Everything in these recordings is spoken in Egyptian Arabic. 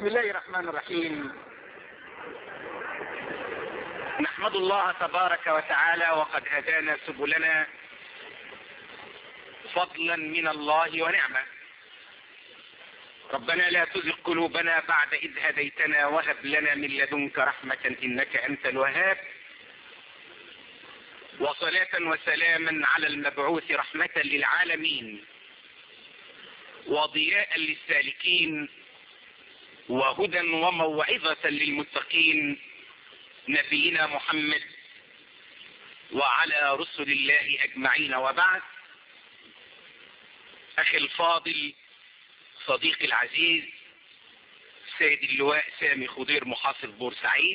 بسم الله الرحمن الرحيم نحمد الله تبارك وتعالى وقد هدانا سبلنا فضلا من الله ونعمه ربنا لا تزغ قلوبنا بعد إذ هديتنا وهب لنا من لدنك رحمة إنك أنت الوهاب وصلاة وسلاما على المبعوث رحمة للعالمين وضياء للسالكين وهدى وموعظة للمتقين نبينا محمد وعلى رسل الله أجمعين وبعد أخي الفاضل صديقي العزيز سيد اللواء سامي خضير محافظ بورسعيد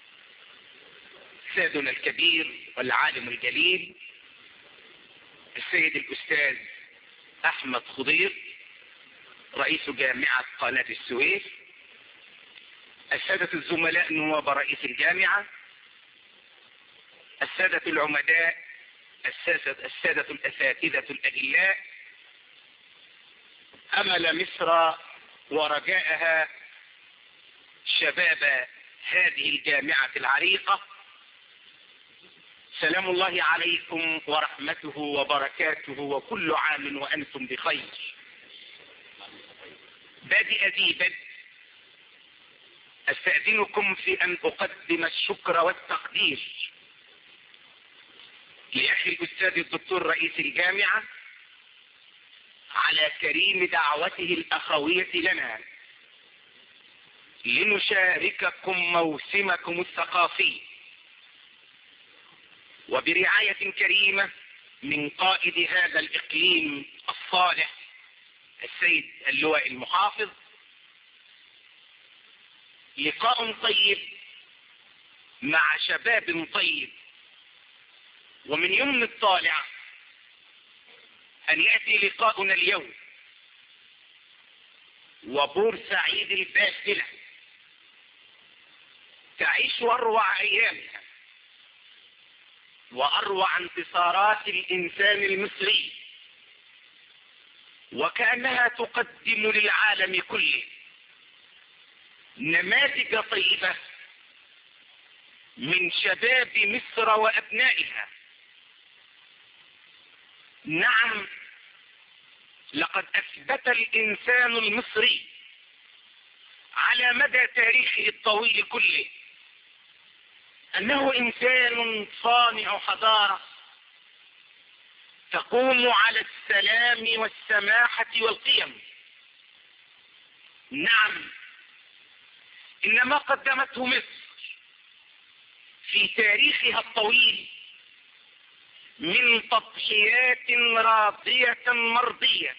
سيدنا الكبير والعالم الجليل السيد الأستاذ أحمد خضير رئيس جامعة قناة السويس السادة الزملاء نواب رئيس الجامعة السادة العمداء السادة, السادة الأساتذة الأجلاء أمل مصر ورجاءها شباب هذه الجامعة العريقة سلام الله عليكم ورحمته وبركاته وكل عام وأنتم بخير بادئ ذي بدء استأذنكم في أن أقدم الشكر والتقدير لأخي الأستاذ الدكتور رئيس الجامعة على كريم دعوته الأخوية لنا لنشارككم موسمكم الثقافي وبرعاية كريمة من قائد هذا الإقليم الصالح السيد اللواء المحافظ لقاء طيب مع شباب طيب ومن يوم الطالع أن يأتي لقاؤنا اليوم وبورسعيد الباسلة تعيش أروع أيامها وأروع انتصارات الإنسان المصري وكأنها تقدم للعالم كله نماذج طيبة من شباب مصر وأبنائها نعم لقد اثبت الانسان المصري على مدى تاريخه الطويل كله انه انسان صانع حضارة تقوم على السلام والسماحة والقيم نعم ان ما قدمته مصر في تاريخها الطويل من تضحيات راضية مرضية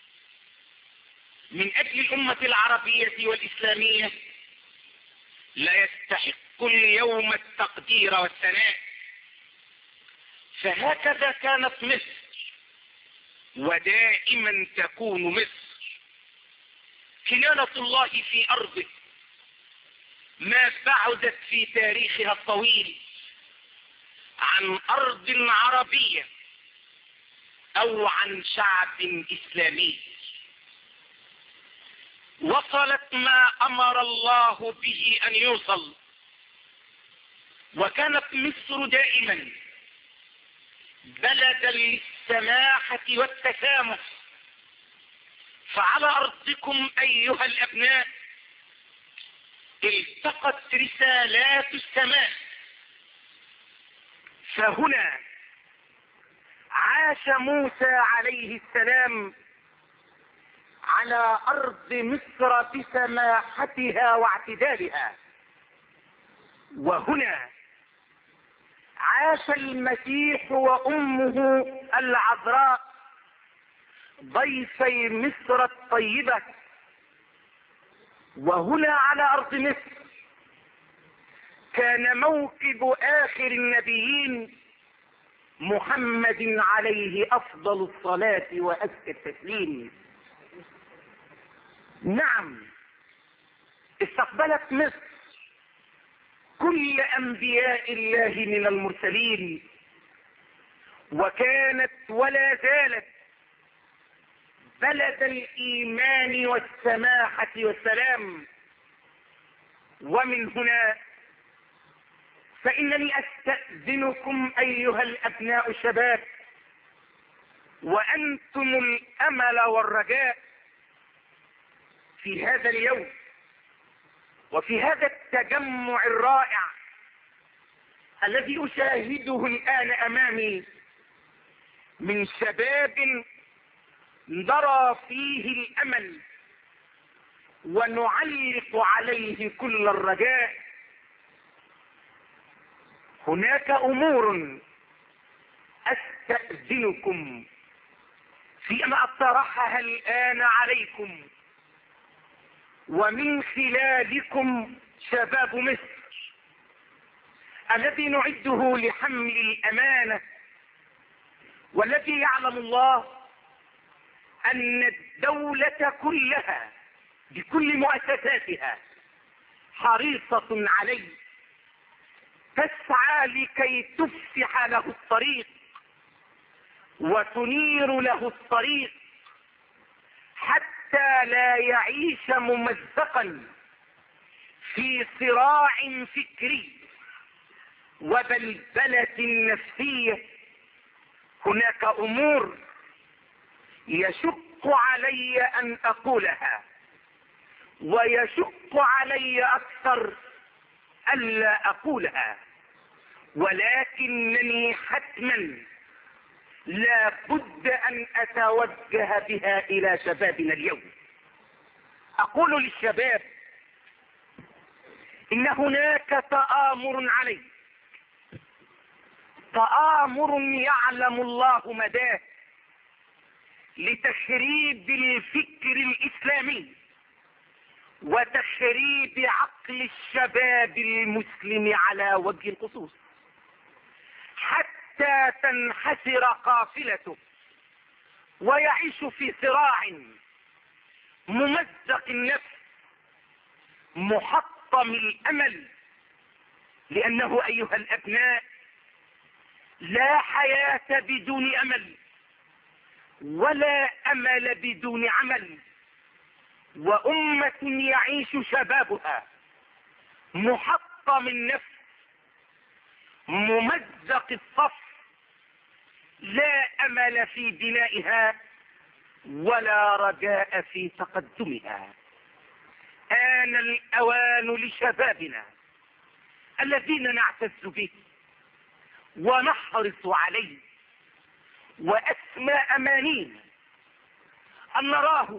من أجل الأمة العربية والإسلامية لا يستحق اليوم التقدير والثناء فهكذا كانت مصر ودائما تكون مصر كنانة الله في أرضه ما بعدت في تاريخها الطويل عن أرض عربية أو عن شعب إسلامي وصلت ما أمر الله به أن يوصل وكانت مصر دائما بلدا للسماحة والتسامح فعلى أرضكم أيها الأبناء التقت رسالات السماء فهنا عاش موسى عليه السلام على أرض مصر بسماحتها واعتدالها وهنا عاش المسيح وأمه العذراء ضيفي مصر الطيبة وهنا على أرض مصر كان موكب آخر النبيين محمد عليه أفضل الصلاة وأزكى التسليم نعم استقبلت مصر كل أنبياء الله من المرسلين وكانت ولا زالت بلد الإيمان والسماحة والسلام ومن هنا فإنني أستأذنكم أيها الأبناء الشباب وأنتم الأمل والرجاء في هذا اليوم وفي هذا التجمع الرائع الذي أشاهده الآن أمامي من شباب نرى فيه الأمل ونعلق عليه كل الرجاء هناك أمور أستأذنكم في أن أطرحها الآن عليكم ومن خلالكم شباب مصر الذي نعده لحمل الأمانة والذي يعلم الله أن الدولة كلها بكل مؤسساتها حريصة عليه تسعى لكي تفسح له الطريق وتنير له الطريق حتى لا يعيش ممزقا في صراع فكري وبلبلة نفسية هناك امور يشق علي ان اقولها ويشق علي اكثر الا اقولها ولكنني حتما لا بد ان اتوجه بها الى شبابنا اليوم اقول للشباب ان هناك تآمر عليك تآمر يعلم الله مداه لتشريد الفكر الاسلامي وتشريد عقل الشباب المسلم على وجه الخصوص حتى تنحسر قافلته ويعيش في صراع ممزق النفس محطم الامل لانه ايها الابناء لا حياة بدون امل ولا امل بدون عمل وامة يعيش شبابها محطم النفس ممزق الصف لا امل في بنائها ولا رجاء في تقدمها آن الأوان لشبابنا الذين نعتز به ونحرص عليه وأسمى أمانينا أن نراه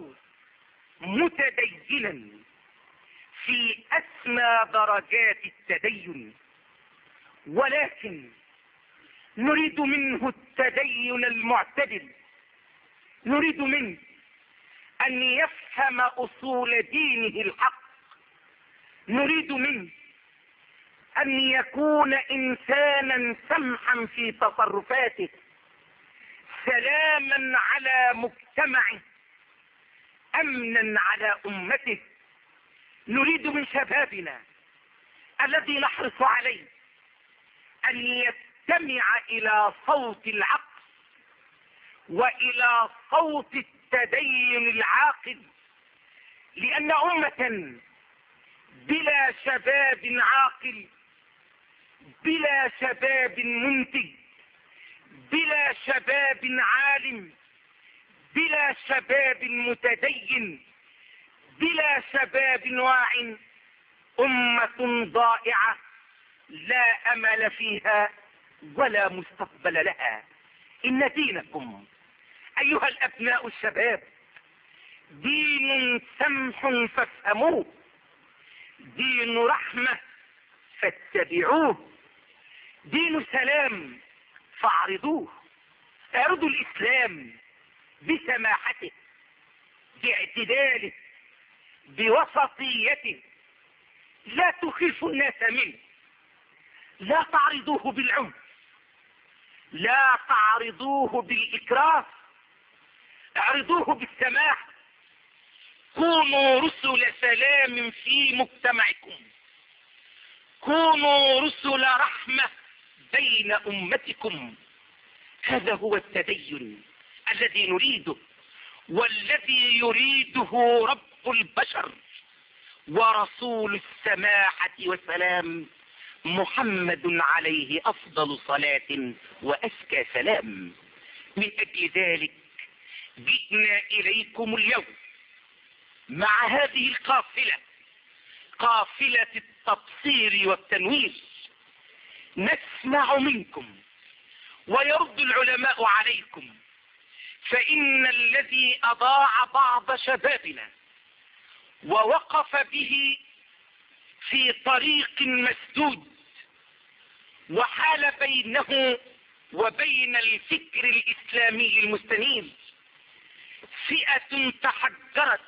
متدينا في أسمى درجات التدين ولكن نريد منه التدين المعتدل نريد منه أن يفهم أصول دينه الحق نريد منه أن يكون إنسانا سمحا في تصرفاته سلاما على مجتمعه أمنا على أمته نريد من شبابنا الذي نحرص عليه أن يستمع إلى صوت العقل وإلى صوت التدين العاقل لأن أمة بلا شباب عاقل بلا شباب منتج بلا شباب عالم بلا شباب متدين بلا شباب واع أمة ضائعة لا أمل فيها ولا مستقبل لها إن دينكم أيها الأبناء الشباب دين سمح فافهموه دين رحمة فاتبعوه دين سلام فاعرضوه اعرضوا الإسلام بسماحته باعتداله بوسطيته لا تخيفوا الناس منه لا تعرضوه بالعنف لا تعرضوه بالإكراه اعرضوه بالسماح كونوا رسل سلام في مجتمعكم كونوا رسل رحمة بين أمتكم هذا هو التدين الذي نريده والذي يريده رب البشر ورسول السماحة والسلام محمد عليه أفضل صلاة وأزكى سلام من أجل ذلك جئنا إليكم اليوم مع هذه القافلة قافلة التبصير والتنوير نسمع منكم ويرد العلماء عليكم فإن الذي أضاع بعض شبابنا ووقف به في طريق مسدود وحال بينه وبين الفكر الإسلامي المستنير فئة تحجرت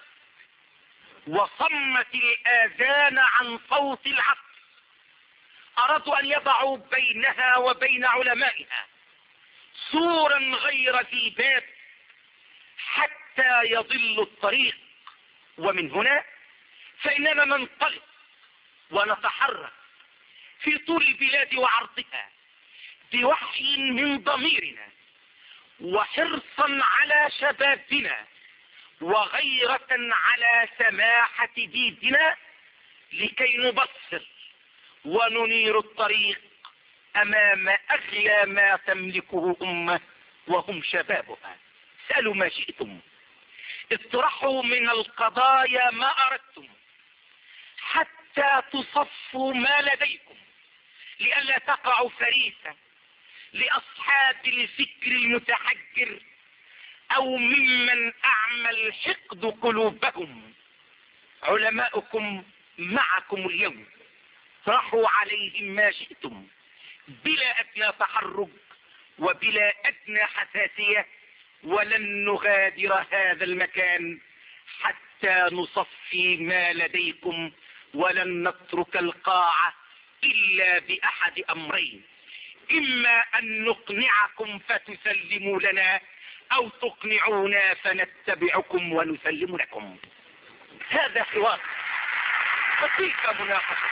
وصمت الآذان عن صوت العقل أرادوا أن يضعوا بينها وبين علمائها سورا غير ذي باب حتى يضل الطريق ومن هنا فإننا ننطلق ونتحرك في طول البلاد وعرضها بوحي من ضميرنا وحرصا على شبابنا وغيرة على سماحة ديدنا لكي نبصر وننير الطريق أمام أغلى ما تملكه أمة وهم شبابها سألوا ما شئتم اطرحوا من القضايا ما أردتم حتى تصفوا ما لديكم لئلا تقعوا فريسة لأصحاب الفكر المتحجر أو ممن أعمى الحقد قلوبهم علماؤكم معكم اليوم اطرحوا عليهم ما شئتم بلا أدنى تحرج وبلا أدنى حساسية ولن نغادر هذا المكان حتى نصفي ما لديكم ولن نترك القاعة إلا بأحد أمرين إما أن نقنعكم فتسلموا لنا أو تقنعونا فنتبعكم ونسلم لكم هذا حوار وتلك مناقشة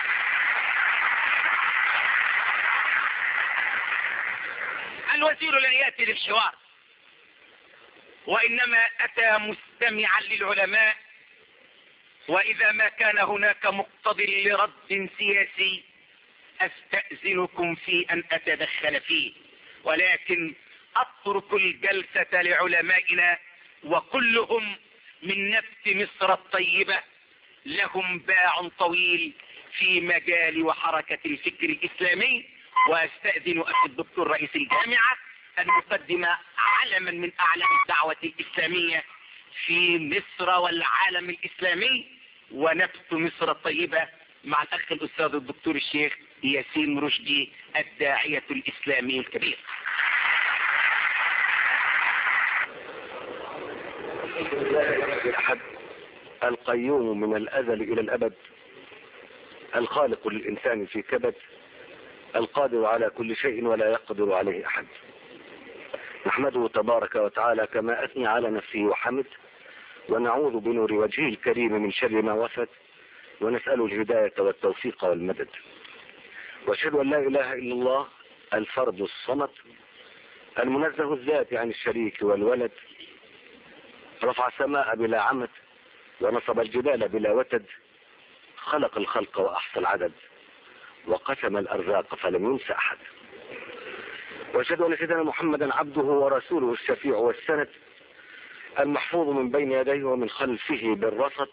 الوزير لن يأتي للحوار وإنما أتى مستمعا للعلماء وإذا ما كان هناك مقتض لرد سياسي أستأذنكم في أن أتدخل فيه ولكن أترك الجلسة لعلمائنا وكلهم من نفس مصر الطيبة لهم باع طويل في مجال وحركة الفكر الإسلامي واستأذن أخي الدكتور رئيس الجامعة أن يقدم علما من أعلام الدعوة الإسلامية في مصر والعالم الإسلامي ونفس مصر الطيبة مع الأخ الأستاذ الدكتور الشيخ ياسين رشدي الداعية الإسلامي الكبير أحد القيوم من الأزل إلى الأبد الخالق للإنسان في كبد القادر على كل شيء ولا يقدر عليه أحد نحمده تبارك وتعالى كما أثني على نفسه وحمد ونعوذ بنور وجهه الكريم من شر ما وفد ونسأل الهداية والتوفيق والمدد واشهد أن لا إله إلا الله الفرد الصمد المنزه الذات عن الشريك والولد رفع السماء بلا عمد ونصب الجبال بلا وتد خلق الخلق وأحصى العدد وقسم الأرزاق فلم ينس أحد واشهد أن سيدنا محمدا عبده ورسوله الشفيع والسند المحفوظ من بين يديه ومن خلفه بالرصد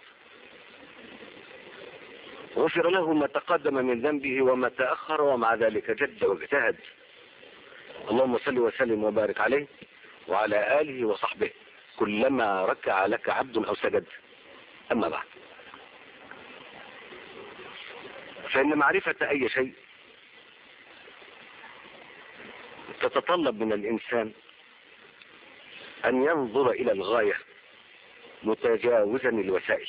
غفر له ما تقدم من ذنبه وما تأخر ومع ذلك جد واجتهد اللهم صل وسلم وبارك عليه وعلى آله وصحبه كلما ركع لك عبد أو سجد أما بعد فإن معرفة أي شيء تتطلب من الإنسان أن ينظر إلى الغاية متجاوزا الوسائل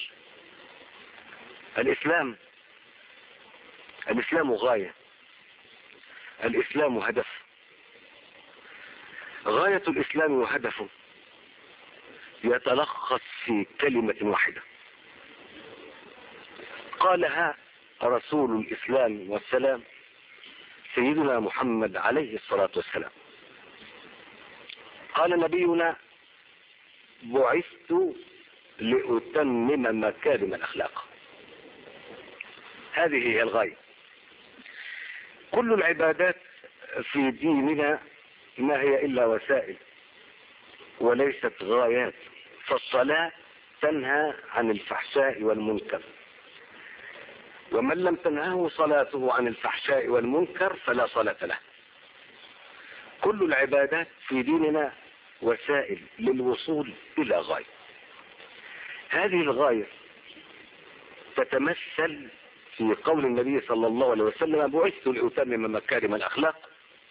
الإسلام الإسلام غاية الإسلام هدف غاية الإسلام وهدفه يتلخص في كلمة واحدة قالها رسول الإسلام والسلام سيدنا محمد عليه الصلاة والسلام قال نبينا بعثت لأتمم مكارم الأخلاق هذه هي الغاية كل العبادات في ديننا ما هي إلا وسائل وليست غايات فالصلاة تنهى عن الفحشاء والمنكر ومن لم تنهه صلاته عن الفحشاء والمنكر فلا صلاة له كل العبادات في ديننا وسائل للوصول إلى غاية هذه الغاية تتمثل في قول النبي صلى الله عليه وسلم بعثت لأتمم مكارم الأخلاق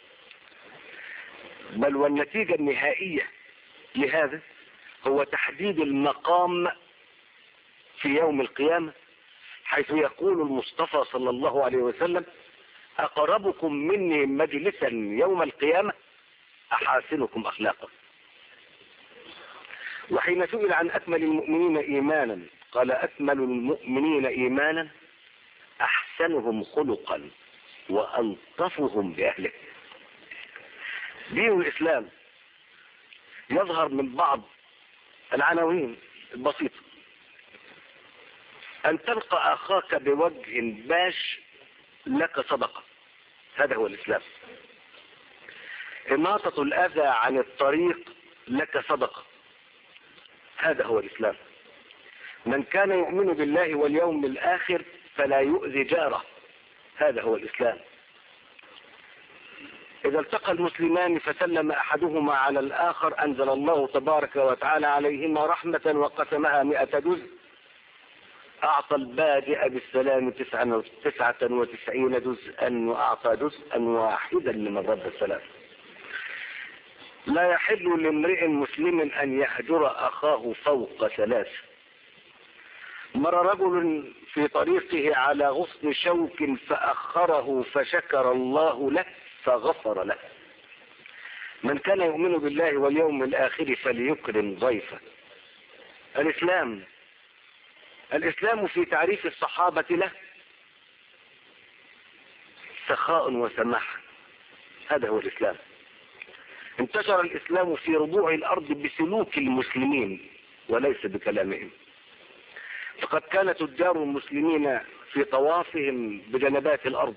بل والنتيجة النهائية لهذا هو تحديد المقام في يوم القيامة حيث يقول المصطفى صلى الله عليه وسلم أقربكم مني مجلسا يوم القيامة أحاسنكم أخلاقا وحين سئل عن أكمل المؤمنين إيمانا قال أكمل المؤمنين إيمانا أحسنهم خلقا وألطفهم بأهله دين الإسلام يظهر من بعض العناوين البسيطة أن تلقى أخاك بوجه باش لك صدقة هذا هو الإسلام إماطة الأذى عن الطريق لك صدقة هذا هو الإسلام من كان يؤمن بالله واليوم الآخر فلا يؤذي جاره هذا هو الإسلام إذا التقى المسلمان فسلم أحدهما على الآخر أنزل الله تبارك وتعالى عليهما رحمة وقسمها مئة جزء أعطى البادئ بالسلام تسعة وتسعين جزءا وأعطى جزءا واحدا لمن رد السلام لا يحل لامرئ مسلم أن يهجر أخاه فوق ثلاث مر رجل في طريقه على غصن شوك فأخره فشكر الله له فغفر له من كان يؤمن بالله واليوم الآخر فليكرم ضيفه الإسلام الإسلام في تعريف الصحابة له سخاء وسماحة هذا هو الإسلام انتشر الإسلام في ربوع الأرض بسلوك المسلمين وليس بكلامهم فقد كان تجار المسلمين في طوافهم بجنبات الأرض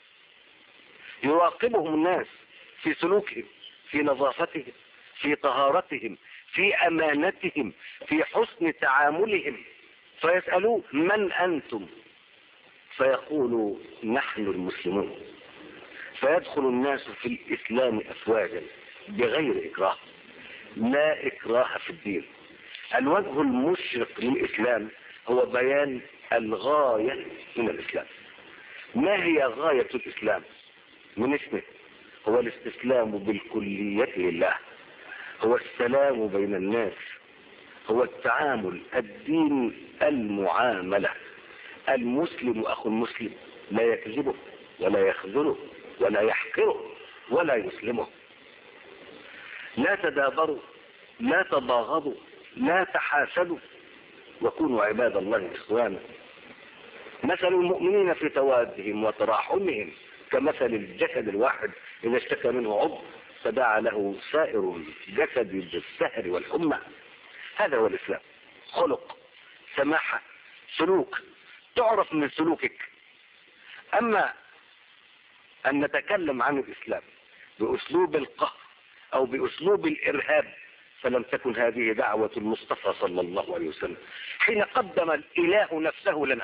يراقبهم الناس في سلوكهم في نظافتهم في طهارتهم في أمانتهم في حسن تعاملهم فيسألوه من أنتم فيقولوا نحن المسلمون فيدخل الناس في الإسلام أفواجا بغير إكراه لا إكراه في الدين الوجه المشرق للإسلام هو بيان الغاية من الإسلام ما هي غاية الإسلام من اسمه هو الاستسلام بالكلية لله هو السلام بين الناس هو التعامل الديني المعاملة المسلم أخو المسلم لا يكذبه ولا يخذله ولا يحقره ولا يسلمه لا تدابروا لا تباغضوا لا تحاسدوا وكونوا عباد الله إخوانا مثل المؤمنين في توادهم وتراحمهم كمثل الجسد الواحد إذا اشتكى منه عضو فدعا له سائر الجسد بالسهر والحمى هذا هو الإسلام خلق سماحة سلوك تعرف من سلوكك أما أن نتكلم عن الإسلام بأسلوب القهر أو بأسلوب الإرهاب فلم تكن هذه دعوة المصطفى صلى الله عليه وسلم حين قدم الإله نفسه لنا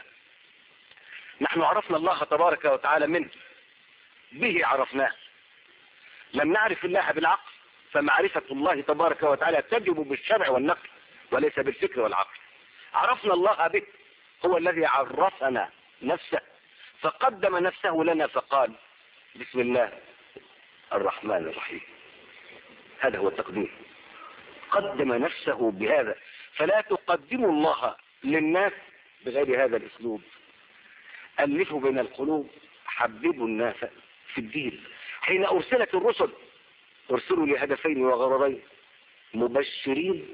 نحن عرفنا الله تبارك وتعالى منه به عرفناه لم نعرف الله بالعقل فمعرفة الله تبارك وتعالى تجب بالشرع والنقل وليس بالفكر والعقل عرفنا الله به هو الذي عرفنا نفسه فقدم نفسه لنا فقال بسم الله الرحمن الرحيم هذا هو التقديم قدم نفسه بهذا فلا تقدموا الله للناس بغير هذا الاسلوب ألفوا بين القلوب حببوا الناس في الدين حين أرسلت الرسل أرسلوا لهدفين وغرضين مبشرين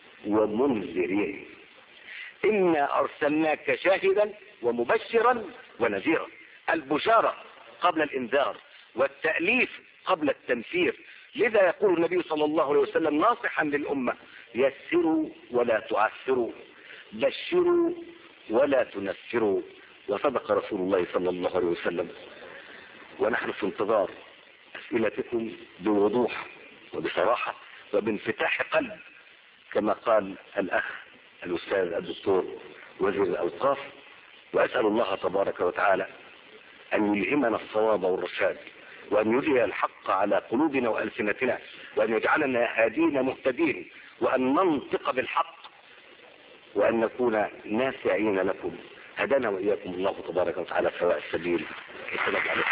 ومنذرين إنا أرسلناك شاهدا ومبشرا ونذيرا البشارة قبل الإنذار والتأليف قبل التنفير لذا يقول النبي صلى الله عليه وسلم ناصحا للأمة يسروا ولا تعسروا بشروا ولا تنفروا وصدق رسول الله صلى الله عليه وسلم ونحن في انتظار أسئلتكم بوضوح وبصراحة وبانفتاح قلب كما قال الأخ الأستاذ الدكتور وزير الأوقاف وأسأل الله تبارك وتعالى أن يلهمنا الصواب والرشاد وأن يلهي الحق على قلوبنا وألسنتنا وأن يجعلنا هادين مهتدين وأن ننطق بالحق وأن نكون نافعين لكم هدانا وإياكم الله تبارك وتعالى سواء السبيل السلام عليكم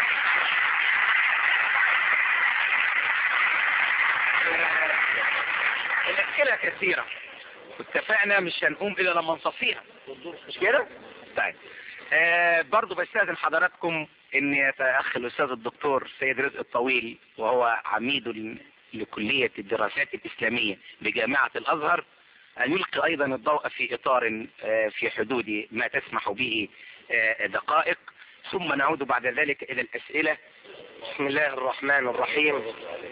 الأسئلة كثيرة واتفقنا مش هنقوم إلا لما نصفيها مش كده؟ طيب آه برضو بستاذن حضراتكم ان يتأخ الأستاذ الدكتور سيد رزق الطويل وهو عميد ل- لكلية الدراسات الإسلامية بجامعة الأزهر أن يلقي أيضا الضوء في إطار آه في حدود ما تسمح به آه دقائق ثم نعود بعد ذلك إلى الأسئلة بسم الله الرحمن الرحيم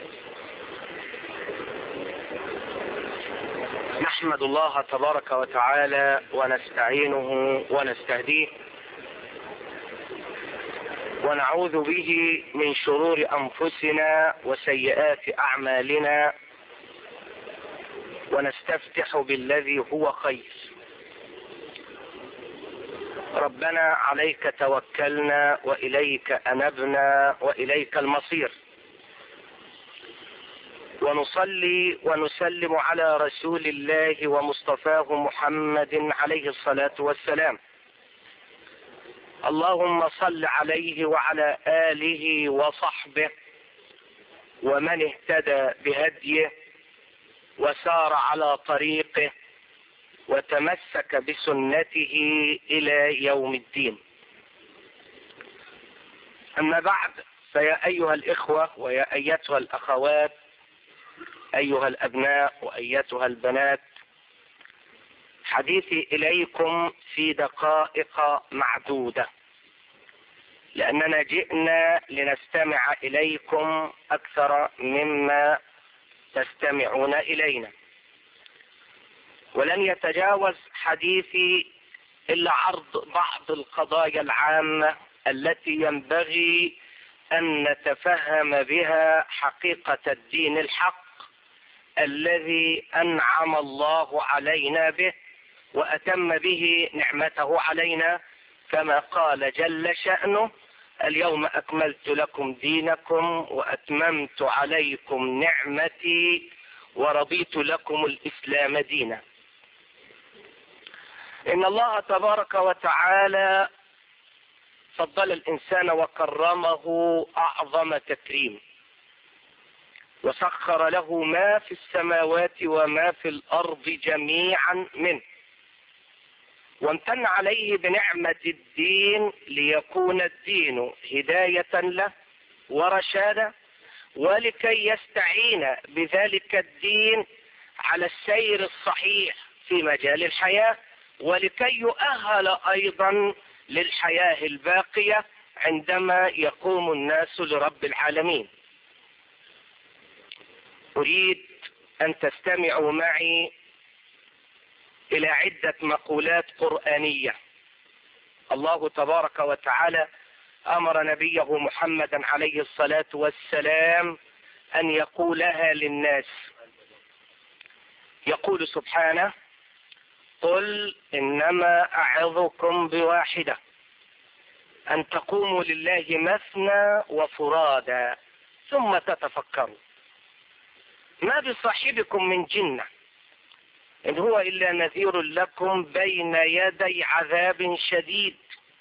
نحمد الله تبارك وتعالى ونستعينه ونستهديه ونعوذ به من شرور أنفسنا وسيئات أعمالنا ونستفتح بالذي هو خير ربنا عليك توكلنا وإليك أنبنا وإليك المصير ونصلي ونسلم على رسول الله ومصطفاه محمد عليه الصلاة والسلام اللهم صل عليه وعلى آله وصحبه ومن اهتدى بهديه وسار على طريقه وتمسك بسنته إلى يوم الدين أما بعد فيا أيها الإخوة ويا أيتها الأخوات أيها الأبناء وأيتها البنات حديثي إليكم في دقائق معدودة لأننا جئنا لنستمع إليكم أكثر مما تستمعون إلينا ولن يتجاوز حديثي إلا عرض بعض القضايا العامة التي ينبغي أن نتفهم بها حقيقة الدين الحق الذي أنعم الله علينا به وأتم به نعمته علينا كما قال جل شأنه اليوم أكملت لكم دينكم وأتممت عليكم نعمتي ورضيت لكم الإسلام دينا إن الله تبارك وتعالى فضل الإنسان وكرمه أعظم تكريم وسخر له ما في السماوات وما في الأرض جميعا منه وامتن عليه بنعمة الدين ليكون الدين هداية له ورشادا ولكي يستعين بذلك الدين على السير الصحيح في مجال الحياة ولكي يؤهل أيضا للحياة الباقية عندما يقوم الناس لرب العالمين أريد أن تستمعوا معي إلى عدة مقولات قرآنية الله تبارك وتعالى أمر نبيه محمدا عليه الصلاة والسلام أن يقولها للناس يقول سبحانه قل إنما أعظكم بواحدة أن تقوموا لله مثنى وفرادا ثم تتفكروا ما بصاحبكم من جنة إن هو إلا نذير لكم بين يدي عذاب شديد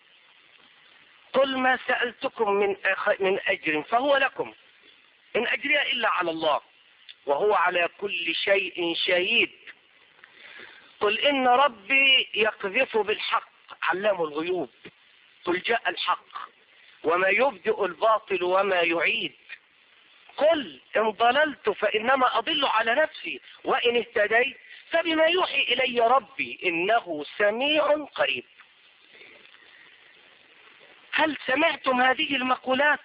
قل ما سألتكم من أخ... من أجر فهو لكم إن أجري إلا على الله وهو على كل شيء شهيد قل إن ربي يقذف بالحق علام الغيوب قل جاء الحق وما يبدئ الباطل وما يعيد قل إن ضللت فإنما أضل على نفسي وإن اهتديت فبما يوحي إلي ربي إنه سميع قريب هل سمعتم هذه المقولات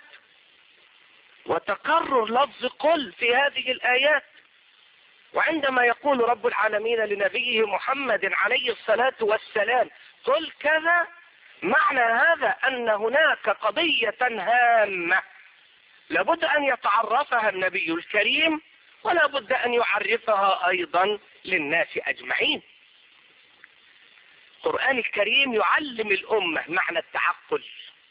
وتكرر لفظ قل في هذه الآيات وعندما يقول رب العالمين لنبيه محمد عليه الصلاة والسلام قل كذا معنى هذا ان هناك قضية هامة لابد ان يتعرفها النبي الكريم ولا بد ان يعرفها ايضا للناس اجمعين القرآن الكريم يعلم الامة معنى التعقل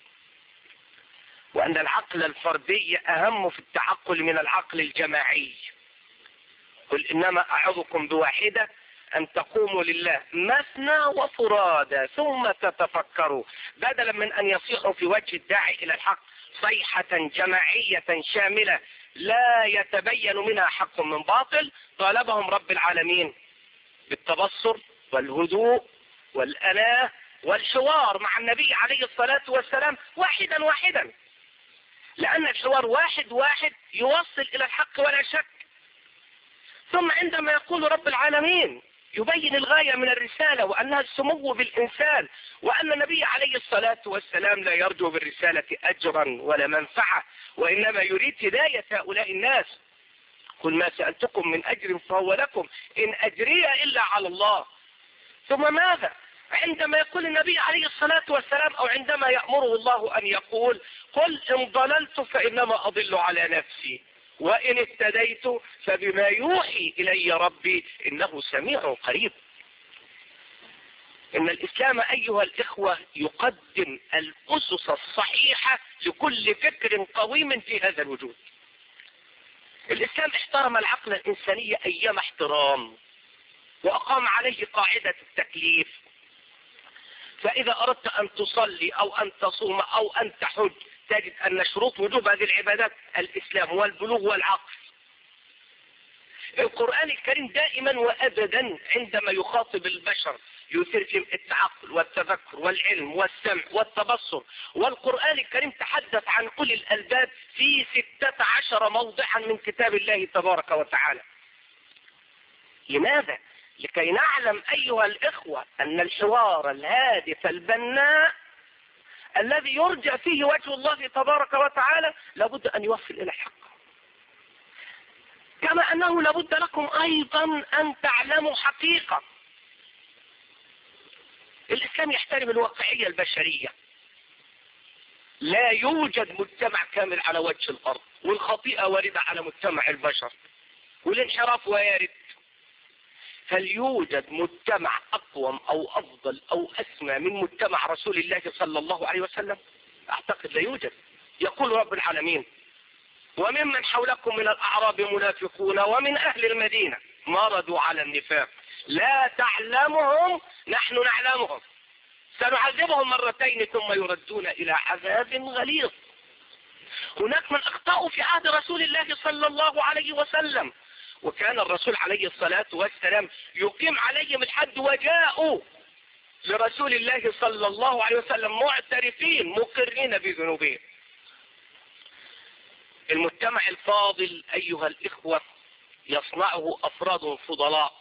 وان العقل الفردي اهم في التعقل من العقل الجماعي قل انما اعظكم بواحدة ان تقوموا لله مثنى وفرادى ثم تتفكروا بدلا من ان يصيحوا في وجه الداعي الى الحق صيحة جماعية شاملة لا يتبين منها حق من باطل طالبهم رب العالمين بالتبصر والهدوء والأناة والحوار مع النبي عليه الصلاة والسلام واحدا واحدا لأن الحوار واحد واحد يوصل إلى الحق ولا شك ثم عندما يقول رب العالمين يبين الغاية من الرسالة وأنها السمو بالإنسان وأن النبي عليه الصلاة والسلام لا يرجو بالرسالة أجرا ولا منفعة وإنما يريد هداية هؤلاء الناس قل ما سألتكم من أجر فهو لكم إن أجري إلا على الله ثم ماذا عندما يقول النبي عليه الصلاة والسلام أو عندما يأمره الله أن يقول قل إن ضللت فإنما أضل على نفسي وإن اهتديت فبما يوحي إلي ربي إنه سميع قريب إن الإسلام أيها الإخوة يقدم الأسس الصحيحة لكل فكر قويم في هذا الوجود الإسلام احترم العقل الإنساني أيام احترام وأقام عليه قاعدة التكليف فإذا أردت أن تصلي أو أن تصوم أو أن تحج تجد أن شروط وجوب هذه العبادات الإسلام والبلوغ والعقل القرآن الكريم دائما وأبدا عندما يخاطب البشر يثير فيهم التعقل والتذكر والعلم والسمع والتبصر والقرآن الكريم تحدث عن أولي الألباب في ستة عشر موضعا من كتاب الله تبارك وتعالى لماذا؟ لكي نعلم أيها الإخوة أن الحوار الهادف البناء الذي يرجى فيه وجه الله تبارك وتعالى لابد أن يوصل إلى الحق كما أنه لابد لكم أيضا أن تعلموا حقيقة الإسلام يحترم الواقعية البشرية لا يوجد مجتمع كامل على وجه الأرض والخطيئة واردة على مجتمع البشر والانحراف وارد فليوجد مجتمع أقوم أو أفضل أو أسمى من مجتمع رسول الله صلى الله عليه وسلم أعتقد لا يوجد يقول رب العالمين وممن حولكم من الأعراب منافقون ومن أهل المدينة مرضوا على النفاق لا تعلمهم نحن نعلمهم سنعذبهم مرتين ثم يردون إلى عذاب غليظ هناك من أخطأوا في عهد رسول الله صلى الله عليه وسلم وكان الرسول عليه الصلاة والسلام يقيم عليهم الحد وجاءوا لرسول الله صلى الله عليه وسلم معترفين مقرين بذنوبهم المجتمع الفاضل أيها الإخوة يصنعه أفراد فضلاء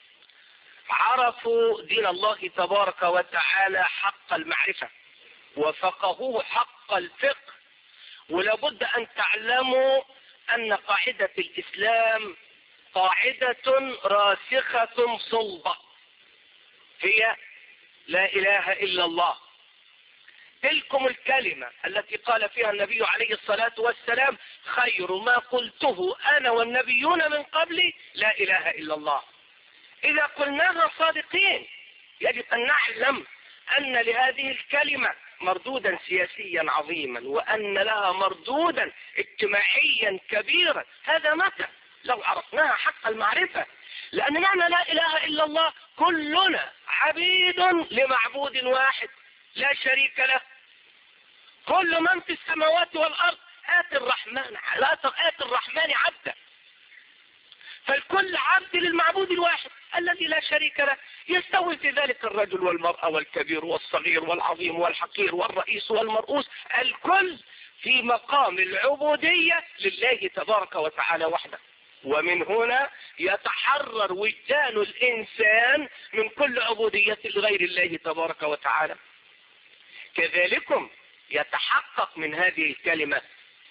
عرفوا دين الله تبارك وتعالى حق المعرفة وفقهوه حق الفقه ولابد أن تعلموا أن قاعدة الإسلام قاعدة راسخة صلبة هي لا إله إلا الله تلكم الكلمة التي قال فيها النبي عليه الصلاة والسلام خير ما قلته أنا والنبيون من قبلي لا إله إلا الله إذا قلناها صادقين يجب أن نعلم أن لهذه الكلمة مردودا سياسيا عظيما وأن لها مردودا اجتماعيا كبيرا هذا متى لو عرفناها حق المعرفة لأن معنى لا إله إلا الله كلنا عبيد لمعبود واحد لا شريك له كل من في السماوات والأرض آت الرحمن آت الرحمن عبدا فالكل عبد للمعبود الواحد الذي لا شريك له يستوي في ذلك الرجل والمرأة والكبير والصغير والعظيم والحقير والرئيس والمرؤوس الكل في مقام العبودية لله تبارك وتعالى وحده ومن هنا يتحرر وجدان الإنسان من كل عبودية لغير الله تبارك وتعالى كذلكم يتحقق من هذه الكلمة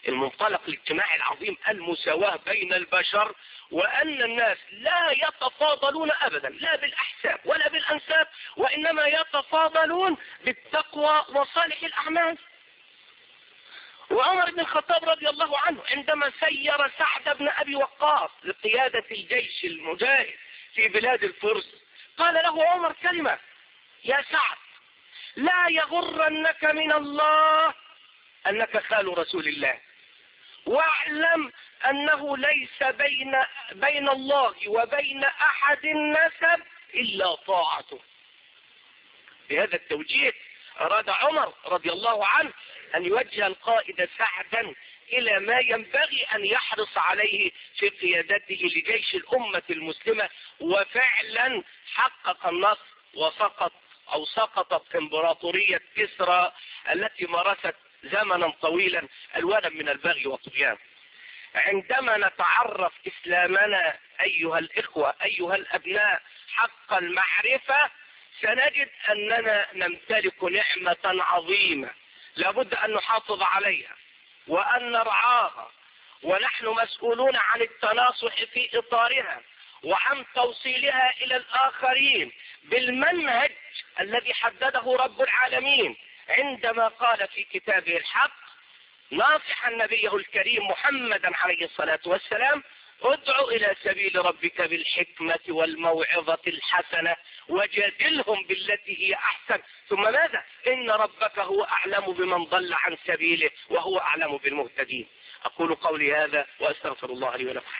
المنطلق الاجتماعي العظيم المساواة بين البشر وأن الناس لا يتفاضلون أبدا لا بالأحساب ولا بالأنساب وإنما يتفاضلون بالتقوى وصالح الأعمال وعمر بن الخطاب رضي الله عنه عندما سير سعد بن أبي وقاص لقيادة الجيش المجاهد في بلاد الفرس قال له عمر كلمة يا سعد لا يغرنك من الله أنك خال رسول الله واعلم أنه ليس بين, بين الله وبين أحد نسب إلا طاعته بهذا التوجيه أراد عمر رضي الله عنه أن يوجه القائد سعدا إلى ما ينبغي أن يحرص عليه في قيادته لجيش الأمة المسلمة وفعلا حقق النصر وسقط أو سقطت إمبراطورية كسرى التي مارست زمنا طويلا ألوانا من البغي والطغيان عندما نتعرف إسلامنا أيها الإخوة أيها الأبناء حق المعرفة سنجد أننا نمتلك نعمة عظيمة لابد أن نحافظ عليها وأن نرعاها ونحن مسؤولون عن التناصح في إطارها وعن توصيلها إلى الآخرين بالمنهج الذي حدده رب العالمين عندما قال في كتابه الحق ناصحا نبيه الكريم محمدا عليه الصلاة والسلام ادع إلى سبيل ربك بالحكمة والموعظة الحسنة وجادلهم بالتي هي أحسن ثم ماذا إن ربك هو أعلم بمن ضل عن سبيله وهو أعلم بالمهتدين أقول قولي هذا وأستغفر الله لي ولكم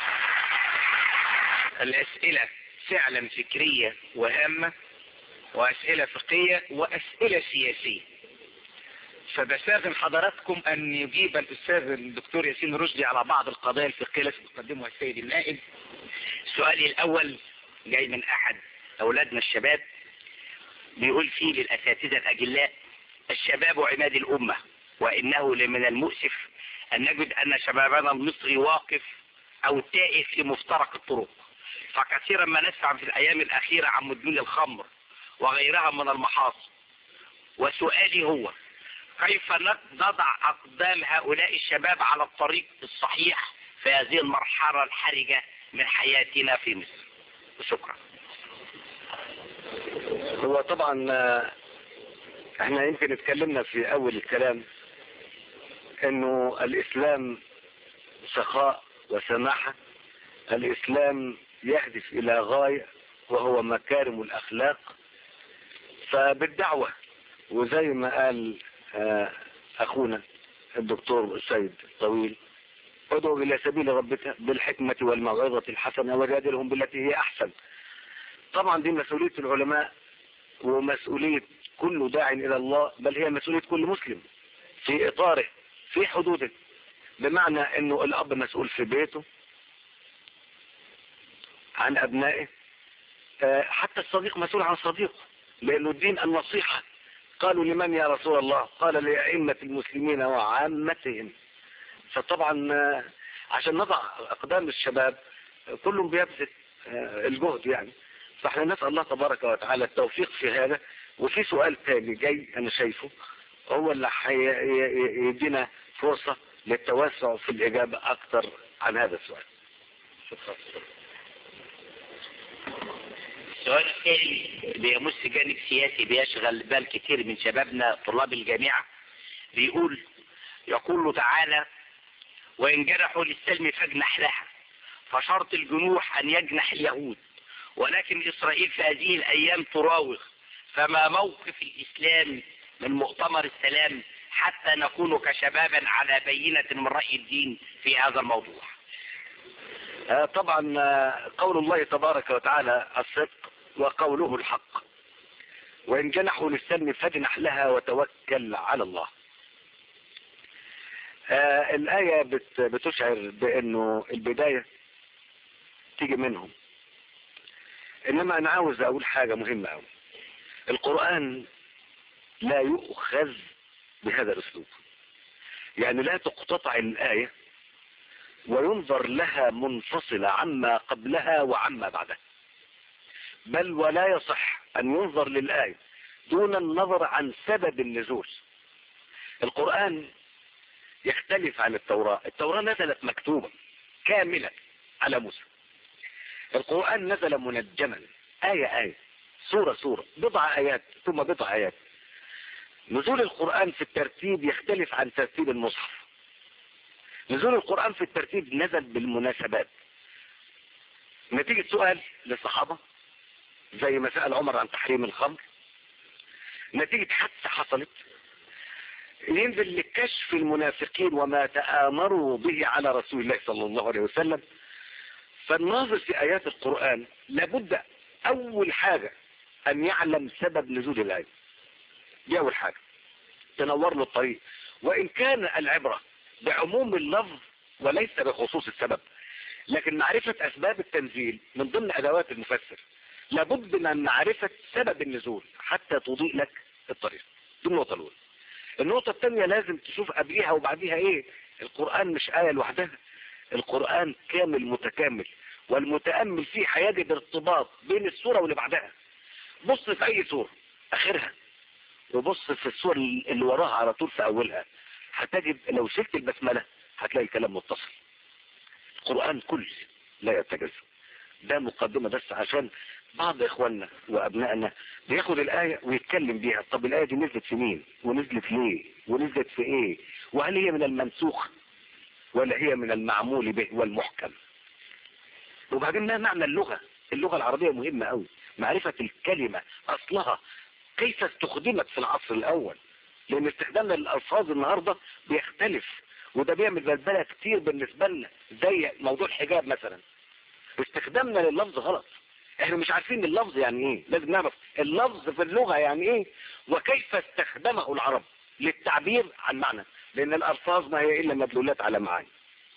الأسئلة فعلا فكرية وهامة وأسئلة فقهية وأسئلة سياسية فبستاذن حضراتكم أن يجيب الأستاذ الدكتور ياسين رشدي على بعض القضايا الفقهية التي تقدمها السيد النائب سؤالي الأول جاي من أحد أولادنا الشباب بيقول فيه للأساتذة الأجلاء الشباب عماد الأمة وإنه لمن المؤسف أن نجد أن شبابنا المصري واقف أو تائه في مفترق الطرق فكثيرا ما نسمع في الأيام الأخيرة عن مدمن الخمر وغيرها من المحاصن وسؤالي هو كيف نضع أقدام هؤلاء الشباب على الطريق الصحيح في هذه المرحلة الحرجة من حياتنا في مصر وشكرا هو طبعا آه، احنا يمكن اتكلمنا في اول الكلام انه الاسلام سخاء وسماحة الاسلام يهدف الى غاية وهو مكارم الاخلاق فبالدعوة وزي ما قال آه، اخونا الدكتور السيد طويل ادعو الى سبيل ربك بالحكمة والموعظة الحسنة وجادلهم بالتي هي احسن طبعا دي مسؤولية العلماء ومسؤولية كل داع الى الله بل هي مسؤولية كل مسلم في اطاره في حدوده بمعنى انه الاب مسؤول في بيته عن ابنائه آه، حتى الصديق مسؤول عن صديقه لانه الدين النصيحة قالوا لمن يا رسول الله قال لأئمة المسلمين وعامتهم فطبعا آه، عشان نضع أقدام الشباب آه، كلهم بيبذل آه، الجهد يعني فاحنا نسأل الله تبارك وتعالى التوفيق في هذا وفي سؤال تاني جاي أنا شايفه هو اللي هيدينا فرصة للتوسع في الإجابة أكثر عن هذا السؤال شكرا السؤال الثاني بيمس جانب سياسي بيشغل بال كتير من شبابنا طلاب الجامعة بيقول يقول له تعالى وإن جنحوا للسلم فاجنح لها فشرط الجنوح أن يجنح اليهود ولكن إسرائيل في هذه الأيام تراوغ فما موقف الإسلام من مؤتمر السلام حتى نكون كشباب على بينة من رأي الدين في هذا الموضوع آه، طبعا آه، قول الله تبارك وتعالى الصدق وقوله الحق وإن جنحوا للسلم فاجنح لها وتوكل على الله آه الآية بت بتشعر بأنه البداية تيجي منهم إنما أنا عاوز أقول حاجة مهمة أوي القرآن لا يؤخذ بهذا الأسلوب يعني لا تقتطع الآية وينظر لها منفصلة عما قبلها وعما بعدها بل ولا يصح أن ينظر للآية دون النظر عن سبب النزول القرآن يختلف عن التوراة التوراة نزلت مكتوبة كاملة على موسى القرآن نزل منجما آية آية سورة سورة بضع آيات ثم بضع آيات نزول القرآن في الترتيب يختلف عن ترتيب المصحف نزول القرآن في الترتيب نزل بالمناسبات نتيجة سؤال للصحابة زي ما سأل عمر عن تحريم الخمر نتيجة حادثة حصلت ينزل لكشف المنافقين وما تآمروا به على رسول الله صلى الله عليه وسلم فالناظر في آيات القرآن لابد أول حاجة أن يعلم سبب نزول الآية دي أول حاجة تنور له الطريق وإن كان العبرة بعموم اللفظ وليس بخصوص السبب لكن معرفة أسباب التنزيل من ضمن أدوات المفسر لابد من معرفة سبب النزول حتى تضيء لك الطريق دي النقطة الأولى النقطة الثانية لازم تشوف قبليها وبعديها ايه القرآن مش آية لوحدها القرآن كامل متكامل والمتأمل فيه هيجد ارتباط بين السورة واللي بعدها بص في اي سورة اخرها وبص في السور اللي وراها على طول في اولها هتجد لو شلت البسملة هتلاقي الكلام متصل القرآن كل لا يتجزأ ده مقدمة بس عشان بعض اخواننا وابنائنا بياخد الآية ويتكلم بيها طب الآية دي نزلت في مين ونزلت ليه ونزلت في ايه وهل هي من المنسوخ ولا هي من المعمول به والمحكم وبعدين ما معنى اللغة اللغة العربية مهمة قوي معرفة الكلمة اصلها كيف استخدمت في العصر الاول لان استخدامنا للالفاظ النهاردة بيختلف وده بيعمل بلبلة كتير بالنسبة لنا زي موضوع الحجاب مثلا استخدامنا لللفظ غلط احنا مش عارفين اللفظ يعني ايه لازم نعرف اللفظ في اللغة يعني ايه وكيف استخدمه العرب للتعبير عن معنى لان الالفاظ ما هي الا مدلولات على معاني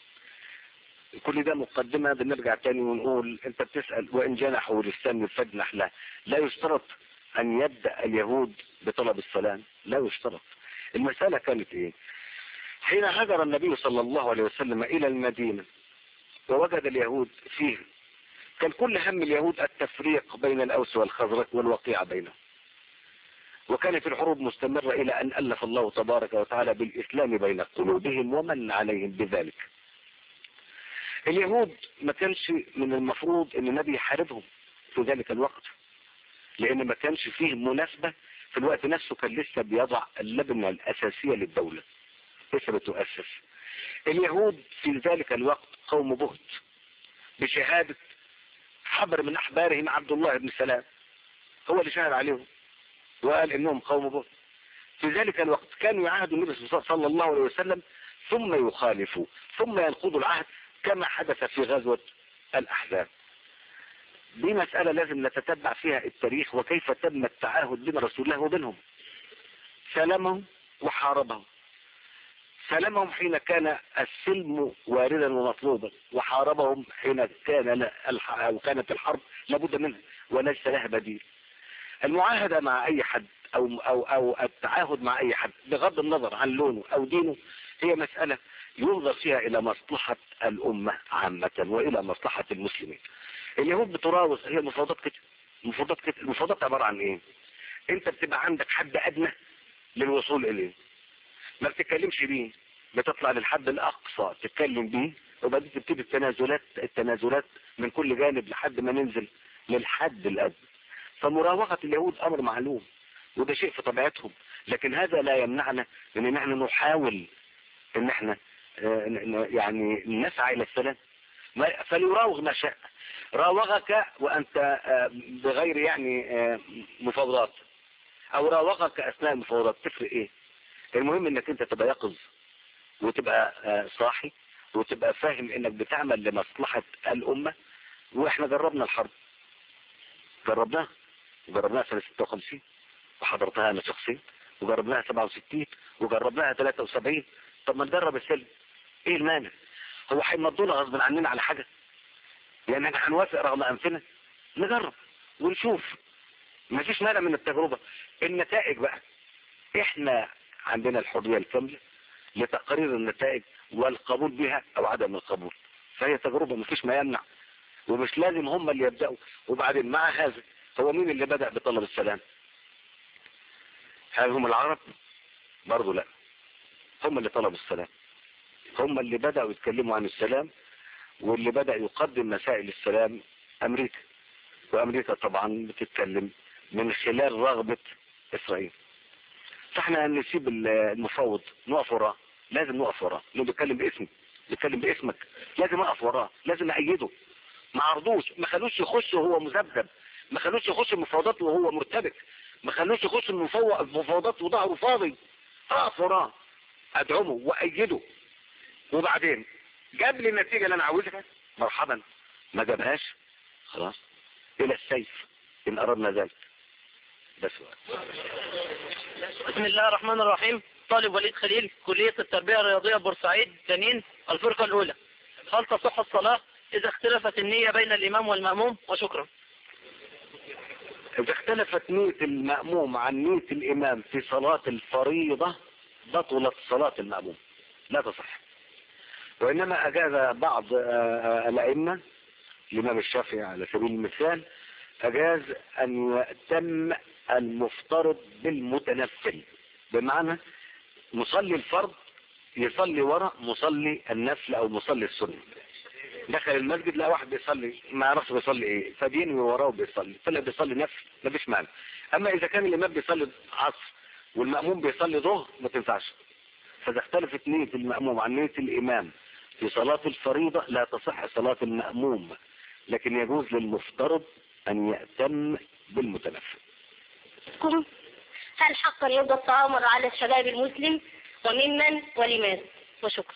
كل ده مقدمة بنرجع تاني ونقول انت بتسأل وان جنحوا للسلم فاجنح له لا يشترط ان يبدأ اليهود بطلب السلام لا يشترط المسألة كانت ايه حين هاجر النبي صلى الله عليه وسلم الى المدينة ووجد اليهود فيه كان كل هم اليهود التفريق بين الأوس والخزرج والوقيعة بينهم وكانت الحروب مستمرة إلى أن ألف الله تبارك وتعالى بالإسلام بين قلوبهم ومن عليهم بذلك اليهود ما كانش من المفروض أن النبي يحاربهم في ذلك الوقت لأن ما كانش فيه مناسبة في الوقت نفسه كان لسه بيضع اللبنة الأساسية للدولة لسه بتؤسس اليهود في ذلك الوقت قوم بهت بشهادة حبر من أحبارهم عبد الله بن سلام هو اللي شهد عليهم وقال إنهم قوم بهت في ذلك الوقت كانوا يعاهدوا النبي صلى الله عليه وسلم ثم يخالفوا ثم ينقضوا العهد كما حدث في غزوة الأحزاب دي مسألة لازم نتتبع فيها التاريخ وكيف تم التعاهد بين رسول الله وبينهم سلمهم وحاربهم سلمهم حين كان السلم واردا ومطلوبا وحاربهم حين كان الح... أو كانت الحرب لابد منها وليس لها بديل المعاهدة مع أي حد أو, أو, أو التعاهد مع أي حد بغض النظر عن لونه أو دينه هي مسألة ينظر فيها إلى مصلحة الأمة عامة وإلى مصلحة المسلمين اليهود بتراوغ هي المفاوضات كده المفاوضات كده المفاوضات عبارة عن إيه أنت بتبقى عندك حد أدنى للوصول إليه ما بتتكلمش بيه بتطلع للحد الأقصى تتكلم بيه وبعدين تبتدي التنازلات التنازلات من كل جانب لحد ما ننزل للحد الأدنى فمراوغة اليهود أمر معلوم وده شيء في طبيعتهم لكن هذا لا يمنعنا من ان احنا نحاول ان احنا يعني نسعى الى السلام فليراوغ ما شاء راوغك وانت بغير يعني مفاوضات او راوغك اثناء المفاوضات تفرق ايه المهم انك انت تبقى يقظ وتبقى صاحي وتبقى فاهم انك بتعمل لمصلحة الامة واحنا جربنا الحرب جربناها وجربناها سنة 56 وحضرتها انا شخصيا وجربناها 67 وجربناها 73 طب ما نجرب السلم ايه المانع هو هيمضونا غصب عننا على حاجة يعني احنا هنوافق رغم انفنا نجرب ونشوف ما فيش مانع من التجربة النتائج بقى احنا عندنا الحرية الكاملة لتقرير النتائج والقبول بها او عدم القبول فهي تجربة ما فيش ما يمنع ومش لازم هم اللي يبدأوا وبعدين مع هذا هو مين اللي بدأ بطلب السلام هل هم العرب برضو لا هم اللي طلبوا السلام هم اللي بدأوا يتكلموا عن السلام واللي بدأ يقدم مسائل السلام أمريكا وأمريكا طبعا بتتكلم من خلال رغبة إسرائيل فاحنا نسيب المفوض نقف وراه لازم نقف وراه لانه بيتكلم باسمي بيتكلم باسمك لازم اقف وراه لازم ايده ما عرضوش ما خلوش يخش وهو مذبذب ما خلوش يخش المفاوضات وهو مرتبك ما خلوش يخش المفوض المفاوضات وظهره فاضي اقف وراه ادعمه وايده وبعدين جاب لي النتيجه اللي انا عاوزها مرحبا ما جابهاش خلاص الى السيف ان اردنا ذلك بس بسم الله الرحمن الرحيم طالب وليد خليل كلية التربية الرياضية بورسعيد جنين الفرقة الأولى هل تصح الصلاة إذا اختلفت النية بين الإمام والمأموم وشكرا إذا اختلفت نية المأموم عن نية الإمام في صلاة الفريضة بطلت صلاة المأموم لا تصح وإنما أجاز بعض الأئمة الإمام الشافعي على سبيل المثال أجاز أن يأتم المفترض بالمتنفل بمعنى مصلي الفرض يصلي وراء مصلي النفل أو مصلي السنة دخل المسجد لقى واحد بيصلي ما يعرفش بيصلي ايه فبينوي وراه وبيصلي طلع بيصلي نفل مفيش معنى اما اذا كان الامام بيصلي عصر والمأموم بيصلي ظهر ما تنفعش فاذا اختلفت نية المأموم عن نية الامام في صلاة الفريضة لا تصح صلاة المأموم لكن يجوز للمفترض ان يأتم بالمتنفل هل حقا يوجد تآمر على الشباب المسلم وممن ولماذا وشكرا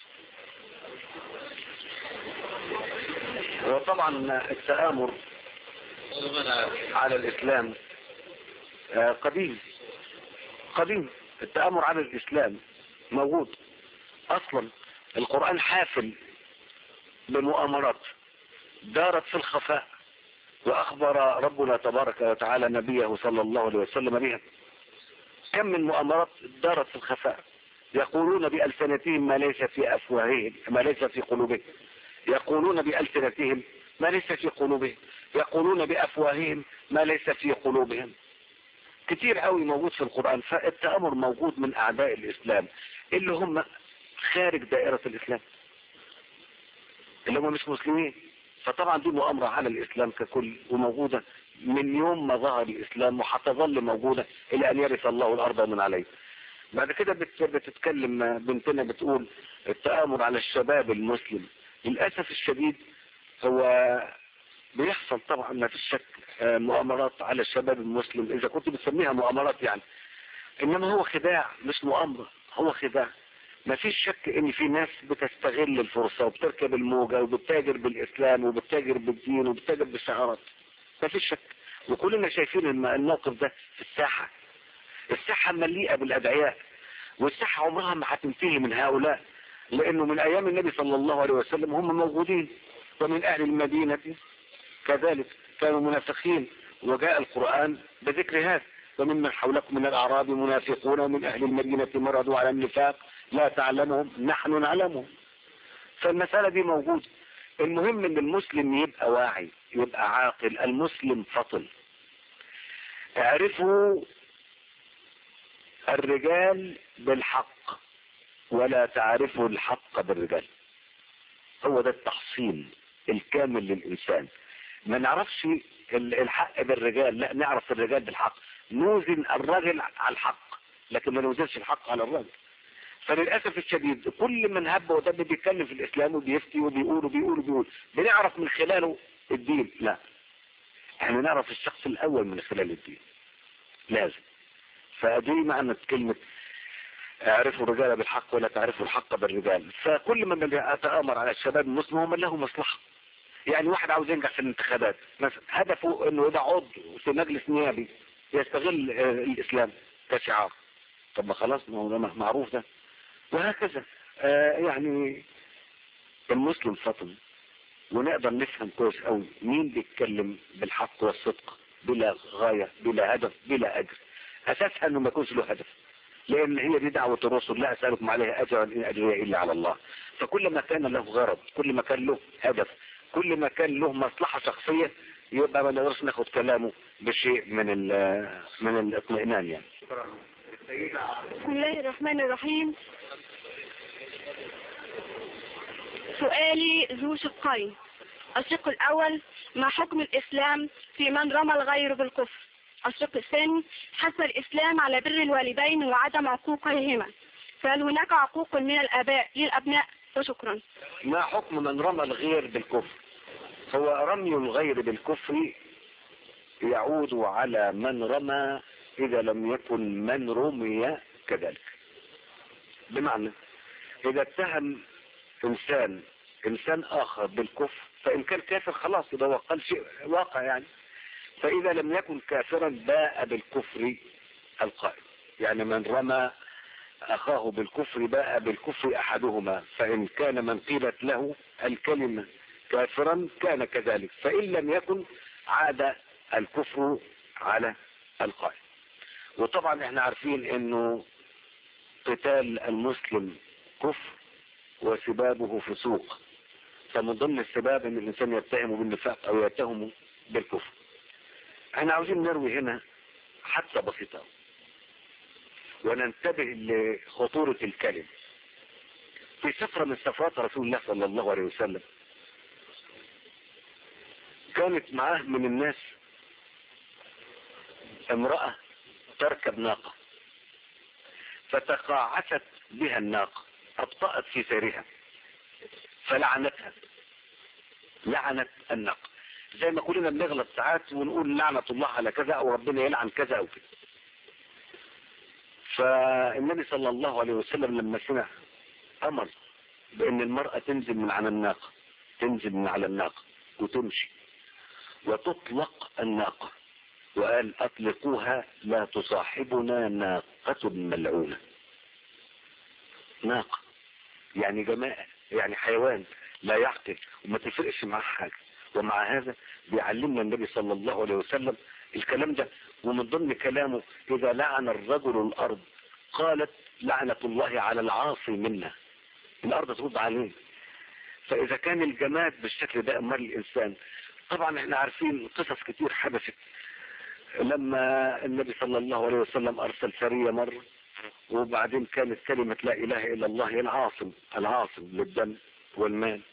وطبعا التآمر على الإسلام آه، قديم قديم التآمر على الإسلام موجود أصلا القرآن حافل بمؤامرات دارت في الخفاء وأخبر ربنا تبارك وتعالى نبيه صلى الله عليه وسلم بها كم من مؤامرات دارت في الخفاء يقولون بألسنتهم ما ليس في أفواههم ما ليس في قلوبهم يقولون بألسنتهم ما ليس في قلوبهم يقولون بأفواههم ما ليس في قلوبهم كتير قوي موجود في القرآن فالتأمر موجود من أعداء الإسلام اللي هم خارج دائرة الإسلام اللي هم مش مسلمين فطبعا دي مؤامرة على الإسلام ككل وموجودة من يوم ما ظهر الإسلام وهتظل موجودة إلى أن يرث الله الأرض ومن عليه بعد كده بت- بتتكلم بنتنا بتقول التآمر على الشباب المسلم للأسف الشديد هو بيحصل طبعا ما فيش شك آه، مؤامرات على الشباب المسلم إذا كنت بتسميها مؤامرات يعني إنما هو خداع مش مؤامرة هو خداع ما فيش شك ان في ناس بتستغل الفرصة وبتركب الموجة وبتتاجر بالاسلام وبتتاجر بالدين وبتتاجر بالشعارات ما فيش شك وكلنا شايفين الم- الموقف ده في الساحة الساحة مليئة بالادعياء والساحة عمرها ما هتنتهي من هؤلاء لانه من ايام النبي صلى الله عليه وسلم هم موجودين ومن اهل المدينة كذلك كانوا منافقين وجاء القرآن بذكر هذا وممن حولكم من الأعراب منافقون ومن أهل المدينة مرضوا على النفاق لا تعلمهم نحن نعلمهم فالمسألة دي موجودة المهم ان المسلم يبقى واعي يبقى عاقل المسلم فطن اعرفوا الرجال بالحق ولا تعرفوا الحق بالرجال هو ده التحصين الكامل للإنسان ما نعرفش ال- الحق بالرجال لا نعرف الرجال بالحق نوزن الرجل على الحق لكن ما نوزنش الحق على الرجل فللأسف الشديد كل من هب ودب بيتكلم في الإسلام وبيفتي وبيقول وبيقول وبيقول بنعرف من خلاله الدين لا احنا نعرف الشخص الأول من خلال الدين لازم فدي معنى كلمة اعرفوا الرجال بالحق ولا تعرفوا الحق بالرجال فكل من يتآمر على الشباب المسلم هو من له مصلحة يعني واحد عاوز ينجح في الانتخابات مثلا هدفه انه يبقى عضو في مجلس نيابي يستغل آه، الاسلام كشعار طب ما خلاص ما هو ده معروف ده وهكذا آه يعني المسلم فطن ونقدر نفهم كويس قوي مين بيتكلم بالحق والصدق بلا غاية بلا هدف بلا اجر اساسها انه ما يكونش له هدف لان هي دي دعوة الرسل لا اسألكم عليها اجرا ان اجري الا على الله فكل ما كان له غرض كل ما كان له هدف كل ما كان له مصلحة شخصية يبقى ما نقدرش ناخد كلامه بشيء من ال- من الاطمئنان يعني بسم الله الرحمن الرحيم سؤالي ذو شقين الشق الأول ما حكم الإسلام في من رمى الغير بالكفر الشق الثاني حث الإسلام على بر الوالدين وعدم عقوقهما فهل هناك عقوق من الآباء للأبناء وشكرا ما حكم من رمى الغير بالكفر هو رمي الغير بالكفر يعود على من رمى إذا لم يكن من رمي كذلك بمعنى إذا اتهم إنسان إنسان آخر بالكفر فإن كان كافر خلاص يبقى هو قال شيء واقع يعني فإذا لم يكن كافرا باء بالكفر القائل يعني من رمى أخاه بالكفر باء بالكفر أحدهما فإن كان من قيلت له الكلمة كافرا كان كذلك فإن لم يكن عاد الكفر على القائل وطبعا احنا عارفين انه قتال المسلم كفر وسبابه فسوق فمن ضمن السباب ان الانسان يتهمه بالنفاق او يتهمه بالكفر احنا عاوزين نروي هنا حتى بسيطة وننتبه لخطورة الكلم في سفرة من سفرات رسول الله صلى الله عليه وسلم كانت معاه من الناس امرأة تركب ناقة فتقاعست بها الناقة أبطأت في سيرها فلعنتها لعنت الناقة زي ما كلنا بنغلط ساعات ونقول لعنة الله على كذا او ربنا يلعن كذا او كذا فالنبي صلى الله عليه وسلم لما سمع امر بان المرأة تنزل من على الناقة تنزل من على الناقة وتمشي وتطلق الناقة وقال اطلقوها لا تصاحبنا ناقة ملعونة ناقة يعني جماعة يعني حيوان لا يعقل وما تفرقش معاه حاجة ومع هذا بيعلمنا النبي صلى الله عليه وسلم الكلام ده ومن ضمن كلامه إذا لعن الرجل الأرض قالت لعنة الله على العاصي منا الأرض ترد عليه فإذا كان الجماد بالشكل ده أمر الإنسان طبعا احنا عارفين قصص كتير حدثت لما النبي صلى الله عليه وسلم أرسل سرية مرة وبعدين كانت كلمة لا إله إلا الله هي العاصم العاصم للدم والمال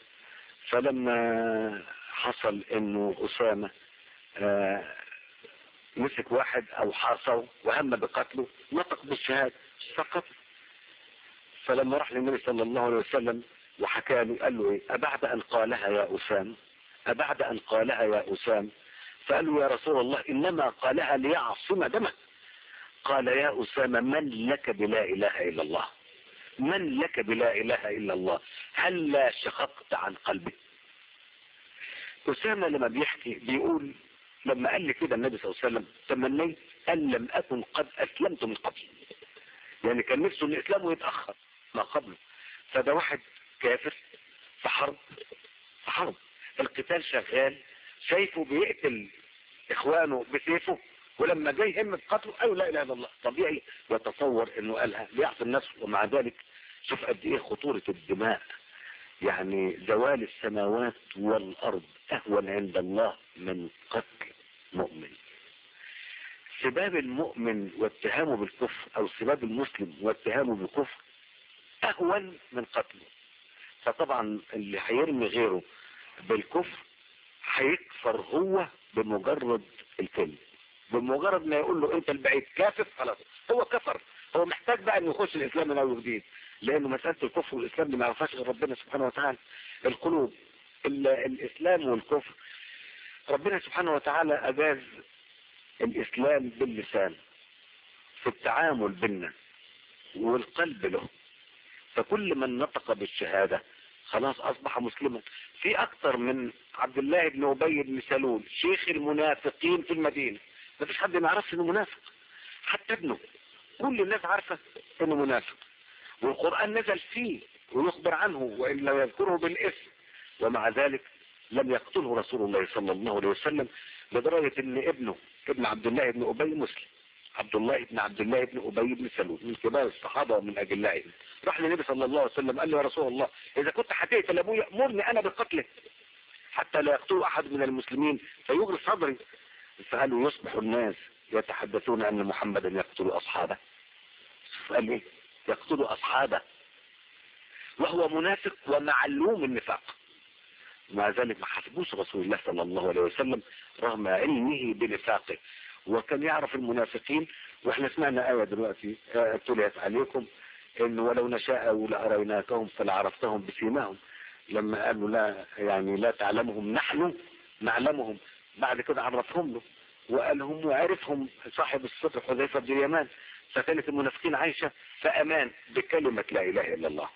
فلما حصل انه اسامة آه مسك واحد او حاصره وهم بقتله نطق بالشهادة فقتل فلما راح للنبي صلى الله عليه وسلم وحكى له قال له ايه ابعد ان قالها يا اسام ابعد ان قالها يا اسام فقال له يا رسول الله انما قالها ليعصم دمك قال يا اسامة من لك بلا اله الا الله من لك بلا اله الا الله هل لا شققت عن قلبك أسامة لما بيحكي بيقول لما قال لي كده النبي صلى الله عليه وسلم تمنيت أن لم أكن قد أسلمت من قبل يعني كان نفسه أن إسلامه يتأخر ما قبله فده واحد كافر في حرب في حرب القتال شغال شايفه بيقتل إخوانه بسيفه ولما جاي هم بقتله قالوا لا إله إلا الله طبيعي يتصور أنه قالها ليعصي النفس ومع ذلك شوف قد إيه خطورة الدماء يعني زوال السماوات والأرض أهون عند الله من قتل مؤمن سباب المؤمن واتهامه بالكفر أو سباب المسلم واتهامه بالكفر أهون من قتله فطبعا اللي هيرمي غيره بالكفر هيكفر هو بمجرد الكلمة بمجرد ما يقول له انت البعيد كافر خلاص هو كفر هو محتاج بقى انه يخش الاسلام من اول وجديد لانه مسألة الكفر والاسلام دي ما يعرفهاش غير ربنا سبحانه وتعالى القلوب الاسلام والكفر ربنا سبحانه وتعالى اجاز الاسلام باللسان في التعامل بينا والقلب له فكل من نطق بالشهادة خلاص اصبح مسلما في اكثر من عبد الله بن ابي بن سلول شيخ المنافقين في المدينة ما فيش حد ما يعرفش انه منافق حتى ابنه كل الناس عارفة انه منافق والقرآن نزل فيه ويخبر عنه وإلا يذكره بالاسم ومع ذلك لم يقتله رسول الله صلى الله عليه وسلم لدرجة ان ابنه ابن عبد الله بن أبي مسلم عبد الله بن عبد الله بن أبي بن سلول من كبار الصحابة ومن أجلائهم راح للنبي صلى الله عليه وسلم قال له يا رسول الله إذا كنت هتقتل أبويا مرني أنا بقتله حتى لا يقتل أحد من المسلمين فيجري صدري فقالوا يصبح الناس يتحدثون أن محمدا يقتل أصحابه قال إيه يقتل أصحابه وهو منافق ومعلوم النفاق مع ذلك ما حسبوش رسول الله صلى الله عليه وسلم رغم علمه بنفاقه وكان يعرف المنافقين واحنا سمعنا آية دلوقتي آية تليت عليكم ان ولو نشاء لأريناكهم فلعرفتهم بسيماهم لما قالوا لا يعني لا تعلمهم نحن نعلمهم بعد كده عرفهم له وقالهم وعرفهم صاحب الصدر حذيفة بن اليمان فكانت المنافقين عايشة فأمان بكلمة لا إله إلا الله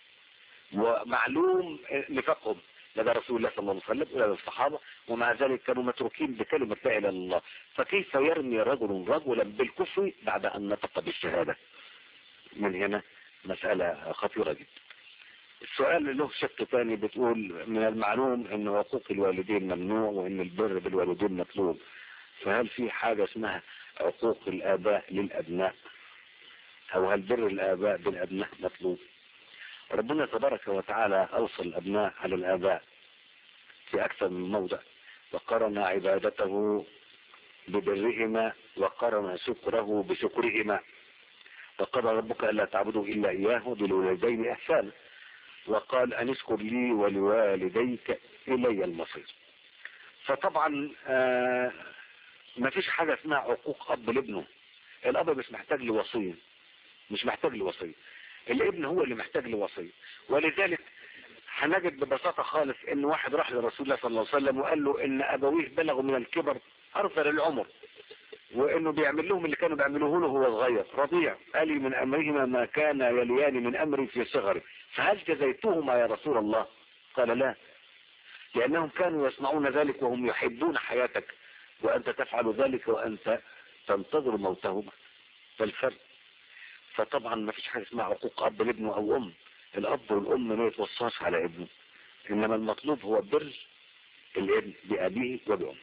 ومعلوم نفاقهم لدى رسول الله صلى الله عليه وسلم ولدى الصحابة ومع ذلك كانوا متروكين بكلمة لا إله إلا الله فكيف يرمي رجل رجلا بالكفر بعد أن نطق بالشهادة من هنا مسألة خطيرة جدا السؤال اللي له شق تاني بتقول من المعلوم ان عقوق الوالدين ممنوع وان البر بالوالدين مطلوب فهل في حاجة اسمها عقوق الآباء للأبناء أو هل بر الآباء بالأبناء مطلوب ربنا تبارك وتعالى أوصى الأبناء على الآباء في أكثر من موضع وقرن عبادته ببرهما وقرن شكره بشكرهما وقال ربك ألا تعبدوا إلا إياه وبالوالدين إحسانا وقال أن اشكر لي ولوالديك إلي المصير فطبعا آه ما فيش حاجة اسمها عقوق أب لابنه الأب مش محتاج لوصية مش محتاج لوصية الابن هو اللي محتاج لوصية ولذلك هنجد ببساطة خالص ان واحد راح لرسول الله صلى الله عليه وسلم وقال له ان ابويه بلغوا من الكبر ارثر العمر وانه بيعمل لهم اللي كانوا بيعملوه له وهو صغير رضيع قال لي من امرهما ما كان يليان من امري في صغري فهل جزيتهما يا رسول الله قال لا لانهم كانوا يصنعون ذلك وهم يحبون حياتك وانت تفعل ذلك وانت تنتظر موتهما فالفرق فطبعا ما فيش حاجه اسمها عقوق اب لابنه او ام الاب والام ما يتوصاش على ابنه انما المطلوب هو بر الابن بابيه وبامه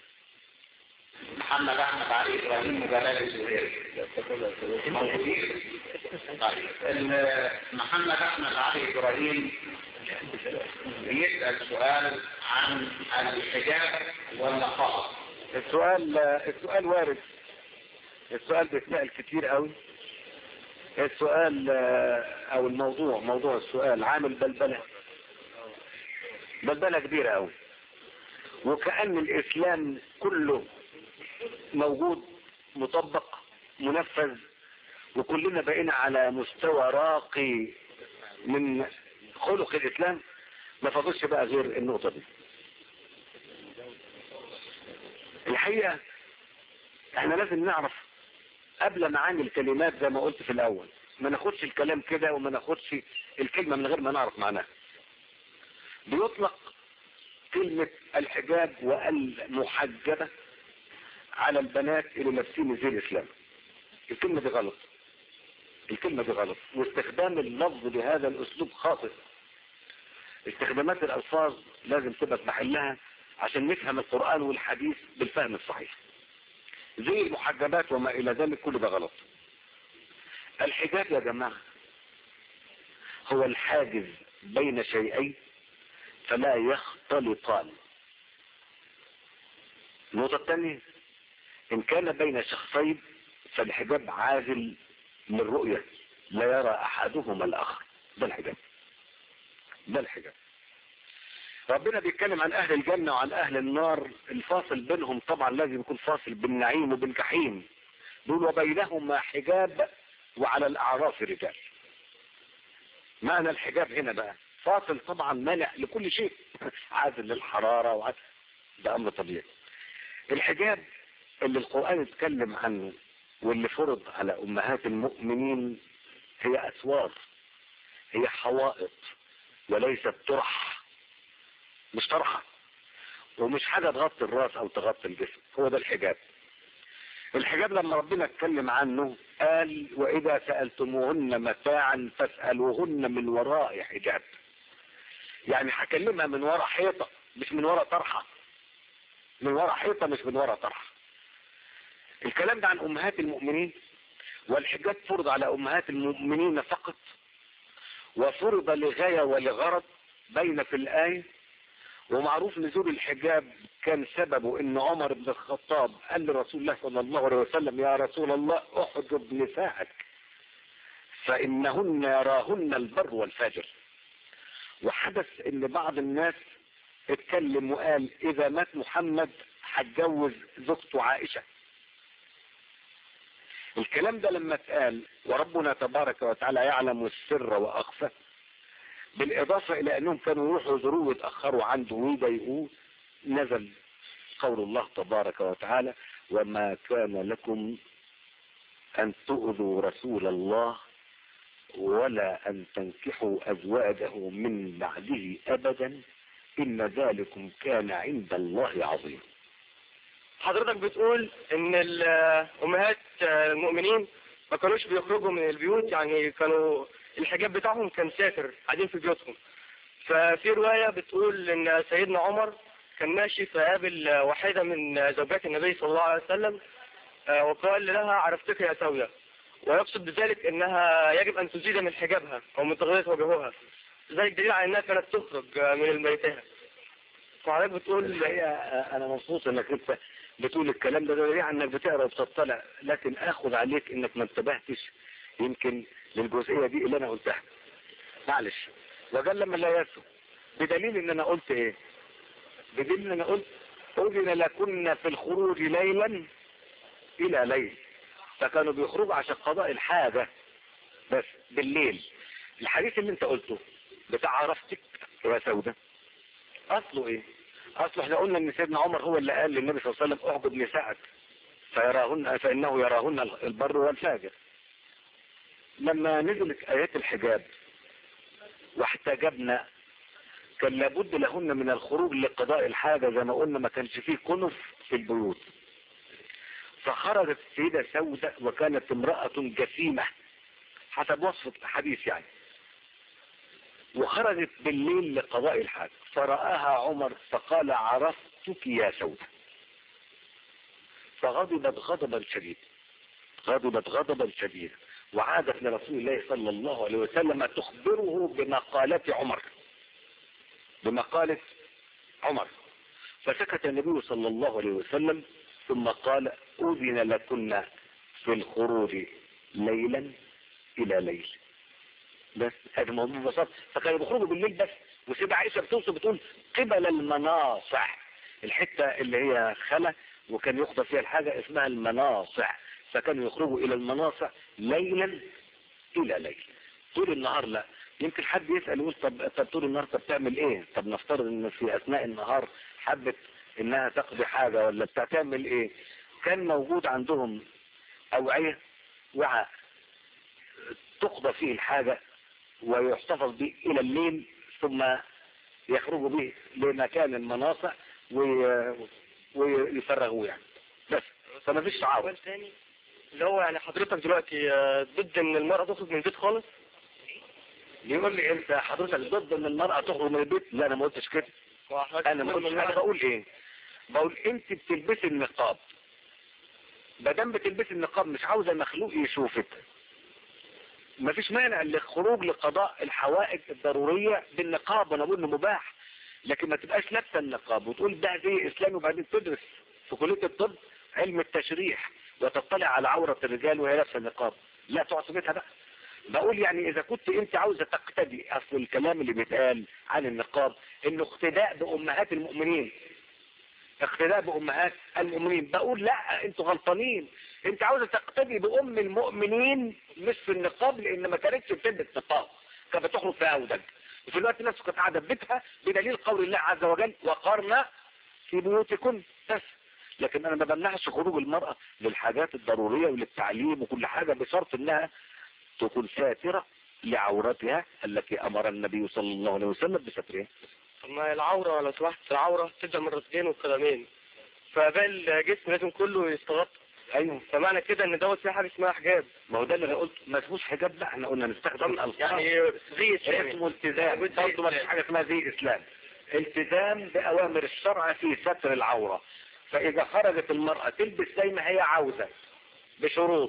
محمد احمد علي ابراهيم جلال الزهير طيب ال- محمد احمد علي ابراهيم بيسال سؤال عن الحجاب والنقاب السؤال السؤال وارد السؤال بيتسأل كتير قوي السؤال او الموضوع موضوع السؤال عامل بلبلة بلبلة كبيرة قوي وكأن الاسلام كله موجود مطبق منفذ وكلنا بقينا على مستوى راقي من خلق الاسلام ما فاضلش بقى غير النقطة دي الحقيقة احنا لازم نعرف قبل معاني الكلمات زي ما قلت في الاول ما ناخدش الكلام كده وما ناخدش الكلمة من غير ما نعرف معناها بيطلق كلمة الحجاب والمحجبة على البنات اللي لابسين زي الاسلام الكلمة دي غلط الكلمة دي غلط واستخدام اللفظ بهذا الاسلوب خاطئ استخدامات الالفاظ لازم تبقى في محلها عشان نفهم القرآن والحديث بالفهم الصحيح زي المحجبات وما الى ذلك كل ده غلط الحجاب يا جماعة هو الحاجز بين شيئين فلا يختلطان النقطة الثانية ان كان بين شخصين فالحجاب عازل للرؤية لا يرى احدهما الاخر ده الحجاب ده الحجاب ربنا بيتكلم عن اهل الجنة وعن اهل النار الفاصل بينهم طبعا لازم يكون فاصل بالنعيم وبالجحيم دول وبينهما حجاب وعلى الاعراف رجال معنى الحجاب هنا بقى فاصل طبعا مانع لكل شيء عازل للحرارة وعازل ده امر طبيعي الحجاب اللي القرآن اتكلم عنه واللي فرض على امهات المؤمنين هي اسوار هي حوائط وليست طرح مش طرحة ومش حاجة تغطي الراس او تغطي الجسم هو ده الحجاب الحجاب لما ربنا اتكلم عنه قال واذا سألتموهن متاعا فاسألوهن من وراء حجاب يعني هكلمها من وراء حيطة مش من وراء طرحة من وراء حيطة مش من وراء طرحة الكلام ده عن امهات المؤمنين والحجاب فرض على امهات المؤمنين فقط وفرض لغاية ولغرض بين في الآية ومعروف نزول الحجاب كان سببه ان عمر بن الخطاب قال لرسول الله صلى الله عليه وسلم يا رسول الله احجب نساءك فانهن يراهن البر والفاجر وحدث ان بعض الناس اتكلم وقال اذا مات محمد هتجوز زوجته عائشة الكلام ده لما اتقال وربنا تبارك وتعالى يعلم السر واخفى بالاضافة الى انهم كانوا يروحوا يزوروه ويتأخروا عنده ويضايقوه نزل قول الله تبارك وتعالى وما كان لكم ان تؤذوا رسول الله ولا ان تنكحوا ازواجه من بعده ابدا ان ذلكم كان عند الله عظيم حضرتك بتقول ان الامهات المؤمنين ما كانوش بيخرجوا من البيوت يعني كانوا الحجاب بتاعهم كان ساتر قاعدين في بيوتهم ففي رواية بتقول ان سيدنا عمر كان ماشي فقابل واحدة من زوجات النبي صلى الله عليه وسلم آه، وقال لها عرفتك يا سوية ويقصد بذلك انها يجب ان تزيد من حجابها او من تغطية وجهها ذلك دليل على انها كانت تخرج آه، من بيتها فحضرتك بتقول الحقيقة انا مبسوط انك انت بتقول الكلام ده ده دليل على انك بتقرا وبتطلع لكن اخذ عليك انك ما انتبهتش يمكن للجزئية دي اللي انا قلتها معلش وقال لما لا يسو بدليل ان انا قلت ايه بدليل ان انا قلت اذن لكن في الخروج ليلا الى ليل فكانوا بيخرجوا عشان قضاء الحاجة بس بالليل الحديث اللي انت قلته بتاع عرفتك يا سودة اصله ايه اصله احنا قلنا ان سيدنا عمر هو اللي قال للنبي صلى الله عليه وسلم اعبد نساءك فيراهن فانه يراهن البر والفاجر لما نزلت ايات الحجاب واحتجبنا كان لابد لهن من الخروج لقضاء الحاجة زي ما قلنا ما كانش فيه كنف في البيوت فخرجت السيدة سودة وكانت امرأة جسيمة حسب وصف الحديث يعني وخرجت بالليل لقضاء الحاجة فرآها عمر فقال عرفتك يا سودة فغضبت غضبا شديدا غضبت غضبا شديدا وعادت لرسول الله صلى الله عليه وسلم تخبره بمقالة عمر بمقالة عمر فسكت النبي صلى الله عليه وسلم ثم قال أذن لكن في الخروج ليلا إلى ليل بس هذا الموضوع ببساطة فكانوا بيخرجوا بالليل بس وسيدة عائشة بتوصف بتقول قبل المناصع الحتة اللي هي خلا وكان يخطى فيها الحاجة اسمها المناصع فكانوا يخرجوا إلى المناصع ليلا إلى ليل طول النهار لا يمكن حد يسأل يقول طب, طب طول النهار طب تعمل ايه طب نفترض ان في اثناء النهار حبت انها تقضي حاجة ولا بتاع تعمل ايه كان موجود عندهم اوعية وعاء تقضى فيه الحاجة ويحتفظ به الى الليل ثم يخرجوا به لمكان المناصع وي- ويفرغوه يعني بس فما فيش تعاون سؤال تاني اللي هو يعني حضرتك دلوقتي آه، ضد ان المرأة تخرج من البيت خالص بيقول لي انت حضرتك ضد ان المرأة تخرج من البيت لا انا ما قلتش كده وحضرتك انا ما بتقول قلتش إن انا المرأة- بقول ايه بقول انت بتلبسي النقاب ما دام بتلبسي النقاب مش عاوزه مخلوق يشوفك مفيش مانع للخروج لقضاء الحوائج الضرورية بالنقاب وانا بقول انه مباح لكن ما تبقاش لابسه النقاب وتقول ده زي اسلامي وبعدين تدرس في كلية الطب علم التشريح وتطلع على عورة الرجال وهي لابسه النقاب لا تقعد في بيتها بقى بقول يعني اذا كنت انت عاوزة تقتدي اصل الكلام اللي بيتقال عن النقاب انه اقتداء بامهات المؤمنين اقتداء بامهات المؤمنين بقول لا انتوا غلطانين انت عاوزة تقتدي بام المؤمنين مش في النقاب لان ما كانتش بتلبس نقاب كانت بتخرج في اودج وفي الوقت نفسه كانت قاعدة في بيتها بدليل قول الله عز وجل وقرنا في بيوتكم بس لكن انا ما بمنعش خروج المرأة للحاجات الضرورية وللتعليم وكل حاجة بشرط انها تكون ساترة لعورتها التي امر النبي صلى الله عليه وسلم بسترها طب ما العورة لو سمحت العورة تبدأ من الرجلين والقدمين فباقي الجسم لازم كله يستغطى ايوه فمعنى كده ان دوت فيه حاجة اسمها حجاب ما هو ده اللي انا قلت ما اسموش حجاب لا احنا قلنا نستخدم الالفاظ يعني زي اسلامي اسمه التزام برضه ما فيش حاجه اسمها زي اسلام التزام باوامر الشرع في ستر العوره فاذا خرجت المراه تلبس زي ما هي عاوزه بشروط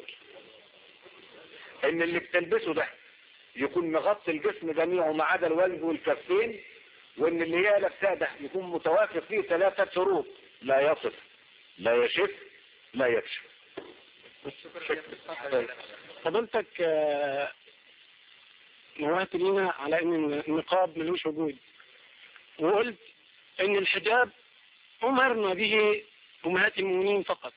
ان اللي بتلبسه ده يكون مغطي الجسم جميعه ما عدا الوجه والكفين وان اللي هي لابساه ده يكون متوافق فيه ثلاثه شروط لا يصف لا يشف لا يكشف فضلتك نوهت لينا على ان النقاب ملوش وجود وقلت ان الحجاب امرنا به امهات المؤمنين فقط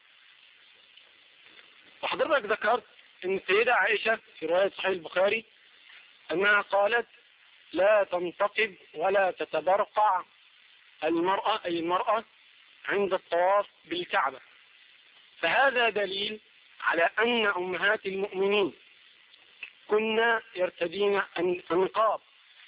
وحضرتك ذكرت ان السيدة عائشة في رواية صحيح البخاري انها قالت لا تنتقب ولا تتبرقع المرأة اي المرأة عند الطواف بالكعبة فهذا دليل على ان امهات المؤمنين كنا يرتدين النقاب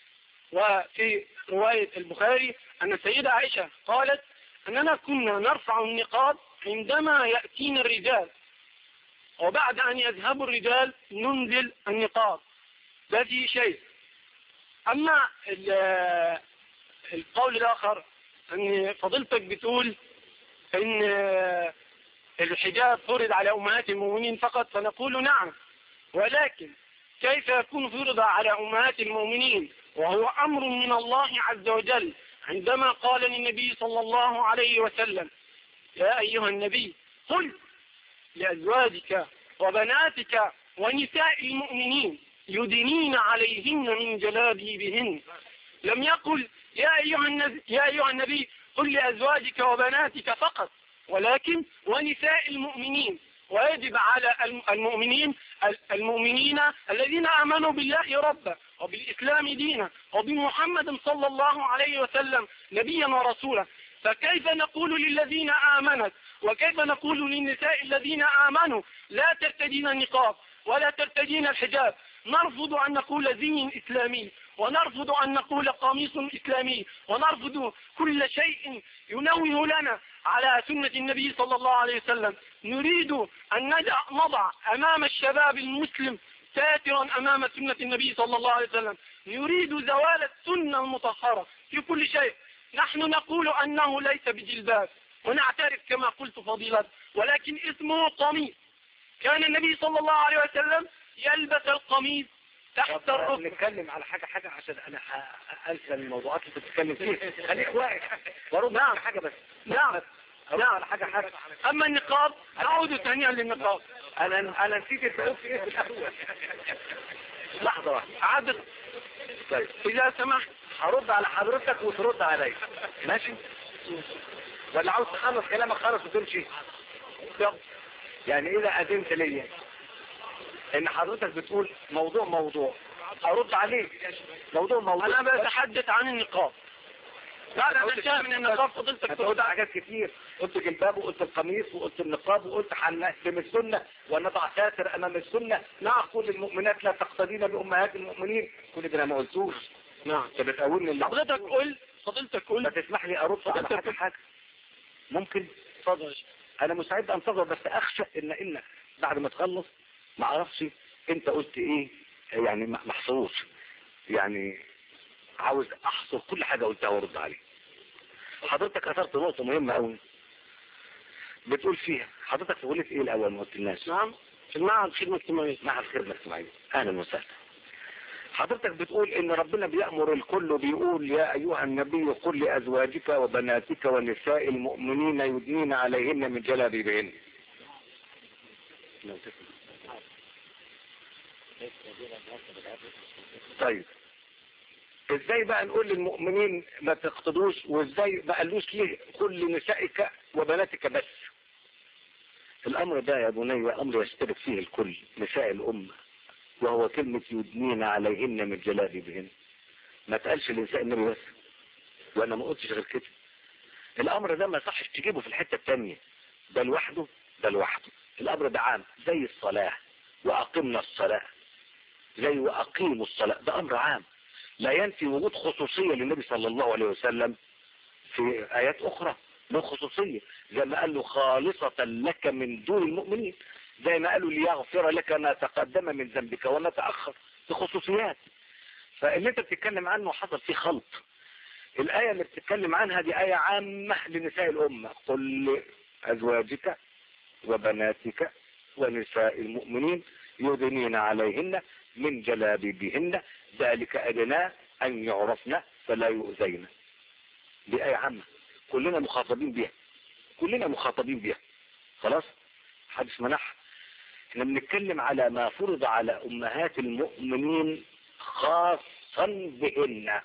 وفي رواية البخاري أن السيدة عائشة قالت أننا كنا نرفع النقاب عندما يأتينا الرجال وبعد أن يذهبوا الرجال ننزل النقاب ده في شيء أما القول الآخر أن فضيلتك بتقول أن الحجاب فرض على أمهات المؤمنين فقط فنقول نعم ولكن كيف يكون فرض على أمهات المؤمنين وهو أمر من الله عز وجل عندما قال للنبي صلى الله عليه وسلم يا أيها النبي قل لأزواجك وبناتك ونساء المؤمنين يدنين عليهن من جلابيبهن لم يقل يا أيها النبي, يا أيها النبي قل لأزواجك وبناتك فقط ولكن ونساء المؤمنين ويجب على المؤمنين المؤمنين الذين آمنوا بالله ربا وبالإسلام دينا وبمحمد صلى الله عليه وسلم نبيا ورسولا فكيف نقول للذين آمنت وكيف نقول للنساء الذين آمنوا لا ترتدين النقاب ولا ترتدين الحجاب نرفض أن نقول زي إسلامي ونرفض أن نقول قميص إسلامي ونرفض كل شيء ينوه لنا على سنة النبي صلى الله عليه وسلم نريد أن نضع أمام الشباب المسلم ساترا أمام سنة النبي صلى الله عليه وسلم نريد زوال السنة المطهرة في كل شيء نحن نقول أنه ليس بجلباب ونعترف كما قلت فضيلة ولكن اسمه قميص كان النبي صلى الله عليه وسلم يلبس القميص تحت الركب نتكلم على حاجة حاجة عشان انا انسى الموضوعات اللي بتتكلم فيها خليك واقف برد نعم حاجة بس نعم نعم على حاجة حاجة اما النقاب نعود ثانيا للنقاب انا انا نسيت انت قلت ايه في الاول لحظة واحدة عدد طيب اذا سمحت هرد على حضرتك وترد عليا ماشي ولا عاوز تخلص كلامك خالص وتمشي يعني اذا اذنت ليا ان حضرتك بتقول موضوع موضوع ارد عليك موضوع موضوع انا بتحدث عن النقاب لا لا انا شايف من النقاب فضلتك انت قلت حاجات كتير قلت جلباب وقلت القميص وقلت النقاب وقلت حنقدم السنة ونضع ساتر امام السنة نعقل للمؤمنات لا تقتدين بامهات المؤمنين كل ده انا ما قلتوش نعم انت بتقولني اللي حضرتك قل فضلتك ما قل تسمح لي ارد على حاجة حاجة ممكن اتفضل انا مستعد انتظر بس اخشى ان انك بعد ما تخلص ما اعرفش انت قلت ايه يعني ما محصوش يعني عاوز احصر كل حاجة قلتها وارد عليه حضرتك اثرت نقطة مهمة قوي بتقول فيها حضرتك في كلية ايه الاول ما قلتلناش نعم في المعهد خدمة اجتماعية مع الخدمة الاجتماعية اهلا وسهلا حضرتك بتقول ان ربنا بيأمر الكل وبيقول يا ايها النبي قل لازواجك وبناتك ونساء المؤمنين يدنين عليهن من جلابيبهن طيب ازاي بقى نقول للمؤمنين ما تقتدوش وازاي ما قالوش ليه كل نسائك وبناتك بس الامر ده يا بني امر يشترك فيه الكل نساء الامه وهو كلمة يدنين عليهن من جلابيبهن ما تقالش لنساء النبي بس وانا ما قلتش غير كده الامر ده ما صحش تجيبه في الحتة التانية ده لوحده ده لوحده الامر ده عام زي الصلاة واقمنا الصلاة زي واقيموا الصلاة ده امر عام لا ينفي وجود خصوصية للنبي صلى الله عليه وسلم في ايات اخرى من خصوصية زي ما قال له خالصة لك من دون المؤمنين زي ما قالوا ليغفر لك ما تقدم من ذنبك وما تأخر في خصوصيات فاللي انت بتتكلم عنه حصل فيه خلط الآية اللي بتتكلم عنها دي آية عامة لنساء الأمة قل لأزواجك وبناتك ونساء المؤمنين يدنين عليهن من جلابيبهن ذلك أدنى أن يعرفن فلا يؤذين دي آية عامة كلنا مخاطبين بها كلنا مخاطبين بها خلاص حدث منح احنا بنتكلم على ما فرض على امهات المؤمنين خاصا بهن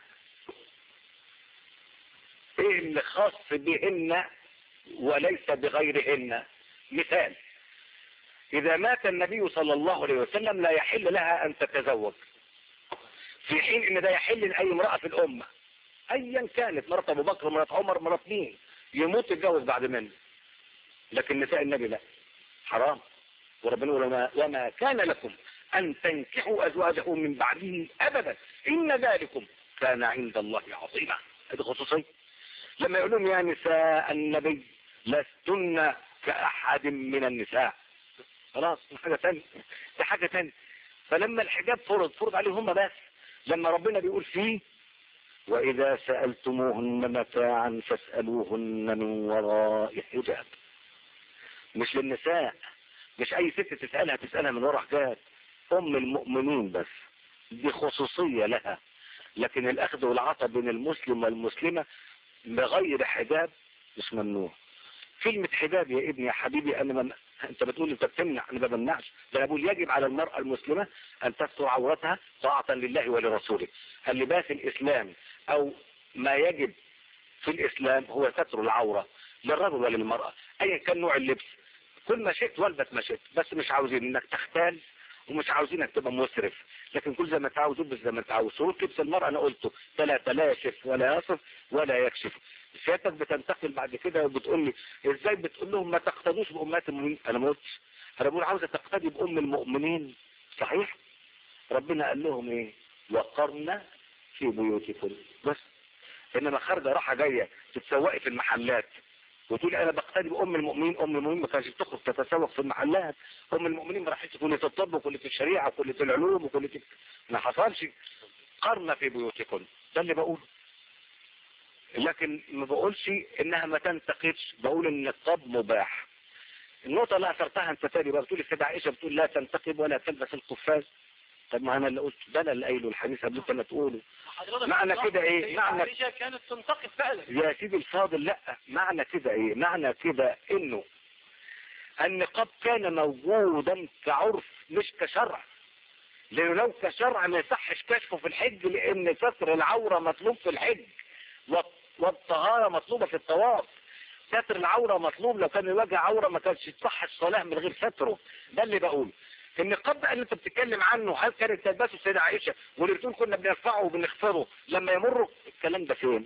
ايه اللي خاص بهن وليس بغيرهن مثال اذا مات النبي صلى الله عليه وسلم لا يحل لها ان تتزوج في حين ان ده يحل لاي امرأة في الامة ايا كانت مرات ابو بكر مرات عمر مرات مين يموت يتجوز بعد منه لكن نساء النبي لا حرام وربنا يقول وما, وما كان لكم ان تنكحوا ازواجه من بعده ابدا ان ذلكم كان عند الله عظيما هذه خصوصية لما يقول لهم يا نساء النبي لستن كأحد من النساء خلاص دي حاجة تانية دي حاجة تانية فلما الحجاب فرض فرض عليهم هم بس لما ربنا بيقول فيه وإذا سألتموهن متاعا فاسألوهن من وراء حجاب مش للنساء مش أي ست تسألها تسألها من وراء حجاب أم المؤمنين بس دي خصوصية لها لكن الأخذ والعطاء بين المسلم والمسلمة بغير حجاب مش ممنوع كلمة حجاب يا ابني يا حبيبي أنا من... أنت بتقول أنت بتمنع أنا ما بمنعش ده أنا بقول يجب على المرأة المسلمة أن تستر عورتها طاعة لله ولرسوله اللباس الإسلام أو ما يجب في الإسلام هو ستر العورة للرجل وللمرأة أيا كان نوع اللبس كل ما شئت والبس ما شئت بس مش عاوزين انك تختال ومش عاوزينك تبقى مسرف لكن كل زي ما تعاوز البس زي ما تعاوز شروط لبس المرأة انا قلته ثلاثة لا يشف ولا يصف ولا يكشف سيادتك بتنتقل بعد كده وبتقول لي ازاي بتقول لهم ما تقتدوش بامهات المؤمنين انا ما قلتش انا بقول عاوزه تقتدي بام المؤمنين صحيح ربنا قال لهم ايه وقرن في بيوتكم بس انما خارجه راحه جايه تتسوقي في المحلات وتقول انا بقتدي بام المؤمنين ام المؤمنين ما كانتش تخرج تتسوق في المحلات ام المؤمنين ما راحتش كليه الطب وكليه الشريعه وكليه العلوم وكليه ما حصلش قرن في بيوتكم ده اللي بقوله لكن ما بقولش انها ما تنتقدش بقول ان الطب مباح النقطة اللي اثرتها انت تاني بقى بتقول السيدة عائشة بتقول لا تنتقب ولا تلبس القفاز طب ما انا اللي قلت ده انا اللي قايله الحديث قبل كده تقوله معنى كده ايه معنى عائشة كانت تنتقد فعلا يا سيدي الفاضل لا معنى كده ايه معنى كده انه النقاب كان موجودا كعرف مش كشرع لانه لو كشرع ما يصحش كشفه في الحج لان ستر العورة مطلوب في الحج والطهارة مطلوبة في الطواف ستر العورة مطلوب لو كان الوجه عورة ما كانش تصح الصلاة من غير ستره ده اللي بقول النقاب بقى اللي انت بتتكلم عنه هل كانت تلبسه السيدة عائشة واللي بتقول كنا بنرفعه وبنخفضه لما يمروا الكلام ده فين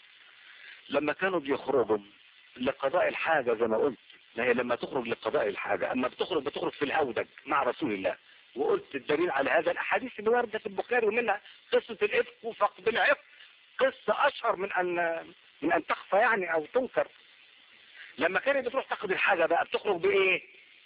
لما كانوا بيخرجوا لقضاء الحاجة زي ما قلت ما هي لما تخرج لقضاء الحاجة اما بتخرج بتخرج في الهودج مع رسول الله وقلت الدليل على هذا الاحاديث اللي واردة في البخاري ومنها قصة الافك وفقد العفق قصة اشهر من ان من ان تخفى يعني او تنكر لما كانت بتروح تاخد الحاجة بقى بتخرج بايه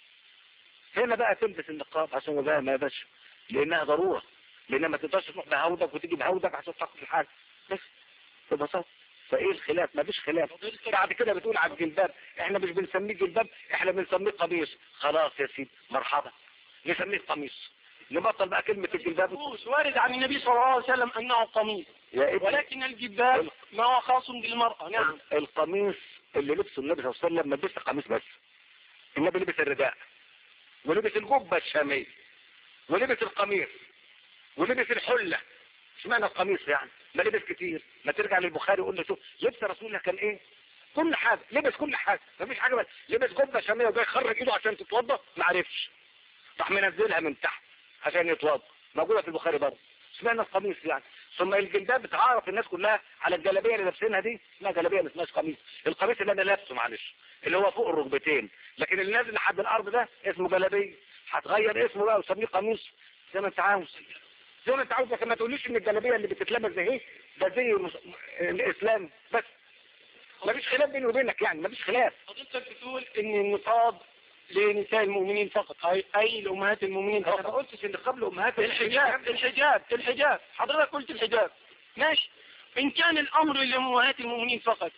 هنا بقى تلبس النقاب عشان بقى ما يبقاش لانها ضرورة لانها ما تقدرش تروح بهودك وتيجي بهودك عشان تاخد الحاجة بس ببساطة فايه الخلاف ما فيش خلاف بعد كده بتقول على الجلباب احنا مش بنسميه جلباب احنا بنسميه قميص خلاص يا سيدي مرحبا نسميه قميص نبطل بقى كلمة الجلباب وارد عن النبي صلى الله عليه وسلم انه قميص يا ابني ولكن الجباب ما هو خاص بالمرأة نعم القميص اللي لبسه النبي صلى الله عليه وسلم ما لبس قميص بس النبي لبس الرداء ولبس الجبة الشامية ولبس القميص ولبس الحلة اشمعنى القميص يعني ما لبس كتير ما ترجع للبخاري وقول له شوف لبس رسول الله كان ايه كل حاجة لبس كل حاجة ما فيش حاجة بس لبس جبة شامية وجاي يخرج ايده عشان تتوضى ما عرفش راح منزلها من تحت عشان يتوضى موجودة في البخاري برضه اشمعنى القميص يعني ثم الجلباب بتعرف الناس كلها على الجلابيه اللي لابسينها دي اسمها جلابيه ما اسمهاش قميص القميص اللي انا لابسه معلش اللي هو فوق الركبتين لكن اللي نازل لحد الارض ده اسمه جلابيه هتغير اسمه بقى وسميه قميص زي ما انت عاوز زي ما انت عاوز لكن ما تقوليش ان الجلابيه اللي بتتلبس زي ايه ده زي المس... الاسلام بس ما فيش خلاف بيني وبينك يعني ما فيش خلاف حضرتك بتقول ان النقاب لنساء المؤمنين فقط اي اي لامهات المؤمنين انا ما فقط قلتش ان قبل امهات الحجاب الحجاب الحجاب حضرتك قلت الحجاب ماشي ان كان الامر لامهات المؤمنين فقط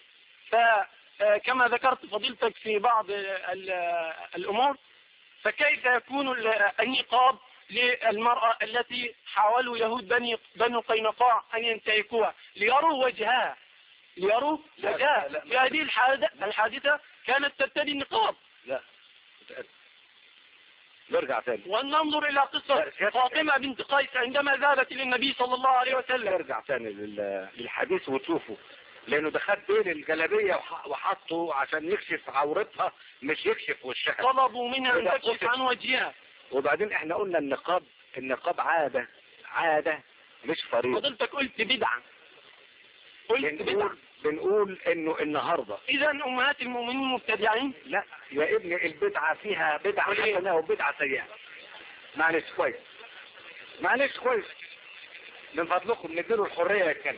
فكما ذكرت فضيلتك في بعض ال- الامور فكيف يكون ال- النقاب للمرأة التي حاولوا يهود بني بنو قينقاع ان ينتهكوها ليروا وجهها ليروا لا، وجهها لا، لا. في هذه الحادثة الحادثة كانت ترتدي النقاب لا نرجع تاني وأن ننظر إلى قصة فاطمة بنت قيس عندما ذهبت إلى النبي صلى الله عليه وسلم نرجع تاني لل- للحديث وتشوفه لانه ده خد بين الجلابيه وح- وحطه عشان يكشف عورتها مش يكشف وشها طلبوا منها أن إذا تكشف قتل. عن وجهها وبعدين احنا قلنا النقاب النقاب عاده عاده مش فريضه فضلتك قلت بدعة قلت بدعة بنقول بنقول انه النهارده إذا أمهات المؤمنين مبتدعين لا يا ابني البدعه فيها بدعه حسنه وبدعه سيئه معلش كويس معلش كويس من فضلكم نديله الحريه يتكلم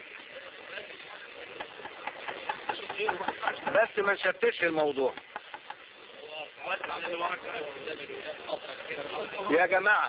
بس ما نشتتش الموضوع يا جماعة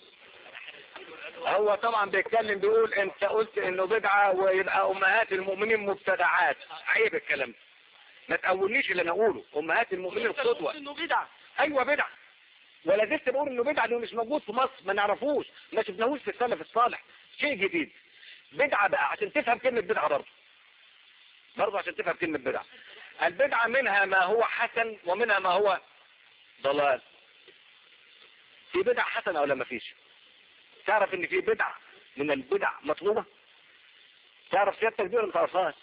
هو طبعا بيتكلم بيقول انت قلت انه بدعة ويبقى امهات المؤمنين مبتدعات عيب الكلام ده ما تقولنيش اللي انا اقوله امهات المؤمنين القدوة إنه بدعة ايوه بدعة ولا زلت بقول انه بدعة انه مش موجود في مصر ما نعرفوش ما شفناهوش في السلف الصالح شيء جديد بدعة بقى عشان تفهم كلمة بدعة برضه برضه عشان تفهم كلمة بدعة البدعة منها ما هو حسن ومنها ما هو ضلال في بدع حسنة ولا ما فيش تعرف ان في بدع من البدع مطلوبة تعرف سيادتك دي ولا ما تعرفهاش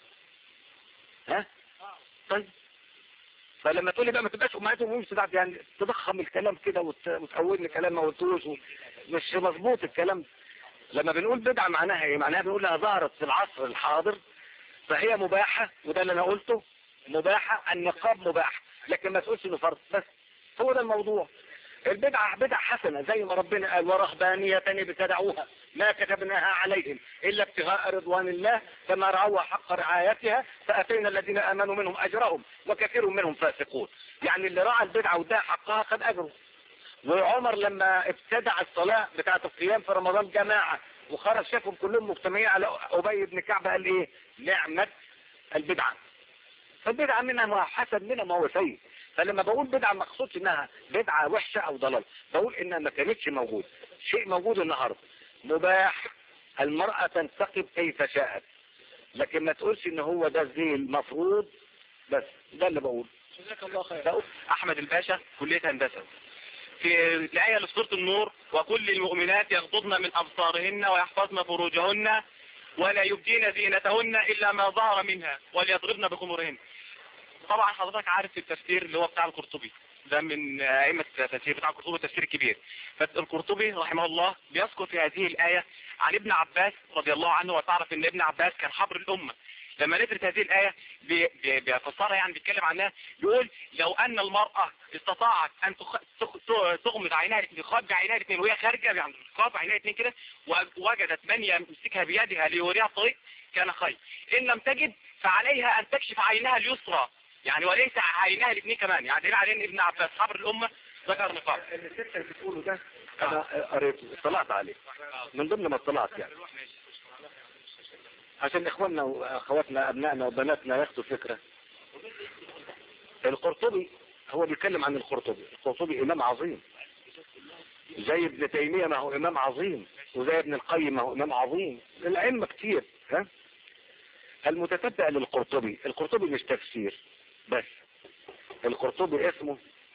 ها طيب فلما تقول لي بقى ما تبقاش امهات ومؤمنين تدعي يعني تضخم الكلام كده وت- وتقول لي كلام ما قلتوش و- مش مظبوط الكلام ده لما بنقول بدعة معناها ايه معناها بنقول لها ظهرت في العصر الحاضر فهي مباحة وده اللي انا قلته مباحة النقاب مباح لكن ما تقولش انه فرض بس هو ده الموضوع البدعة بدعة حسنة زي ما ربنا قال ورهبانية ابتدعوها ما كتبناها عليهم إلا ابتغاء رضوان الله فما رعوها حق رعايتها فأتينا الذين آمنوا منهم أجرهم وكثير منهم فاسقون يعني اللي رعى البدعة وده حقها خد أجره وعمر لما ابتدع الصلاة بتاعة القيام في رمضان جماعة وخرج شافهم كلهم مجتمعين على أبي بن كعب قال إيه نعمة البدعة فالبدعة منها ما حسن منها ما هو سيء فلما بقول بدعة ما اقصدش انها بدعة وحشة او ضلال بقول انها ما كانتش موجود شيء موجود النهاردة مباح المرأة تنتقب كيف شاءت لكن ما تقولش ان هو ده الزي المفروض بس ده اللي بقول جزاك الله خير بقول احمد الباشا كلية هندسة في الآية لسورة النور وكل المؤمنات يغضضن من أبصارهن ويحفظن فروجهن ولا يبدين زينتهن إلا ما ظهر منها وليضربن بخمرهن طبعا حضرتك عارف التفسير اللي هو بتاع القرطبي ده من أئمة التفسير بتاع القرطبي التفسير الكبير فالقرطبي رحمه الله بيذكر في هذه الآية عن ابن عباس رضي الله عنه وتعرف ان ابن عباس كان حبر الأمة لما ندرس هذه الآية بي- بي- بيفسرها يعني بيتكلم عنها يقول لو أن المرأة استطاعت أن تخ... تخ... ت- تغمض عينها الاثنين تخبي عينها الاثنين وهي خارجة يعني تخبي عينها الاثنين كده ووجدت من يمسكها بيدها ليوريها الطريق كان خير إن لم تجد فعليها أن تكشف عينها اليسرى يعني وليس عينها الاثنين كمان يعني دليل على ان ابن عباس حبر الأمة ذكر نقاط اللي الست اللي بتقوله ده انا قريته اطلعت عليه من ضمن ما اطلعت يعني عشان اخواننا واخواتنا ابنائنا وبناتنا ياخدوا فكرة القرطبي هو بيتكلم عن القرطبي القرطبي امام عظيم زي ابن تيمية ما هو امام عظيم وزي ابن القيم ما هو امام عظيم الائمه كتير ها المتتبع للقرطبي القرطبي مش تفسير بس القرطبي اسمه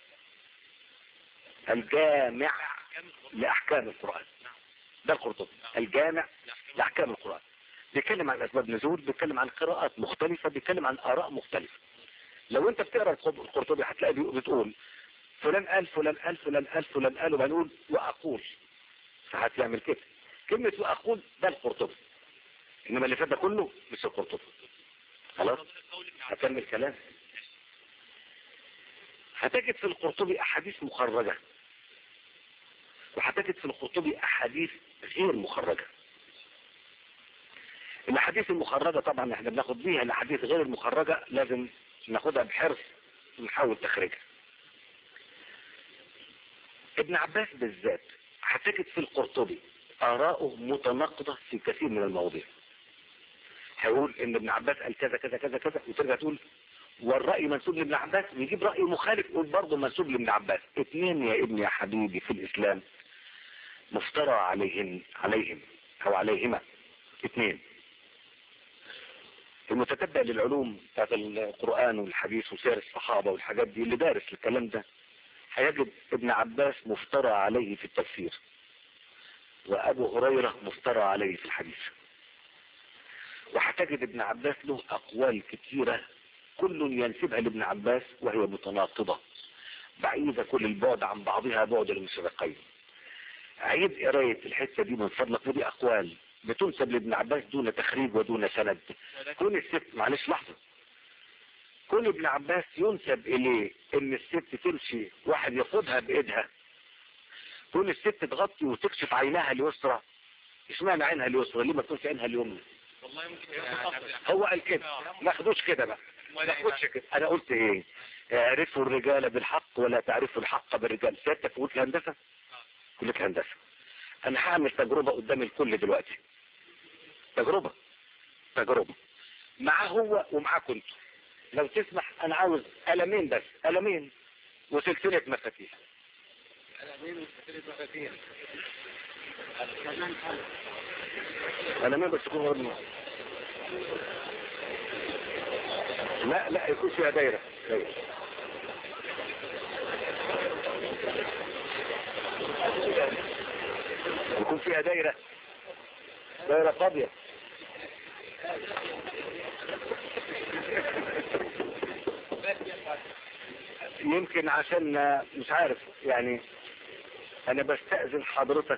الجامع لأحكام القرآن ده القرطبي الجامع لأحكام القرآن بيتكلم عن أسباب نزول بيتكلم عن قراءات مختلفة بيتكلم عن آراء مختلفة لو انت بتقرأ القرطبي هتلاقي بي- بتقول فلان قال فلان قال فلان قال فلان قال وبنقول وأقول فهتعمل كده كلمة وأقول ده القرطبي إنما اللي فات ده كله مش القرطبي خلاص هكمل كلام هتجد في القرطبي أحاديث مخرجة وهتجد في القرطبي أحاديث غير مخرجة الأحاديث المخرجة طبعا احنا بناخد بيها الأحاديث غير المخرجة لازم ناخدها بحرص ونحاول تخرجها ابن عباس بالذات هتجد في القرطبي آراءه متناقضة في كثير من المواضيع هيقول ان ابن عباس قال كذا كذا كذا كذا وترجع تقول والرأي منسوب لابن عباس ويجيب رأي مخالف يقول برضه منسوب لابن عباس اثنين يا ابني يا حبيبي في الإسلام مفترى عليهم عليهم أو عليهما اثنين المتتبع للعلوم بتاعت القرآن والحديث وسير الصحابة والحاجات دي اللي دارس الكلام ده هيجد ابن عباس مفترى عليه في التفسير وابو هريرة مفترى عليه في الحديث وهتجد ابن عباس له اقوال كثيرة كل ينسبها لابن عباس وهي متناقضة بعيدة كل البعد عن بعضها بعد المشرقين عيد قراية الحتة دي من فضلك ودي اقوال بتنسب لابن عباس دون تخريج ودون سند كون الست معلش لحظة كون ابن عباس ينسب اليه ان الست تمشي واحد ياخدها بايدها كون الست تغطي وتكشف عينها اليسرى اشمعنى عينها اليسرى ليه ما تكونش عينها اليمنى هو قال كده ما خدوش كده بقى ما خدوش كده انا قلت ايه اعرفوا الرجال بالحق ولا تعرفوا الحق بالرجال سيادتك في كلية هندسة كلية هندسة انا هعمل تجربة قدام الكل دلوقتي تجربة تجربة معاه هو ومعاكم انتوا لو تسمح انا عاوز قلمين بس قلمين وسلسلة مفاتيح قلمين بس يكون غير منهم. لا لا يكون فيها دايرة دايرة يكون فيها دايرة دايرة فاضية يمكن عشان مش عارف يعني انا بستأذن حضرتك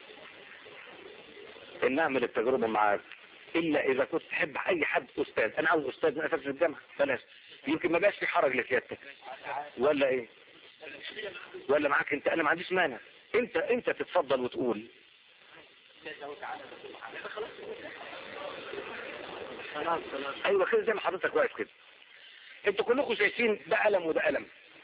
ان اعمل التجربة معاك الا اذا كنت تحب اي حد استاذ انا عاوز استاذ من اساس الجامعة بلاش يمكن ما بقاش في حرج لسيادتك ولا ايه ولا معاك انت انا ما عنديش مانع انت انت تتفضل وتقول ايوه كده زي ما حضرتك واقف كده انتوا كلكم شايفين ده قلم وده قلم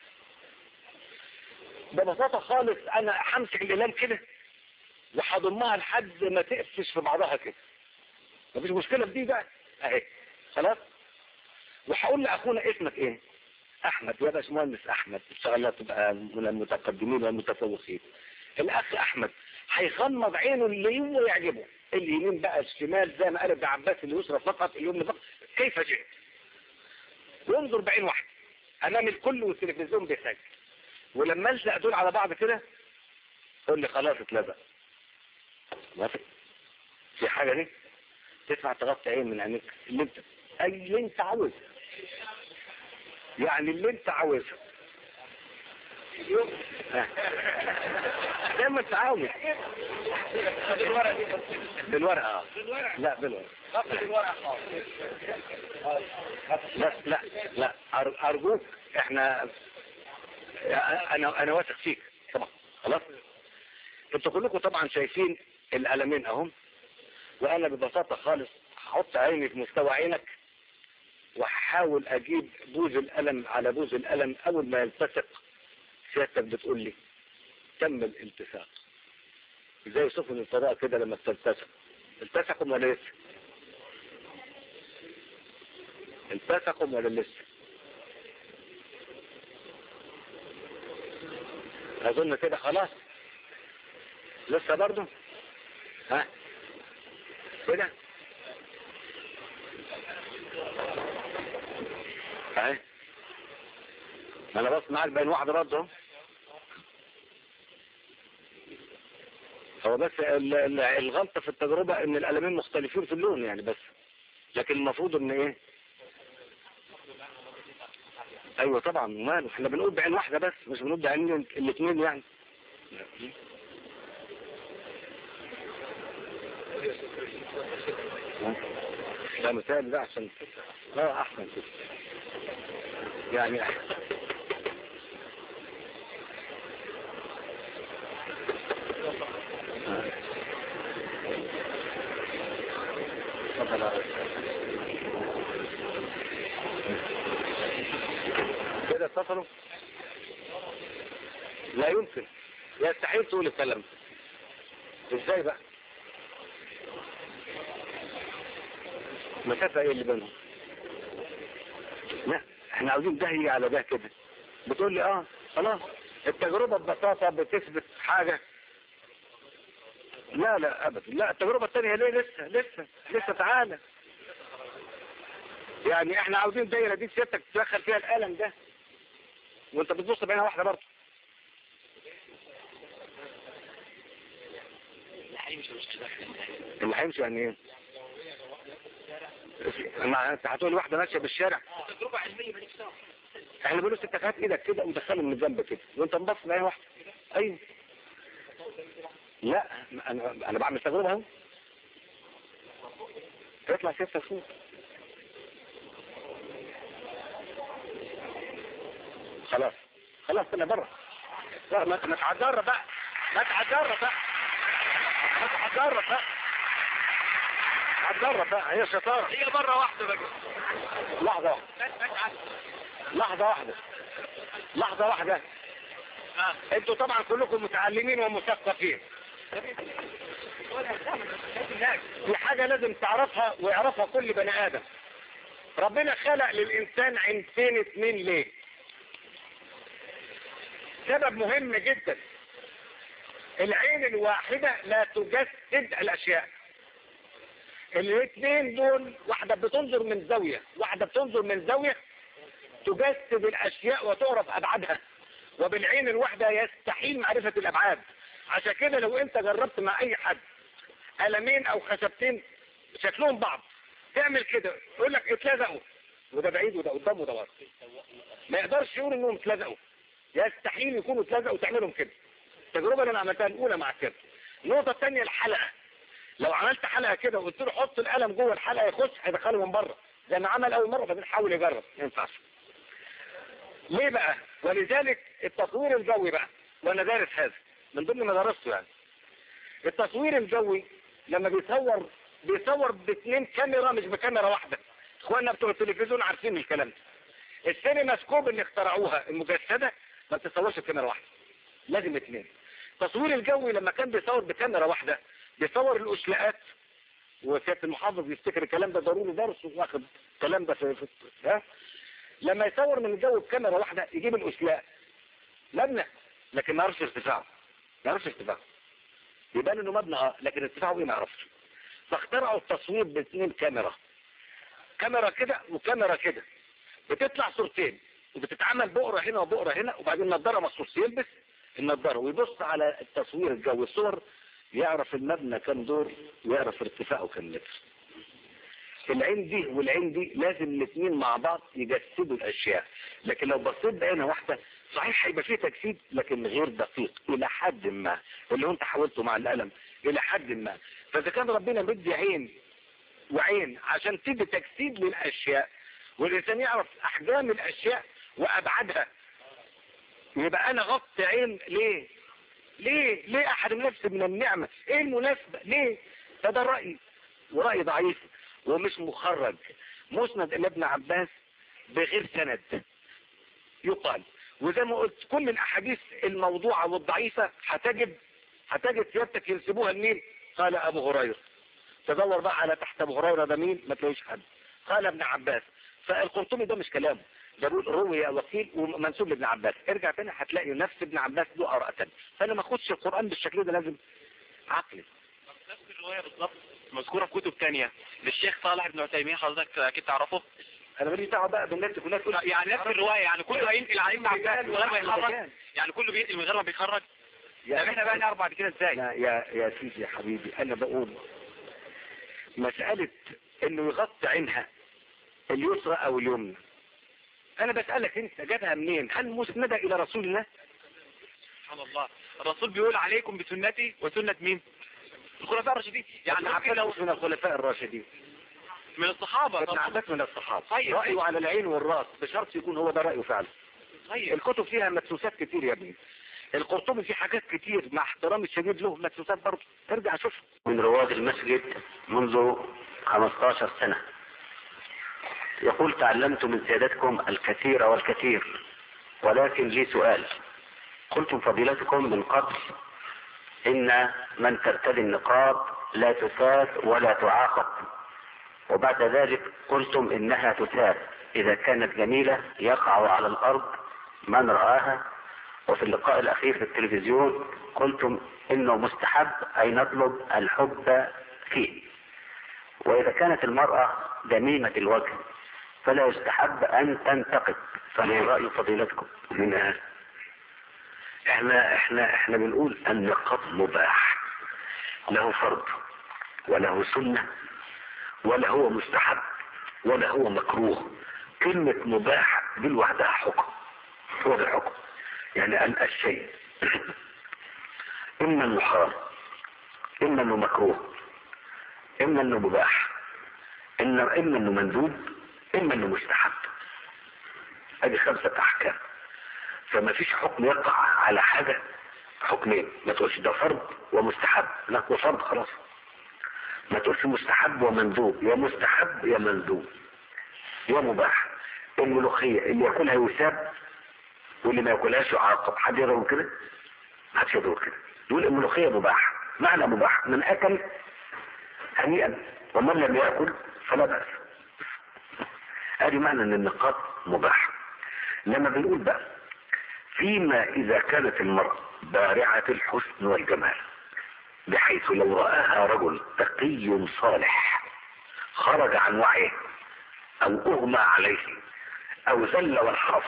ببساطة خالص انا همسك القلم كده وهضمها لحد ما تقفش في بعضها كده مفيش مشكلة في دي بقى اهي خلاص وهقول لاخونا اسمك ايه احمد يا باشمهندس احمد ان شاء الله تبقى من المتقدمين والمتفوقين الاخ احمد هيغمض عينه اللي هو يعجبه اليمين بقى الشمال زي ما قال ابن عباس اللي يسرى فقط اليمين فقط كيف جئت وانظر بعين واحده امام الكل والتلفزيون بيسجل ولما الزق دول على بعض كده قول لي خلاص اتلزق موافق في حاجه دي تسمع تغطي عين من عينيك اللي انت اي اللي انت عاوزها يعني اللي انت عاوزها زي ما انت عاوز بالورقه اه لا بالورقه لا لا لا أر- ارجوك احنا انا انا واثق فيك طبعا خلاص انتوا كلكم طبعا شايفين القلمين اهم وانا ببساطة خالص هحط عيني في مستوى عينك وهحاول اجيب بوز القلم على بوز القلم اول ما يلتصق سيادتك بتقول لي تم الالتصاق زي سفن الفضاء كده لما بتلتصق التصقوا ولا لسه التصقوا ولا لسه اظن كده خلاص لسه برضه ها كده اهي ما انا بص معاك بين واحده برضه اهو. هو بس ال- ال- الغلطه في التجربه ان القلمين مختلفين في اللون يعني بس لكن المفروض ان ايه ايوه طبعا ماله احنا بنقول بعين واحده بس مش بنقول بعين الاثنين يعني ده مثال ده عشان لا احسن كده يعني اتفضل يا ريس. كده اتصلوا لا يمكن يستحيل تقول الكلام ده. ازاي بقى مسافة ايه اللي بينهم لا احنا عاوزين ده هي على ده كده بتقول لي اه خلاص التجربة ببساطة بتثبت حاجة لا لا ابدا لا التجربة الثانية ليه لسه لسه لسه تعالى يعني احنا عاوزين دايرة دي سيادتك تدخل فيها القلم ده وانت بتبص بعينها واحدة برضه اللي هيمشي يعني ايه ما انت هتقول واحده ماشيه بالشارع تجربة علمية مالك سوا احنا بنقول ستك هات ايدك كده ودخلهم من جنب كده وانت مبص لاي واحده ايوه لا انا انا بعمل تجربه اهو اطلع ستة فوق خلاص خلاص طلع بره لا ما ما تعجرب بقى ما تعجرب بقى ما تعجرب بقى تعجرب بقى هي شطاره هي مرة واحدة بقى لحظه واحده لحظه واحده لحظه واحده آه. انتوا طبعا كلكم متعلمين ومثقفين في حاجة لازم تعرفها ويعرفها كل بني آدم ربنا خلق للإنسان عينتين اتنين ليه سبب مهم جدا العين الواحدة لا تجسد الأشياء الاثنين دول واحدة بتنظر من زاوية واحدة بتنظر من زاوية تجسد الأشياء وتعرف أبعادها وبالعين الواحدة يستحيل معرفة الأبعاد عشان كده لو انت جربت مع اي حد قلمين او خشبتين شكلهم بعض تعمل كده يقول لك اتلزقوا وده بعيد وده قدام وده ورا ما يقدرش يقول انهم اتلزقوا يستحيل يكونوا اتلزقوا تعملهم كده التجربة اللي انا عملتها الاولى مع كده النقطة الثانية الحلقة لو عملت حلقة كده وقلت له حط القلم جوه الحلقة يخش هيدخله من بره زي ما عمل اول مرة بعدين حاول يجرب ما ينفعش ليه بقى ولذلك التصوير الجوي بقى وانا دارس هذا من ضمن ما درسته يعني التصوير الجوي لما بيصور بيصور باثنين كاميرا مش بكاميرا واحدة اخواننا بتوع التلفزيون عارفين الكلام ده السينما سكوب اللي اخترعوها المجسدة ما بتصورش بكاميرا واحدة لازم اثنين التصوير الجوي لما كان بيصور بكاميرا واحدة بيصور الاشلاءات وسيادة المحافظ يفتكر الكلام ده ضروري درس واخد الكلام ده في, في ها لما يصور من الجو بكاميرا واحدة يجيب الاشلاء مبنى لكن ما يعرفش ارتفاعه ما يعرفش ارتفاعه يبان انه مبنى اه لكن ارتفاعه ايه ما يعرفش فاخترعوا التصوير باثنين كاميرا كاميرا كده وكاميرا كده بتطلع صورتين وبتتعمل بقرة هنا وبقرة هنا وبعدين نظارة مخصوص يلبس النظارة ويبص على التصوير الجوي الصور يعرف المبنى كم دور ويعرف ارتفاعه كم متر العين دي والعين دي لازم الاثنين مع بعض يجسدوا الاشياء لكن لو بصيت بعينه واحدة صحيح هيبقى فيه تجسيد لكن غير دقيق الى حد ما اللي هو انت حاولته مع القلم الى حد ما فاذا كان ربنا مدي عين وعين عشان تدي تجسيد للاشياء والانسان يعرف احجام الاشياء وابعادها يبقى انا غطت عين ليه ليه ليه احرم نفسي من النعمة ايه المناسبة ليه فده رأي ورأي ضعيف ومش مخرج مسند الى ابن عباس بغير سند يقال وزي ما قلت كل الاحاديث الموضوعة والضعيفة هتجد هتجد سيادتك ينسبوها لمين قال ابو هريرة تدور بقى على تحت ابو هريرة ده مين ما تلاقيش حد قال ابن عباس فالقرطبي ده مش كلامه ده بيقول روي وكيل ومنسوب لابن عباس ارجع تاني هتلاقي نفس ابن عباس له اراء تانية فانا ما اخدش القران بالشكل ده لازم عقلي نفس الرواية بالظبط مذكورة في كتب تانية للشيخ صالح بن عثيمين حضرتك اكيد تعرفه انا ماليش دعوه بقى بالناس كلها تقول يعني نفس الرواية يعني كله هينقل على ابن عباس من غير ما يخرج يعني كله بينقل من غير ما بيخرج طب احنا بقى نعرف بعد كده ازاي لا يا يا سيدي يا حبيبي انا بقول مسألة انه يغطي عينها اليسرى او اليمنى انا بسألك انت جابها منين هل مسندة الى رسول الله سبحان الله الرسول بيقول عليكم بسنتي وسنة مين الخلفاء الراشدين يعني ابن عارفين عباس من الخلفاء الراشدين من الصحابة ابن طبعا عباس من الصحابة طيب. رأيه على العين والراس بشرط يكون هو ده رأيه فعلا طيب الكتب فيها مدسوسات كتير يا ابني القرطبي في حاجات كتير مع احترامي الشديد له مدسوسات برضه ارجع شوف من رواد المسجد منذ 15 سنة يقول تعلمت من سيادتكم الكثير والكثير ولكن لي سؤال قلتم فضيلتكم من قبل إن من ترتدي النقاب لا تثاب ولا تعاقب وبعد ذلك قلتم إنها تثاب إذا كانت جميلة يقع على الأرض من رآها وفي اللقاء الأخير في التلفزيون قلتم إنه مستحب أي نطلب الحب فيه وإذا كانت المرأة دميمة الوجه فلا يستحب أن تنتقد فما رأي فضيلتكم من احنا احنا احنا بنقول النقاب مباح له فرض وله سنة ولا هو مستحب ولا هو مكروه كلمة مباح دي لوحدها حكم هو ده الحكم يعني قال الشيء اما انه حرام اما انه مكروه اما انه مباح اما اما انه مندوب اما انه مستحب ادي خمسة احكام فما فيش حكم يقع على حاجة حكمين ما تقولش ده فرض ومستحب لا هو فرض خلاص ما تقولش مستحب ومندوب يا مستحب يا مندوب يا مباح الملوخية اللي ياكلها يساب واللي ما ياكلهاش يعاقب حد يقدر كده ما حدش يقدر كده يقول الملوخية مباح معنى مباح من اكل هنيئا ومن لم يأكل فلا بأس ادي معنى ان النقاط مباح لما بنقول بقى فيما اذا كانت المرأة بارعة الحسن والجمال بحيث لو رآها رجل تقي صالح خرج عن وعيه او اغمى عليه او زل وانحرف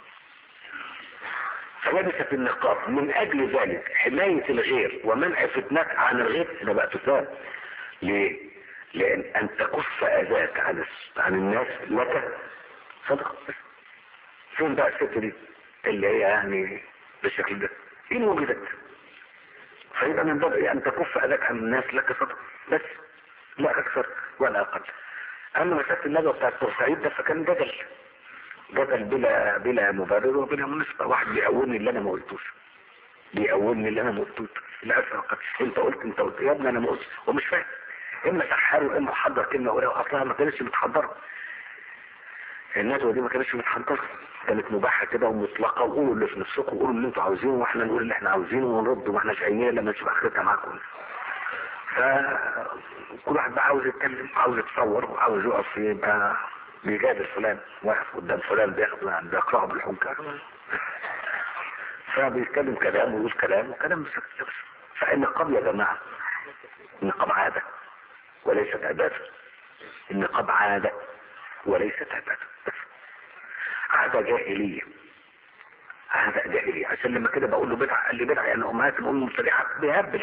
فلبست النقاب من اجل ذلك حماية الغير ومنع فتنات عن الغير ده بقى تساب ليه لان ان تكف اذاك عن عن الناس لك صدق فين بقى الست دي اللي هي يعني بالشكل ده ان وجدت فيبقى من باب ان تكف اذاك عن الناس لك صدق بس لا اكثر ولا اقل اما مسألة الندوة بتاعت بورسعيد ده فكان جدل جدل بلا بلا مبرر وبلا مناسبة واحد بيقولني اللي انا ما قلتوش بيقولني اللي انا ما قلتوش لا فقط انت قلت انت قلت يا ابني انا ما قلتش ومش فاهم اما سحر واما حضر كلمه ولو اصلها ما كانتش متحضره الندوه دي ما كانتش متحضره كانت مباحه كده ومطلقه وقولوا اللي في نفسكم وقولوا اللي انتوا عاوزينه واحنا نقول اللي احنا عاوزينه ونرد واحنا شايفين لما نشوف اخرتها معاكم فكل واحد بقى عاوز يتكلم عاوز يتصور وعاوز يقف يبقى بيجادل فلان واقف قدام فلان بياخد بيقرأه بالحنكة فبيتكلم كلام ويقول كلام وكلام بس فالنقاب يا جماعة النقاب عادة وليست عبادة النقاب عادة وليست عبادة عادة جاهلية عادة جاهلية عشان لما كده بقول له بدعة قال لي بدعة يعني أمهات الأم مبتدعة بيهبل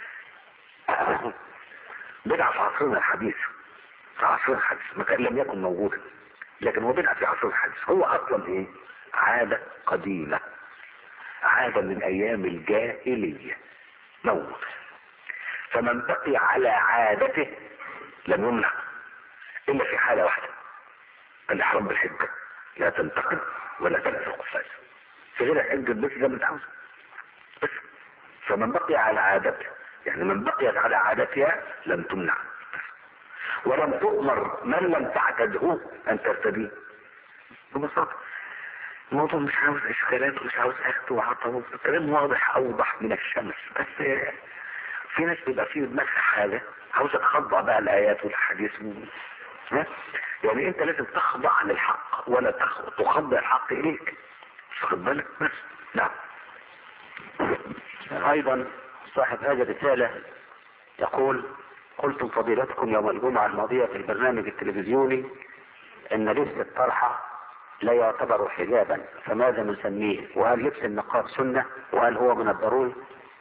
بدعة في عصرنا الحديث في عصرنا الحديث ما كان لم يكن موجودا لكن هو بدعة في عصرنا الحديث هو أصلا إيه عادة قديمة عادة من أيام الجاهلية موجود فمن بقي على عادته لم يمنع إلا في حالة واحدة الإحرام بالحجة لا تنتقد ولا تنسى القفاز في غير حجة بس زي ما انت عاوز بس فمن بقي على عادته يعني من بقيت على عادتها لم تمنع ولم تؤمر من لم تعتده ان ترتديه ببساطة الموضوع مش عاوز اشكالات ومش عاوز اخت وعطا الكلام واضح اوضح من الشمس بس في ناس بيبقى فيه دماغها حاجة عاوزة تخضع بقى الايات والاحاديث ها؟ يعني انت لازم تخضع للحق ولا تخ... تخضع الحق اليك مش واخد بالك بس نعم ايضا صاحب هذه الرسالة يقول قلتم فضيلتكم يوم الجمعة الماضية في البرنامج التلفزيوني ان لبس الطرحة لا يعتبر حجابا فماذا نسميه وهل لبس النقاب سنة وهل هو من الضروري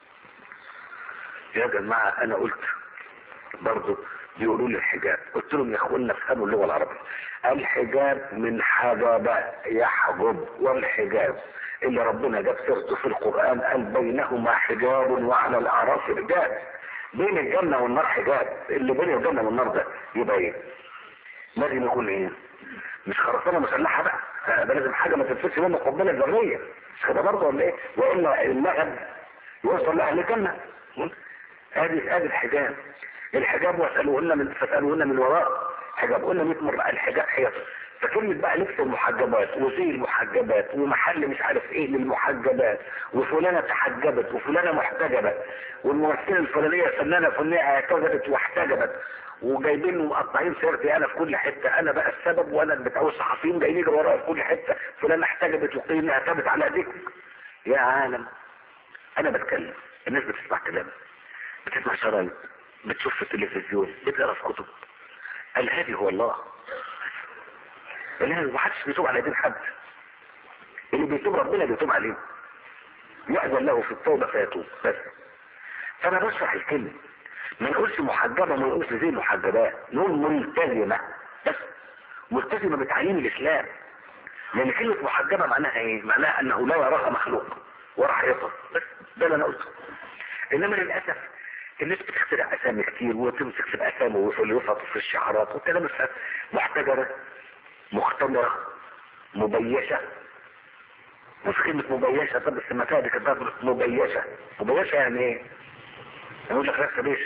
يا جماعة انا قلت برضو بيقولوا لي الحجاب قلت لهم يا اخوانا افهموا اللغة العربية الحجاب من حجب يحجب والحجاب اللي ربنا جاب سيرته في القرآن قال بينهما حجاب وعلى الاعراف رجال بين الجنة والنار حجاب اللي بين الجنة والنار ده يبقى ايه لازم يكون ايه مش خرسانة مسلحة بقى ده لازم حاجة ما تنفذش منه قبلة ذرية مش كده برضه ولا ايه والا اللغب يوصل لاهل الجنة ادي ادي الحجاب الحجاب واسألوهن من فاسألوهن من وراء حجاب قلنا 100 مرة الحجاب حجاب فكلمة بقى لبس المحجبات وزي المحجبات ومحل مش عارف ايه للمحجبات وفلانة تحجبت وفلانة محتجبت والممثلة الفلانية فنانة فلانية اعتذرت واحتجبت وجايبين ومقطعين سيرتي انا في كل حتة انا بقى السبب وانا بتاع الصحفيين جايين يجروا ورايا في كل حتة فلانة احتجبت وقيل انها تابت على ايديك يا عالم انا بتكلم الناس بتسمع كلامي بتسمع شرايط بتشوف في التلفزيون بتقرا في كتب الهادي هو الله الهادي محدش بيتوب على دين حد اللي بيتوب ربنا بيتوب عليه يأذن له في التوبة فيتوب بس فانا بشرح الكلمة ما نقولش محجبة ما نقولش زي المحجبات نقول ملتزمة بس ملتزمة بتعليم الإسلام لأن كلمة محجبة معناها إيه؟ معناها أنه لا يراها مخلوق ولا حيطة بس ده اللي أنا قلته إنما للأسف الناس بتخترع أسامي كتير وتمسك في الأسامي ويفرط في الشعارات والكلام الفارغ محتجرة مختمرة مبيشة مش كلمة مبيشة طب بس المكان دي كانت مبيشة مبيشة يعني ايه؟ يقول لك لسه بيش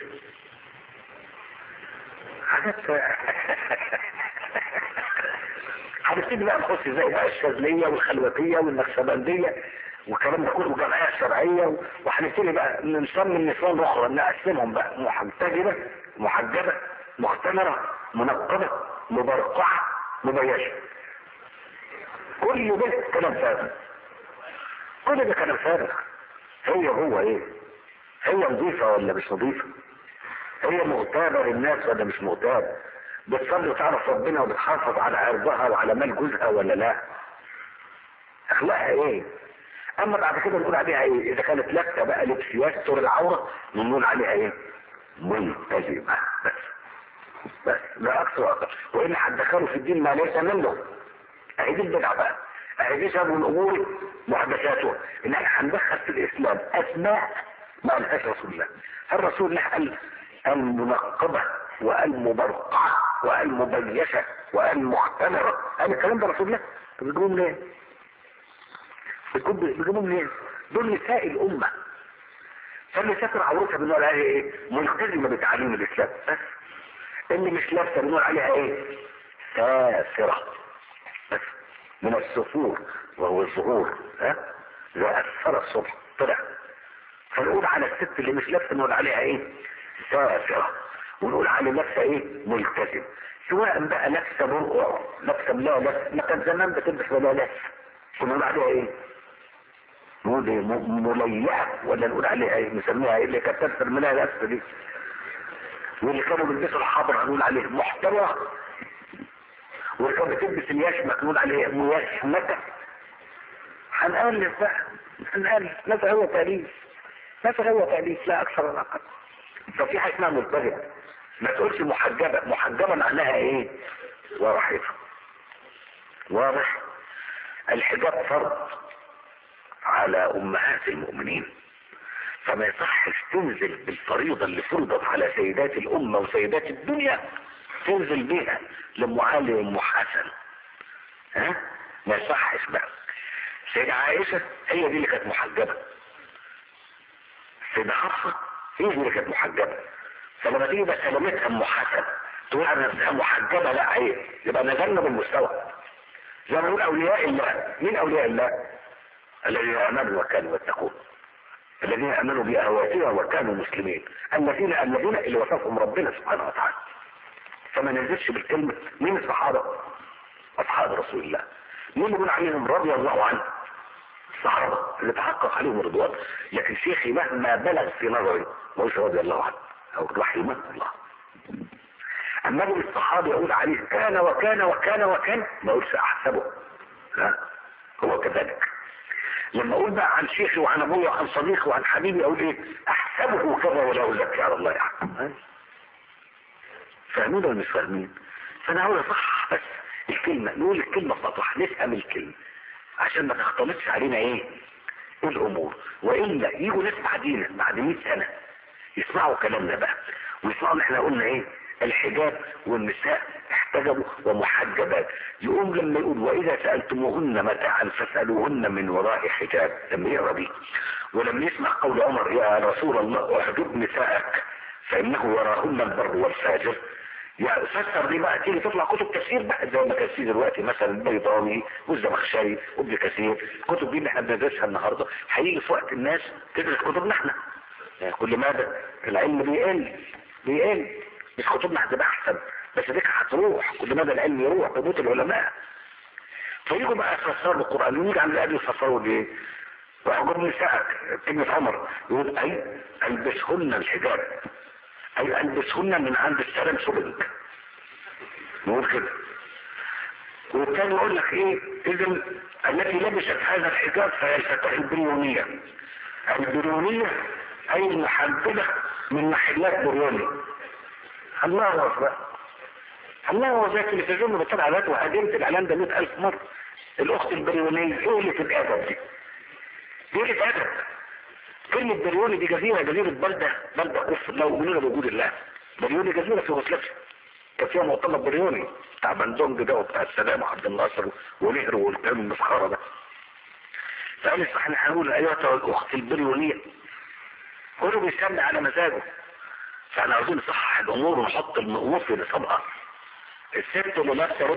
حاجات هنبتدي بقى نخش زي بقى الشاذلية والخلوتية والنكسبندية والكلام ده كله جمعية شرعية وهنبتدي بقى نسمي النسوان اخرى نقسمهم بقى محتجبة محجبة مختمرة منقبة مبرقعة مبيشة كل ده كلام فارغ كل ده كلام فارغ هي هو ايه هي نظيفة ولا مش نظيفة هي مغتابة للناس ولا مش مغتابة بتصلي وتعرف ربنا وبتحافظ على عرضها وعلى مال جوزها ولا لا اخلاقها ايه اما بعد كده نقول عليها ايه اذا كانت لابسه بقى لبس يستر العوره نقول عليها ايه ملتزمه بس بس لا اكثر واكثر وان هتدخلوا في الدين ما ليس منه اهي دي البدعه بقى اهي دي شر الامور محدثاتها ان احنا هندخل في الاسلام اسماء ما قالهاش رسول الله الرسول الله قال المنقبه والمبرقعه والمبيشه والمختمره قال الكلام ده رسول الله طب بيجيبهم ليه؟ بيجيبهم ليه؟ دول نساء الامه فاللي سافر عورتها بنقول عليها ايه؟ ملتزمه بتعليم الاسلام بس اللي مش لابسه بنقول عليها ايه؟ سافره بس من السفور وهو الظهور ها؟ زي أسفر الصبح طلع فنقول على الست اللي مش لابسه نقول عليها ايه؟ سافره ونقول على لابسه ايه؟ ملتزم سواء بقى لابسه برقع لابسه ملابس ما كان زمان بتلبس ملابس كنا نقول عليها ايه؟ نقول ايه مليئه ولا نقول عليها ايه؟ نسميها ايه اللي كانت تلبس الملابس دي واللي كانوا بيلبسوا الحضر نقول عليه محتوى واللي كانت بتلبس اليشمك نقول عليه ميشمكه هنألف بقى هنألف ماذا هو تأليف ماذا هو تأليف لا أكثر ولا أقل ففي حاجة اسمها ملتزمة ما تقولش محجبة محجبة معناها ايه واضح واضح الحجاب فرض على امهات المؤمنين فما يصحش تنزل بالفريضة اللي فرضت على سيدات الامة وسيدات الدنيا تنزل بيها لام علي وام حسن ها ما يصحش بقى سيدة عائشة هي دي اللي كانت محجبة سيدة حفصة هي دي اللي كانت محجبة فلما تيجي بقى سلامتها ام حسن تقول على نفسها محجبة لا عيب يبقى نزلنا بالمستوى زي ما نقول اولياء الله مين اولياء الله الذين امنوا وكانوا يتقون الذين امنوا باهواتها وكانوا مسلمين الذين الذين اللي وصفهم ربنا سبحانه وتعالى فما ننزلش بالكلمة مين الصحابة اصحاب رسول الله مين يقول عليهم رضي الله عنه الصحابة اللي تحقق عليهم الرضوان لكن شيخي مهما بلغ في نظري ما هوش رضي الله عنه او رحمه الله اما ابن الصحابي يقول عليه كان وكان وكان وكان ما اقولش احسبه لا هو كذلك لما اقول بقى عن شيخي وعن ابويا وعن صديقي وعن حبيبي اقول ايه احسبه كذا ولا اقول لك على الله يحكم فاهمين ولا مش فاهمين فانا عاوز اصحح بس الكلمة نقول الكلمة سطح نفهم الكلمة عشان ما تختلطش علينا ايه الامور والا يجوا ناس بعدينا بعد 100 سنة يسمعوا كلامنا بقى ويسمعوا ان احنا قلنا ايه الحجاب والنساء احتجبوا ومحجبات يقوم لما يقول واذا سألتموهن متاعا فاسألوهن من وراء حجاب لما يقرا دي ولما يسمع قول عمر يا رسول الله احجب نساءك فانه يراهن البر والفاجر يعني فسر دي بقى تيجي تطلع كتب تفسير بقى زي ما كان في دلوقتي مثلا البيضاوي والزمخشري وابن كثير الكتب دي اللي احنا بندرسها النهارده هيجي في وقت الناس تدرس كتبنا احنا يعني كل ماذا العلم بيقل بيقل مش كتبنا هتبقى احسن بس ديك هتروح كل مدى العلم يروح بموت العلماء فيجوا بقى يفسروا القران ويجي عند الابي يفسروا بايه؟ ويحجب نسائك كلمة عمر يقول اي البسهن الحجاب اي البسهن من عند السلام سبلك نقول كده والتاني يقول لك ايه اذا التي لبست هذا الحجاب فهي الفتاة البريونية البريونية اي محددة من محلات بريوني الله اكبر الله هو ذات التلفزيون بتابع ذاته وقدمت الاعلان ده 100000 مرة الاخت البريونية ايه اللي في الادب دي؟ دي اللي في ادب كلمة بريوني دي جزيرة جزيرة بلدة بلدة كفر لا يؤمنون بوجود الله بريوني جزيرة في يوغوسلافيا كان فيها مؤتمر بريوني بتاع بندونج ده وبتاع السلام وعبد الناصر ونهر والكلام المسخرة ده فقال لي احنا هنقول ايتها الاخت البريونية كله بيسمي على مزاجه فاحنا عاوزين نصحح الامور ونحط المقوم في نصابها الست اللي لابسه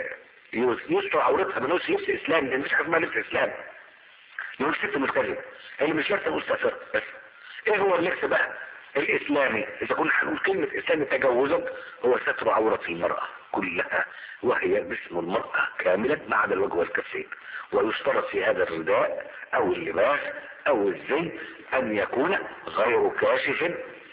لبس يستر عورتها بنص لبس اسلامي ده مش حاجه اسمها لبس اسلامي نقول ست ملتزمه اللي مش لابسه مستفر بس ايه هو اللبس بقى الاسلامي اذا كنا هنقول كلمه اسلامي تجوزا هو ستر عوره المراه كلها وهي جسم المراه كاملا ما عدا الوجه والكفين ويشترط في هذا الرداء او اللباس او الزي ان يكون غير كاشف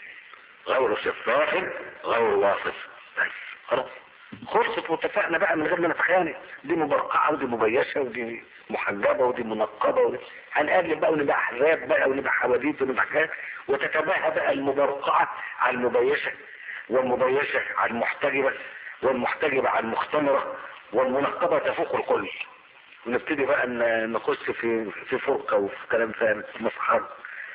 غير شفاف غير واصف بس خلاص خلصت واتفقنا بقى من غير ما نتخانق دي مبرقعه ودي مبيشه ودي محجبه ودي منقبه ودي هنقلب بقى ونبقى احزاب بقى ونبقى حواديت ونبقى حاجات وتتباهى بقى المبرقعه على المبيشه والمبيشه على المحتجبه والمحتجبه على المختمره والمنقبه تفوق الكل ونبتدي بقى ن- نخش في في فرقه وفي كلام ثاني مصحر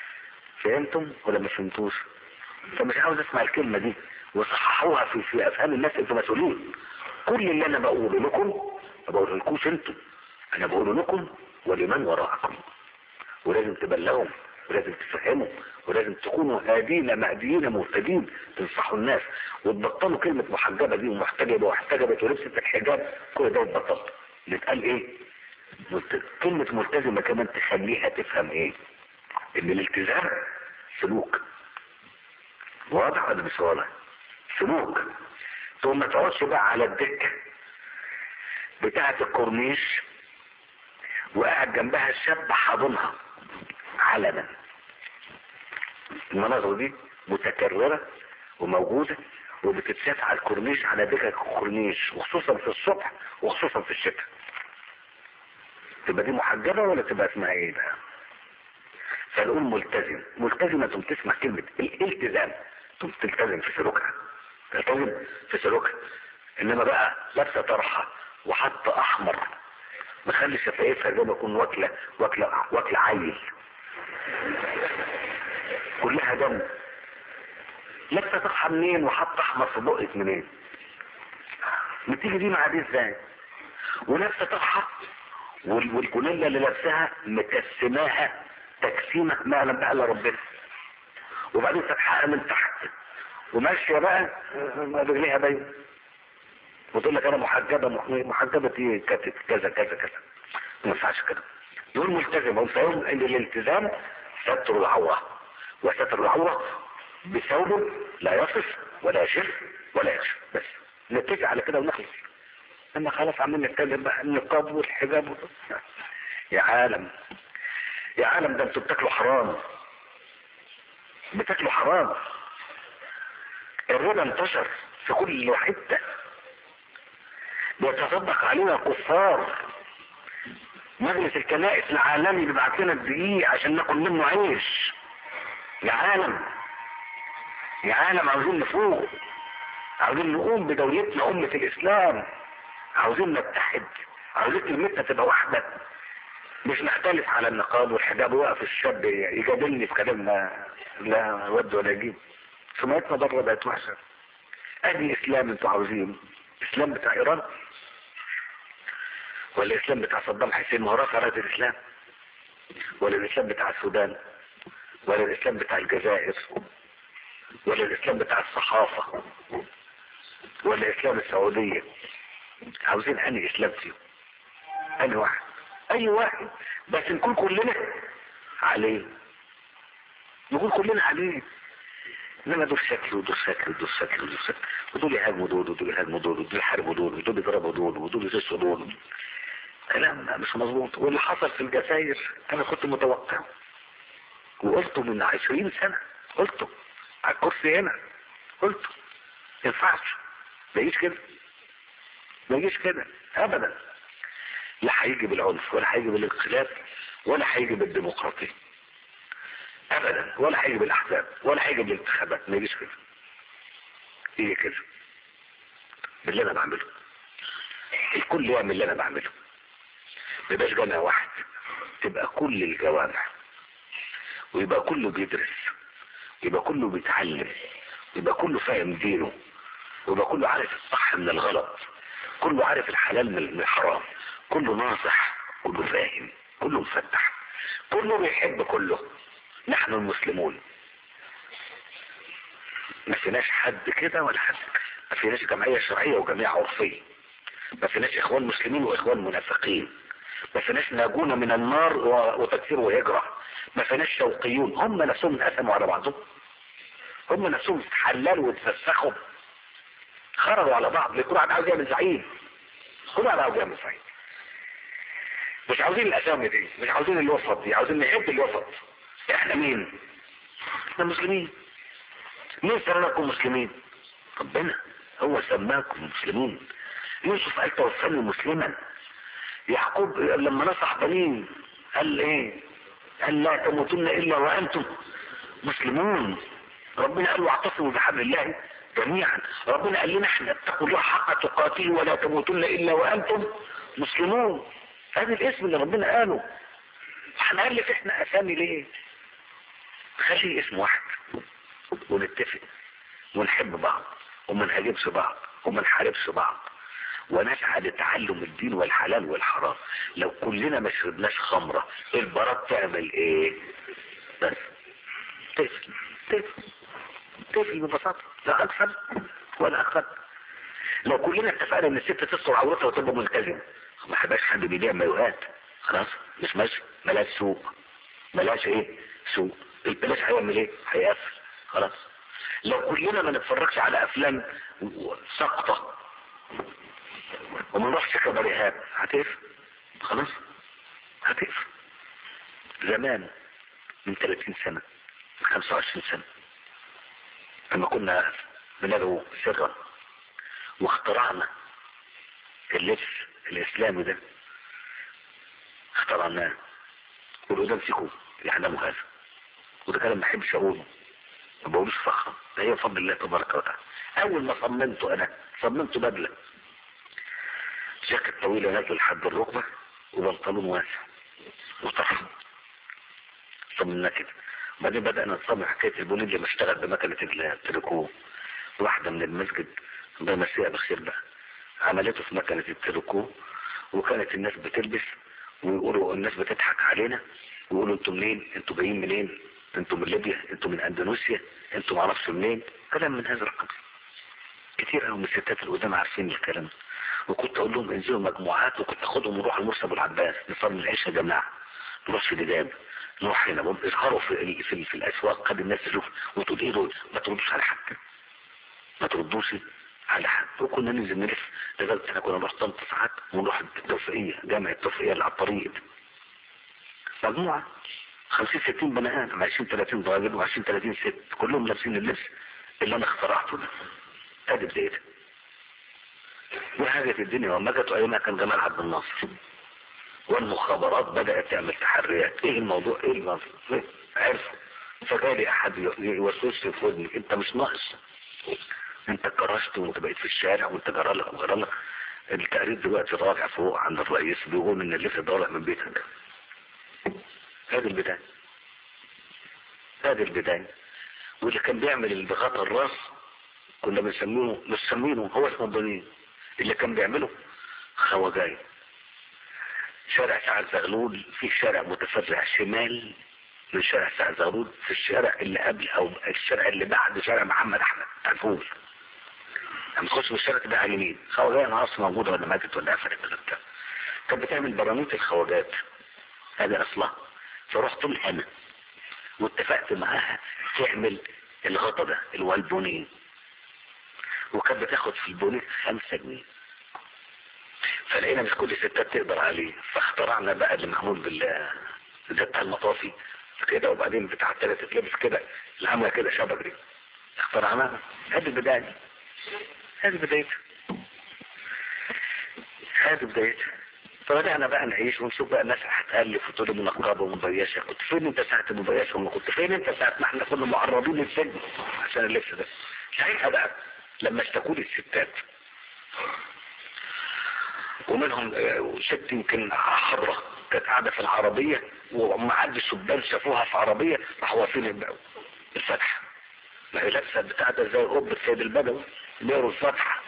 فهمتم ولا ما فهمتوش؟ فمش عاوز اسمع الكلمه دي وصححوها في في افهام الناس انتوا مسؤولين كل اللي انا بقوله لكم ما بقوله لكوش انتوا انا بقوله لكم ولمن وراءكم ولازم تبلغوا ولازم تفهموا ولازم تكونوا هادين مهديين مهتدين تنصحوا الناس وتبطلوا كلمة محجبة دي ومحتجبة واحتجبت ولبست الحجاب كل ده يتبطل اللي اتقال ايه ملت... كلمة ملتزمة كمان تخليها تفهم ايه ان الالتزام سلوك واضح ولا مش واضح سلوك ثم ما تقعدش بقى على الدكة بتاعة الكورنيش وقاعد جنبها الشاب حاضنها علنا المناظر دي متكررة وموجودة وبتتشاف على الكورنيش على دكك الكورنيش وخصوصا في الصبح وخصوصا في الشتاء تبقى دي محجبة ولا تبقى اسمها ايه بقى فنقول ملتزم ملتزمة تم تسمع كلمة الالتزام تم تلتزم في سلوكها تلتزم في سلوكها انما بقى لابسة طرحة وحط احمر مخلي شفايفها زي ما يكون واكلة واكلة واكلة عيل كلها دم لابسة طرحة منين وحط احمر في بقك منين بتيجي دي مع دي ازاي ولابسة طرحة وال- والكونيلا اللي لابسها مكسماها تكسيمة ما يعلم بقى الا ربنا وبعدين فتحها من تحت وماشية بقى آه، رجليها باينة وتقول لك انا محجبة مح- محجبة ايه كذا كذا كذا كذا ما ينفعش كده دول ملتزم هم فاهم ان الالتزام ستر العورة وستر العورة بثوب لا يصف ولا يشف ولا يكشف بس نتفق على كده ونخلص اما خلاص عمالين نتكلم بقى النقاب والحجاب وال- يا عالم يا عالم ده انتوا بتاكلوا حرام بتاكلوا حرام الربا انتشر في كل حته بيتصدق علينا الكفار مجلس الكنائس العالمي بيبعت لنا الدقيق عشان ناكل منه عيش يا عالم يا عالم عاوزين نفوق عاوزين نقوم بدولتنا أمة الإسلام عاوزين نتحد عاوزين كلمتنا تبقى واحدة مش نختلف على النقاب والحجاب وقف الشاب يجادلني في كلامنا لا ود ولا جيب سمعتنا بره بقت وحشة ادي اسلام انتوا عاوزين اسلام بتاع ايران ولا الاسلام بتاع صدام حسين ما هو رفع رايه الاسلام ولا الاسلام بتاع السودان ولا الاسلام بتاع الجزائر ولا الاسلام بتاع الصحافة ولا الاسلام السعودية عاوزين انهي اسلام فيهم انهي واحد اي واحد بس نكون كلنا عليه نكون كلنا عليه انما دول شكل ودول شكل ودول شكل ودول شكل ودول يهاجموا دول ودول يهاجموا دول ودول يحاربوا دول ودول يضربوا دول ودول يغشوا دول كلام مش مظبوط واللي حصل في الجزائر انا كنت متوقع وقلته من عشرين سنة قلته على الكرسي هنا قلته ما ينفعش ما يجيش كده ما يجيش كده ابدا لا هيجي بالعنف ولا هيجي بالانقلاب ولا هيجي بالديمقراطية ابدا ولا هيجي بالاحزاب ولا هيجي بالانتخابات ما يجيش كده يجي كده باللي انا بعمله الكل يعمل اللي انا بعمله ما يبقاش جامع واحد تبقى كل الجوامع ويبقى كله بيدرس يبقى كله بيتعلم يبقى كله فاهم دينه ويبقى كله عارف الصح من الغلط كله عارف الحلال من الحرام كله ناصح كله فاهم كله مفتح كله بيحب كله نحن المسلمون ما فيناش حد كده ولا حد ما فيناش جمعية شرعية وجمعية عرفية ما فيناش اخوان مسلمين واخوان منافقين ما فيناش ناجون من النار و- وتكفير وهجرة ما فيناش شوقيون هم نفسهم انقسموا على بعضهم هم نفسهم اتحللوا واتفسخوا خرجوا على بعض كل واحد عاوز يعمل زعيم كل واحد عاوز يعمل زعيم مش عاوزين الاسامي دي مش عاوزين الوسط دي عاوزين نحب الوسط احنا مين احنا مسلمين مين سماكم مسلمين ربنا هو سماكم مسلمين يوسف قال توفاني مسلما يعقوب لما نصح بنين قال ايه قال لا تموتن الا وانتم مسلمون ربنا قال واعتصموا بحبل الله جميعا ربنا قال لنا احنا اتقوا الله حق تقاته ولا تموتن الا وانتم مسلمون هذا الاسم اللي ربنا قاله هنألف احنا اسامي ليه خلي اسم واحد ونتفق ونحب بعض وما نهاجمش بعض وما نحاربش بعض ونسعى لتعلم الدين والحلال والحرام لو كلنا ما شربناش خمرة البراء تعمل ايه بس طفل طفل طفل ببساطة لا اكثر ولا اقل لو كلنا اتفقنا ان الست تستر عورتها وتبقى ملتزمة ما حباش حد بيبيع مايوهات خلاص مش ماشي بلاش سوق بلاش ايه سوق البلاش هيعمل ايه هيقفل خلاص لو كلنا ما نتفرجش على افلام سقطة وما نروحش كباريهات هتقفل خلاص هتقفل زمان من 30 سنة من 25 سنة لما كنا بندعو سرا واخترعنا اللبس الاسلامي ده اخترعناه والقدام فيكم يعلموا هذا وده كلام ما احبش اقوله ما بقولوش فخرا ده هي فضل الله تبارك وتعالى اول ما صممته انا صممته بدله جاكيت طويله نازله لحد الركبه وبنطلون واسع وطرح صممنا كده بعدين بدأنا نصمم حكاية البني اللي اشتغل بمكنة التريكو واحدة من المسجد الله يمسيها بخير بقى عملته في مكنة التريكو وكانت الناس بتلبس ويقولوا الناس بتضحك علينا ويقولوا انتوا منين انتوا جايين منين انتوا من ليبيا انتوا من اندونيسيا انتوا معرفش منين كلام من هذا القبيل كتير قوي من الستات القدام عارفين الكلام ده. وكنت اقول لهم انزلوا مجموعات وكنت اخدهم ونروح المرسى ابو العباس نصلي العشاء يا جماعه نروح في الدجاب نروح هنا بقوم اظهروا في, ال- في, ال- في الاسواق قد الناس تشوف وتقول ايه دول ما تردوش على حد ما تردوش على حد وكنا ننزل نلف لغايه احنا كنا نروح طنطا ساعات ونروح التوفيقيه جامع التوفيقيه اللي على الطريق ده. مجموعه 50 60 بني ادم 20 30 راجل و 20 30 ست كلهم لابسين اللبس اللي انا اخترعته ده ادي بدايتها وحاجة الدنيا وما جت ايامها كان جمال عبد الناصر والمخابرات بدأت تعمل تحريات ايه الموضوع ايه الموضوع إيه؟ عرفوا فجالي احد يوسوس في ودني انت مش ناقص انت كرشت وانت بقيت في الشارع وانت جرى لك وجرى لك التقرير دلوقتي راجع فوق عند الرئيس بيقول ان اللي طالع من بيتك هذه البداية هذه البداية واللي كان بيعمل اللي بغطى الراس كنا بنسميه مش سمينه هو اسمه بنين اللي كان بيعمله خواجاي شارع سعد زغلول في شارع متفرع شمال من شارع سعد زغلول في الشارع اللي قبل او الشارع اللي بعد شارع محمد احمد بتاع الفول لما تخش من الشارع تبقى على اليمين خواجاي انا اصلا موجوده ولا ماتت ولا قفلت ولا بتاع كانت بتعمل براميط الخواجات هذا اصلها فرحت انا واتفقت معاها تعمل الغطا ده اللي هو البونين وكانت بتاخد في البونين خمسة جنيه فلقينا مش كل الستات تقدر عليه فاخترعنا بقى اللي معمول بال ده بتاع المطافي كده وبعدين بتاع التالت تتلبس كده العاملة كده شبك دي اخترعناها هذه البداية هذه بدايتها هذه بدايتها فبدأنا بقى نعيش ونشوف بقى الناس هتألف وتقول لي منقبة ومبيشة كنت فين انت ساعة المبيشة وما كنت فين انت ساعة ما احنا كنا معرضين للسجن عشان اللبس ده ساعتها بقى لما اشتكوا لي الستات ومنهم آه، ست يمكن حضرة كانت قاعدة في العربية وما عاد الشبان شافوها في عربية راحوا واقفين الب- الفتحة ما هي لابسة بتاع ده زي قبة سيد البدوي نيروا الفتحة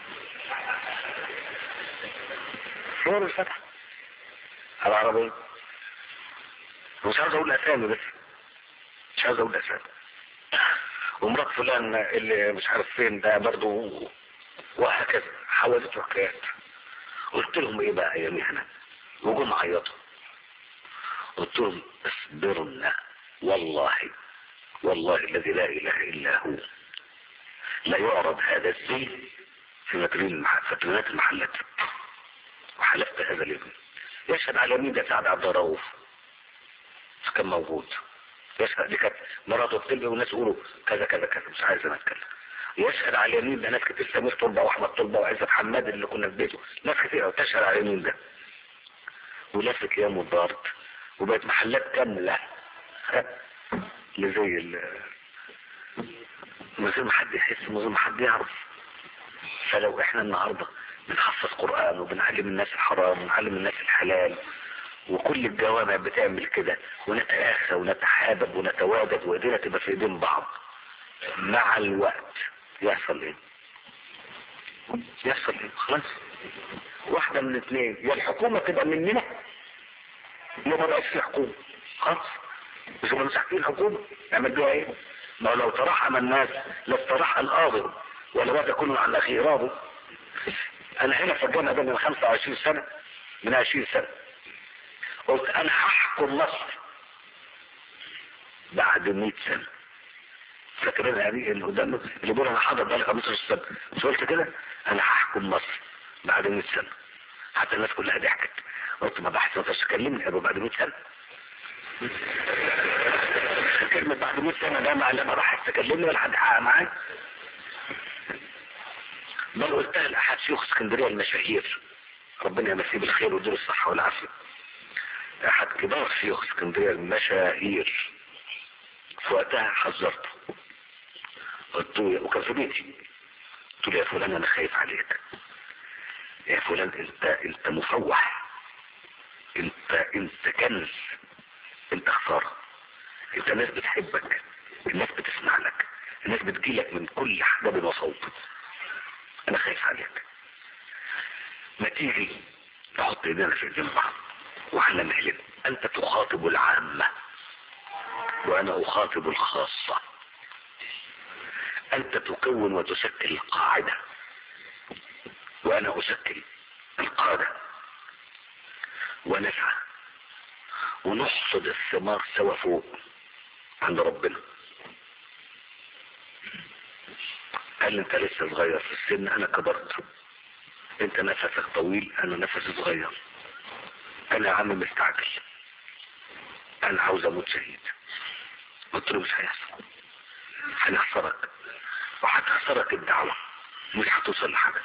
نيروا الفتحة على العربية مش عاوز اقول اسامي بس مش عاوز اقول اسامي ومرات فلان اللي مش عارف فين ده برضه وهكذا حوادث وحكايات قلت لهم ايه بقى يا مهنة وجم عيطوا قلت لهم اصبرنا والله والله الذي لا اله الا هو لا يعرض هذا الزي في مترين المح- في مترينات المحلات وحلفت هذا الابن يشهد على مين ده سعد عبد الرؤوف كان موجود يشهد دي كانت مراته بتلبي والناس يقولوا كذا كذا كذا مش عايز انا اتكلم يشهد على اليمين ده ناس كتير سمير طلبة واحمد طلبة وعزت حماد اللي كنا في بيته ناس كتير أوي تشهد على اليمين ده ولفت يوم ودارت وبقت محلات كاملة اللي زي ال من غير ما حد يحس من غير ما حد يعرف فلو احنا النهارده بنحفظ قرآن وبنعلم الناس الحرام ونعلم الناس الحلال وكل الجوامع بتعمل كده ونتآخى ونتحابب ونتوادد وايدينا تبقى في ايدين بعض مع الوقت يحصل ايه يحصل ايه خلاص واحدة من اثنين يا الحكومة تبقى مننا يا ما بقاش في حكومة خلاص مش هم مساحتين الحكومة نعمل بيها ايه ما لو ترحم الناس لاستراح القاضي ولا ما تكون عن اخي راضي انا هنا في الجامعة ده من 25 سنة من 20 سنة قلت انا هحكم مصر بعد 100 سنة فاكرين هذه اللي قدامنا اللي بيقول انا حاضر بقالي 15 سنة مش قلت كده انا هحكم مصر بعد 100 سنة حتى الناس كلها ضحكت قلت ما بحث ما تكلمني ابو بعد 100 سنة كلمة بعد 100 سنة ده مع لما بحث تكلمني ولا حد حقق معايا بل قلتها لأحد شيوخ اسكندرية المشاهير ربنا يمسيه بالخير ويديله الصحة والعافية أحد كبار شيوخ اسكندرية المشاهير في وقتها حذرته قلت له وكان في بيتي قلت له يا فلان انا خايف عليك يا فلان انت انت مفوح انت انت كنز انت خسارة انت الناس بتحبك الناس بتسمع لك الناس بتجيلك من كل حدب وصوت انا خايف عليك ما تيجي نحط ايدينا في ايدين بعض واحنا نعلن انت تخاطب العامة وانا اخاطب الخاصة انت تكون وتشكل القاعدة وانا اشكل القادة ونسعى ونحصد الثمار سوا فوق عند ربنا قال لي انت لسه صغير في السن انا كبرت انت نفسك طويل انا نفسي صغير انا يا عم مستعجل انا عاوز اموت شهيد قلت له مش هيحصل هنخسرك وهتخسرك الدعوة مش هتوصل لحاجة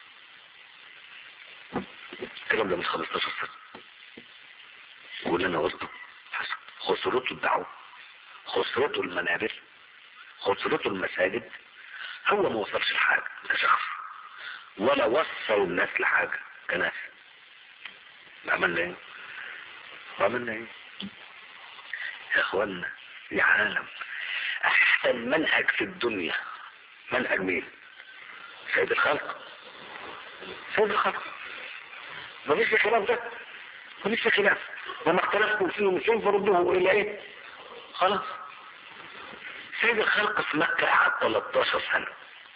الكلام ده من 15 سنة واللي انا قلته حصل خسرته الدعوة خسرته المنابر خسرته المساجد هو ما وصلش لحاجة كشخص ولا وصل الناس لحاجة كناس عملنا ايه عملنا ايه يا اخوانا يا عالم احسن منهج في الدنيا منهج مين سيد الخلق سيد الخلق مفيش في خلاف ده مفيش في خلاف وما اختلفتم فيه مثل فردوه الى ايه خلاص سيد الخلق في مكة قعد 13 سنة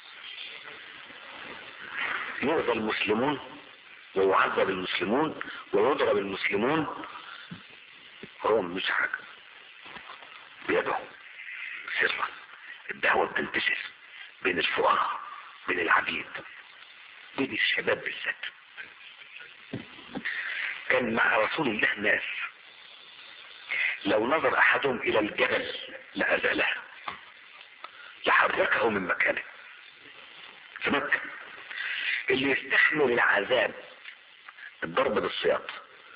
يؤذى المسلمون ويعذب المسلمون ويضرب المسلمون هو مش حاجة بيدعو سرا الدعوة بتنتشر بين الفقراء بين العبيد بين الشباب بالذات كان مع رسول الله ناس لو نظر احدهم الى الجبل لأزاله لحركه من مكانه في مكة اللي يستحمل العذاب الضرب بالسياط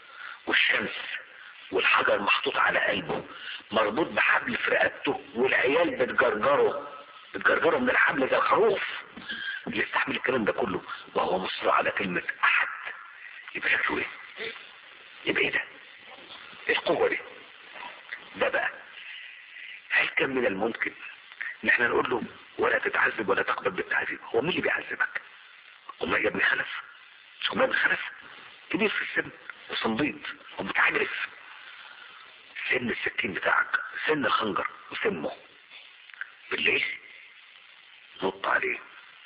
والشمس والحجر محطوط على قلبه مربوط بحبل في رقبته والعيال بتجرجره بتجرجره من الحبل زي الخروف اللي يستحمل الكلام ده كله وهو مصر على كلمة احد يبقى شكله ايه يبقى ايه ده ايه القوة دي ده بقى هل كان من الممكن ان احنا نقول له ولا تتعذب ولا تقبل بالتعذيب هو مين اللي بيعذبك والله يا ابن خلف مش هم ابن خلف كبير في السن وصنديد ومتعجرف سن السكين بتاعك سن الخنجر وسمه بالليل نط عليه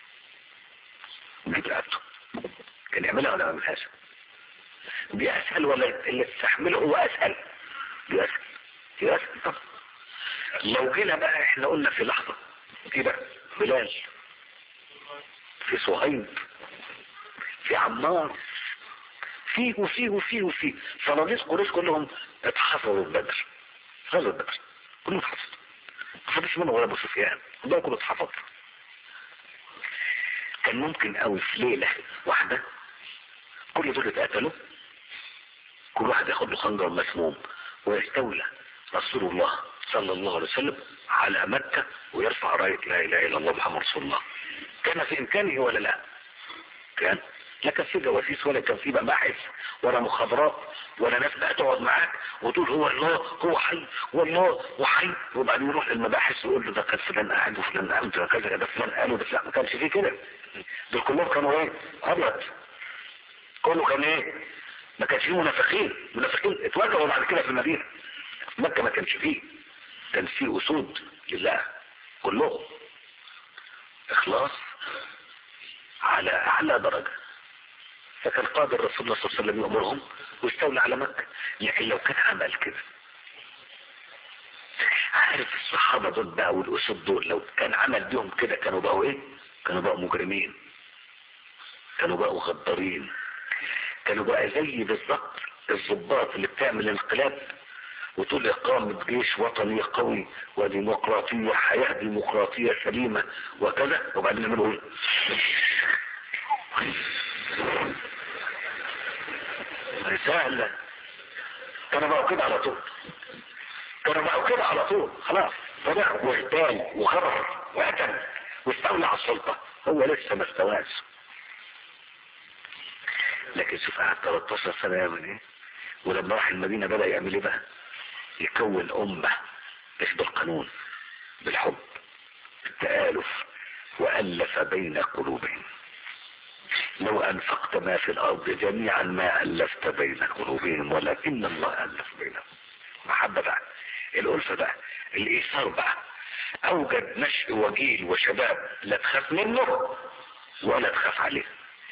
نجيب رقبته كان يعملها ولا ما يعملهاش دي اسهل ولا اللي تستحمله هو اسهل دي اسهل دي اسهل طب لو جينا بقى احنا قلنا في لحظة كده بلال في صهيب في عمار فيه وفيه وفيه وفيه صناديق قريش كلهم اتحفظوا بدر حفظوا بدر كلهم اتحفظوا ما حدش منهم ولا ابو سفيان ده كله اتحفظ كان ممكن قوي في ليلة واحدة كل دول اتقتلوا كل واحد ياخد له خنجر مسموم ويستولى رسول الله صلى الله عليه وسلم على مكة ويرفع راية لا اله الا الله محمد رسول الله كان في امكانه ولا لا كان لا كان في جواسيس ولا كان في مباحث ولا مخابرات ولا ناس بقى تقعد معاك وتقول هو الله هو حي والله وحي وبعدين يروح للمباحث ويقول له ده كان فلان قاعد وفلان قاعد ده كذا ده فلان قال وده لا ما كانش فيه كده دول كلهم كانوا ايه ابيض كله كان ايه ما كانش فيه منافقين منافقين اتوجهوا بعد كده في المدينه مكه ما كانش فيه كان فيه اسود لله كلهم اخلاص على اعلى درجه فكان قادر رسول الله صلى الله عليه وسلم يأمرهم ويستولى على مكة لكن لو كان عمل كده عارف الصحابة دول بقى والأسود دول لو كان عمل بيهم كده كانوا بقوا ايه كانوا بقوا مجرمين كانوا بقوا غدارين كانوا بقى زي بالظبط الضباط اللي بتعمل انقلاب وتقول إقامة جيش وطني قوي وديمقراطية حياة ديمقراطية سليمة وكذا وبعدين يعملوا ايه سهلة كانوا بقوا كده على طول كانوا بقوا كده على طول خلاص بدأ واغتال وخبر وقتل واستولى على السلطة هو لسه ما استواش لكن شوف قعد 13 سنة يعمل ايه ولما راح المدينة بدأ يعمل ايه بقى يكون أمة مش بالقانون بالحب بالتآلف وألف بين قلوبهم لو أنفقت ما في الأرض جميعا ما ألفت بين قلوبهم ولكن الله ألف بينهم محبة بقى الألفة بقى الإيثار بقى أوجد نشء وجيل وشباب لا تخاف منه ولا تخاف عليه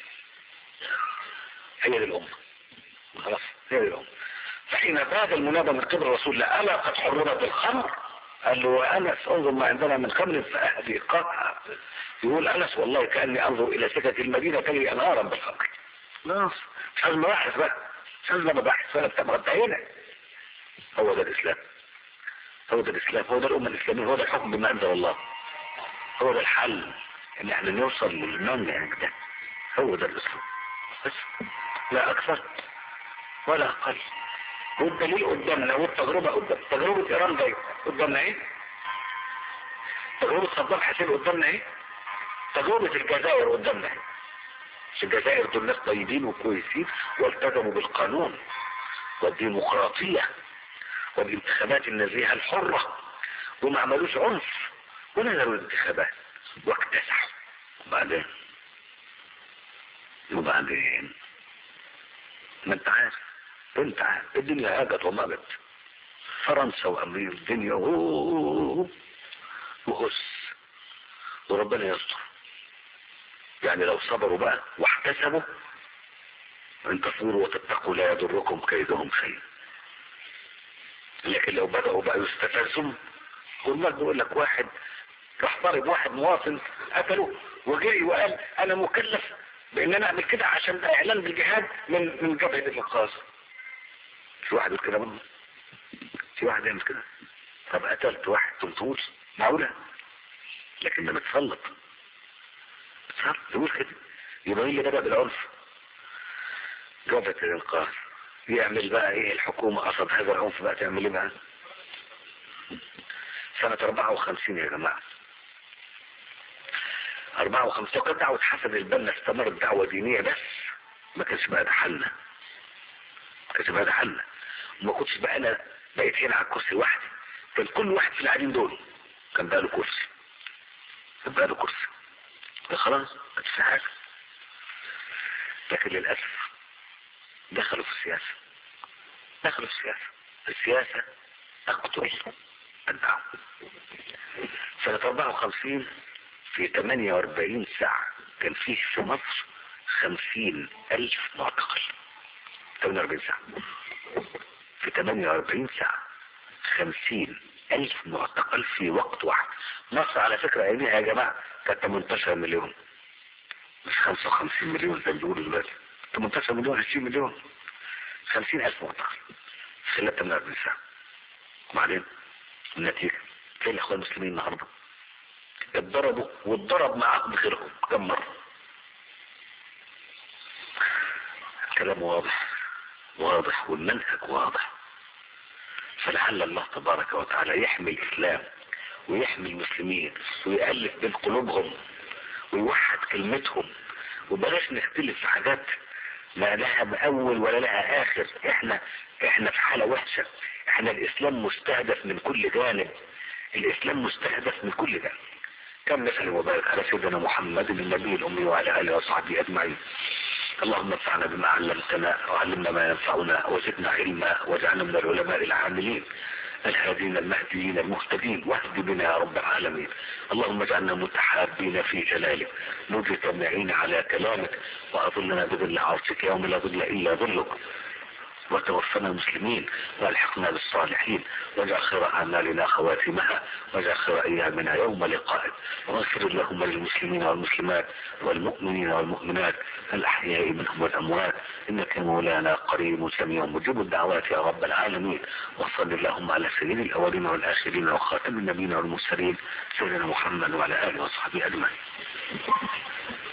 هي دي الأمة خلاص هي دي الأمة فحين باد المنادى من قبل الرسول الله ألا قد حرمت الخمر قال له وأنس انظر ما عندنا من خمر فأهدي قطع يقول أنس والله كأني أنظر إلى سكة المدينة تجري أنهارا بالخمر خلاص مش عايز مباحث بقى مش عايز مباحث ولا بتاع انتهينا هو ده الإسلام هو ده الإسلام هو ده الأمة الإسلامية هو ده الحكم بما أنزل الله هو ده الحل إن احنا نوصل للمنهج ده هو ده الإسلام بس لا أكثر ولا أقل والدليل قدامنا والتجربة قدام تجربة إيران جاية قدامنا إيه؟ تجربة صدام حسين قدامنا إيه؟ تجربة الجزائر قدامنا إيه؟ مش الجزائر دول ناس طيبين وكويسين والتزموا بالقانون والديمقراطية والانتخابات النزيهة الحرة وما عملوش عنف ونزلوا الانتخابات واكتسحوا وبعدين وبعدين ما انت عارف انت عارف الدنيا هاجت ومجت فرنسا وامريكا الدنيا وهس وربنا يستر يعني لو صبروا بقى واحتسبوا ان تصبروا وتتقوا لا يضركم كيدهم شيء لكن لو بدأوا بقى يستفزوا والله بيقول لك واحد راح ضارب واحد مواطن قتله وجري وقال انا مكلف بان انا اعمل كده عشان ده اعلان بالجهاد من من جبهه الانقاذ في واحد يقول كده منه في واحد يعمل كده طب قتلت واحد تنطول معقولة لكن ده متسلط متسلط يقول كده يبقى اللي بدأ بالعنف جبهة الانقاذ يعمل بقى ايه الحكومة قصد هذا العنف بقى تعمل ايه بقى سنة 54 يا جماعة 54 وكانت دعوة حسن البنا استمرت دعوة دينية بس ما كانش بقى ده حلنا ما كانش بقى ده حلنا وما كنتش بقى انا بقيت هنا على الكرسي لوحدي كان كل واحد في القاعدين دول كان بقى له كرسي كان بقى له كرسي ده خلاص ما فيش حاجة لكن للأسف دخلوا في السياسة دخلوا في السياسة السياسة تقتل الدعوة سنة 54 في 48 ساعة كان فيه في مصر 50 ألف معتقل 48 ساعة في 48 ساعة 50 ألف معتقل في وقت واحد مصر على فكرة أيامها يا جماعة كانت 18 مليون مش 55 مليون زي ما بيقولوا دلوقتي 18 مليون 20 مليون 50 ألف معتقل خلال 48 ساعة وبعدين النتيجة فين الإخوان المسلمين النهاردة اتضربوا واتضرب معاهم غيرهم كم مرة كلام واضح واضح والمنهج واضح فلعل الله تبارك وتعالى يحمي الإسلام ويحمي المسلمين ويألف بين قلوبهم ويوحد كلمتهم وبلاش نختلف في حاجات لا لها أول ولا لها آخر احنا احنا في حالة وحشة احنا الإسلام مستهدف من كل جانب الإسلام مستهدف من كل جانب كم نسأل وبارك على سيدنا محمد النبي الأمي وعلى آله وصحبه أجمعين اللهم انفعنا بما علمتنا وعلمنا ما ينفعنا وزدنا علما واجعلنا من العلماء العاملين الهادين المهديين المهتدين واهد بنا يا رب العالمين اللهم اجعلنا متحابين في جلالك مجتمعين على كلامك واظلنا بظل عرشك يوم لا ظل الا ظلك وتوفنا مسلمين والحقنا بالصالحين واجعل خير اعمالنا خواتمها واجعل خير ايامنا يوم لقائك واغفر اللهم للمسلمين والمسلمات والمؤمنين والمؤمنات الاحياء منهم والاموات انك مولانا قريب سميع مجيب الدعوات يا رب العالمين وصل اللهم على سيد الاولين والاخرين وخاتم النبيين والمرسلين سيدنا محمد وعلى اله وصحبه اجمعين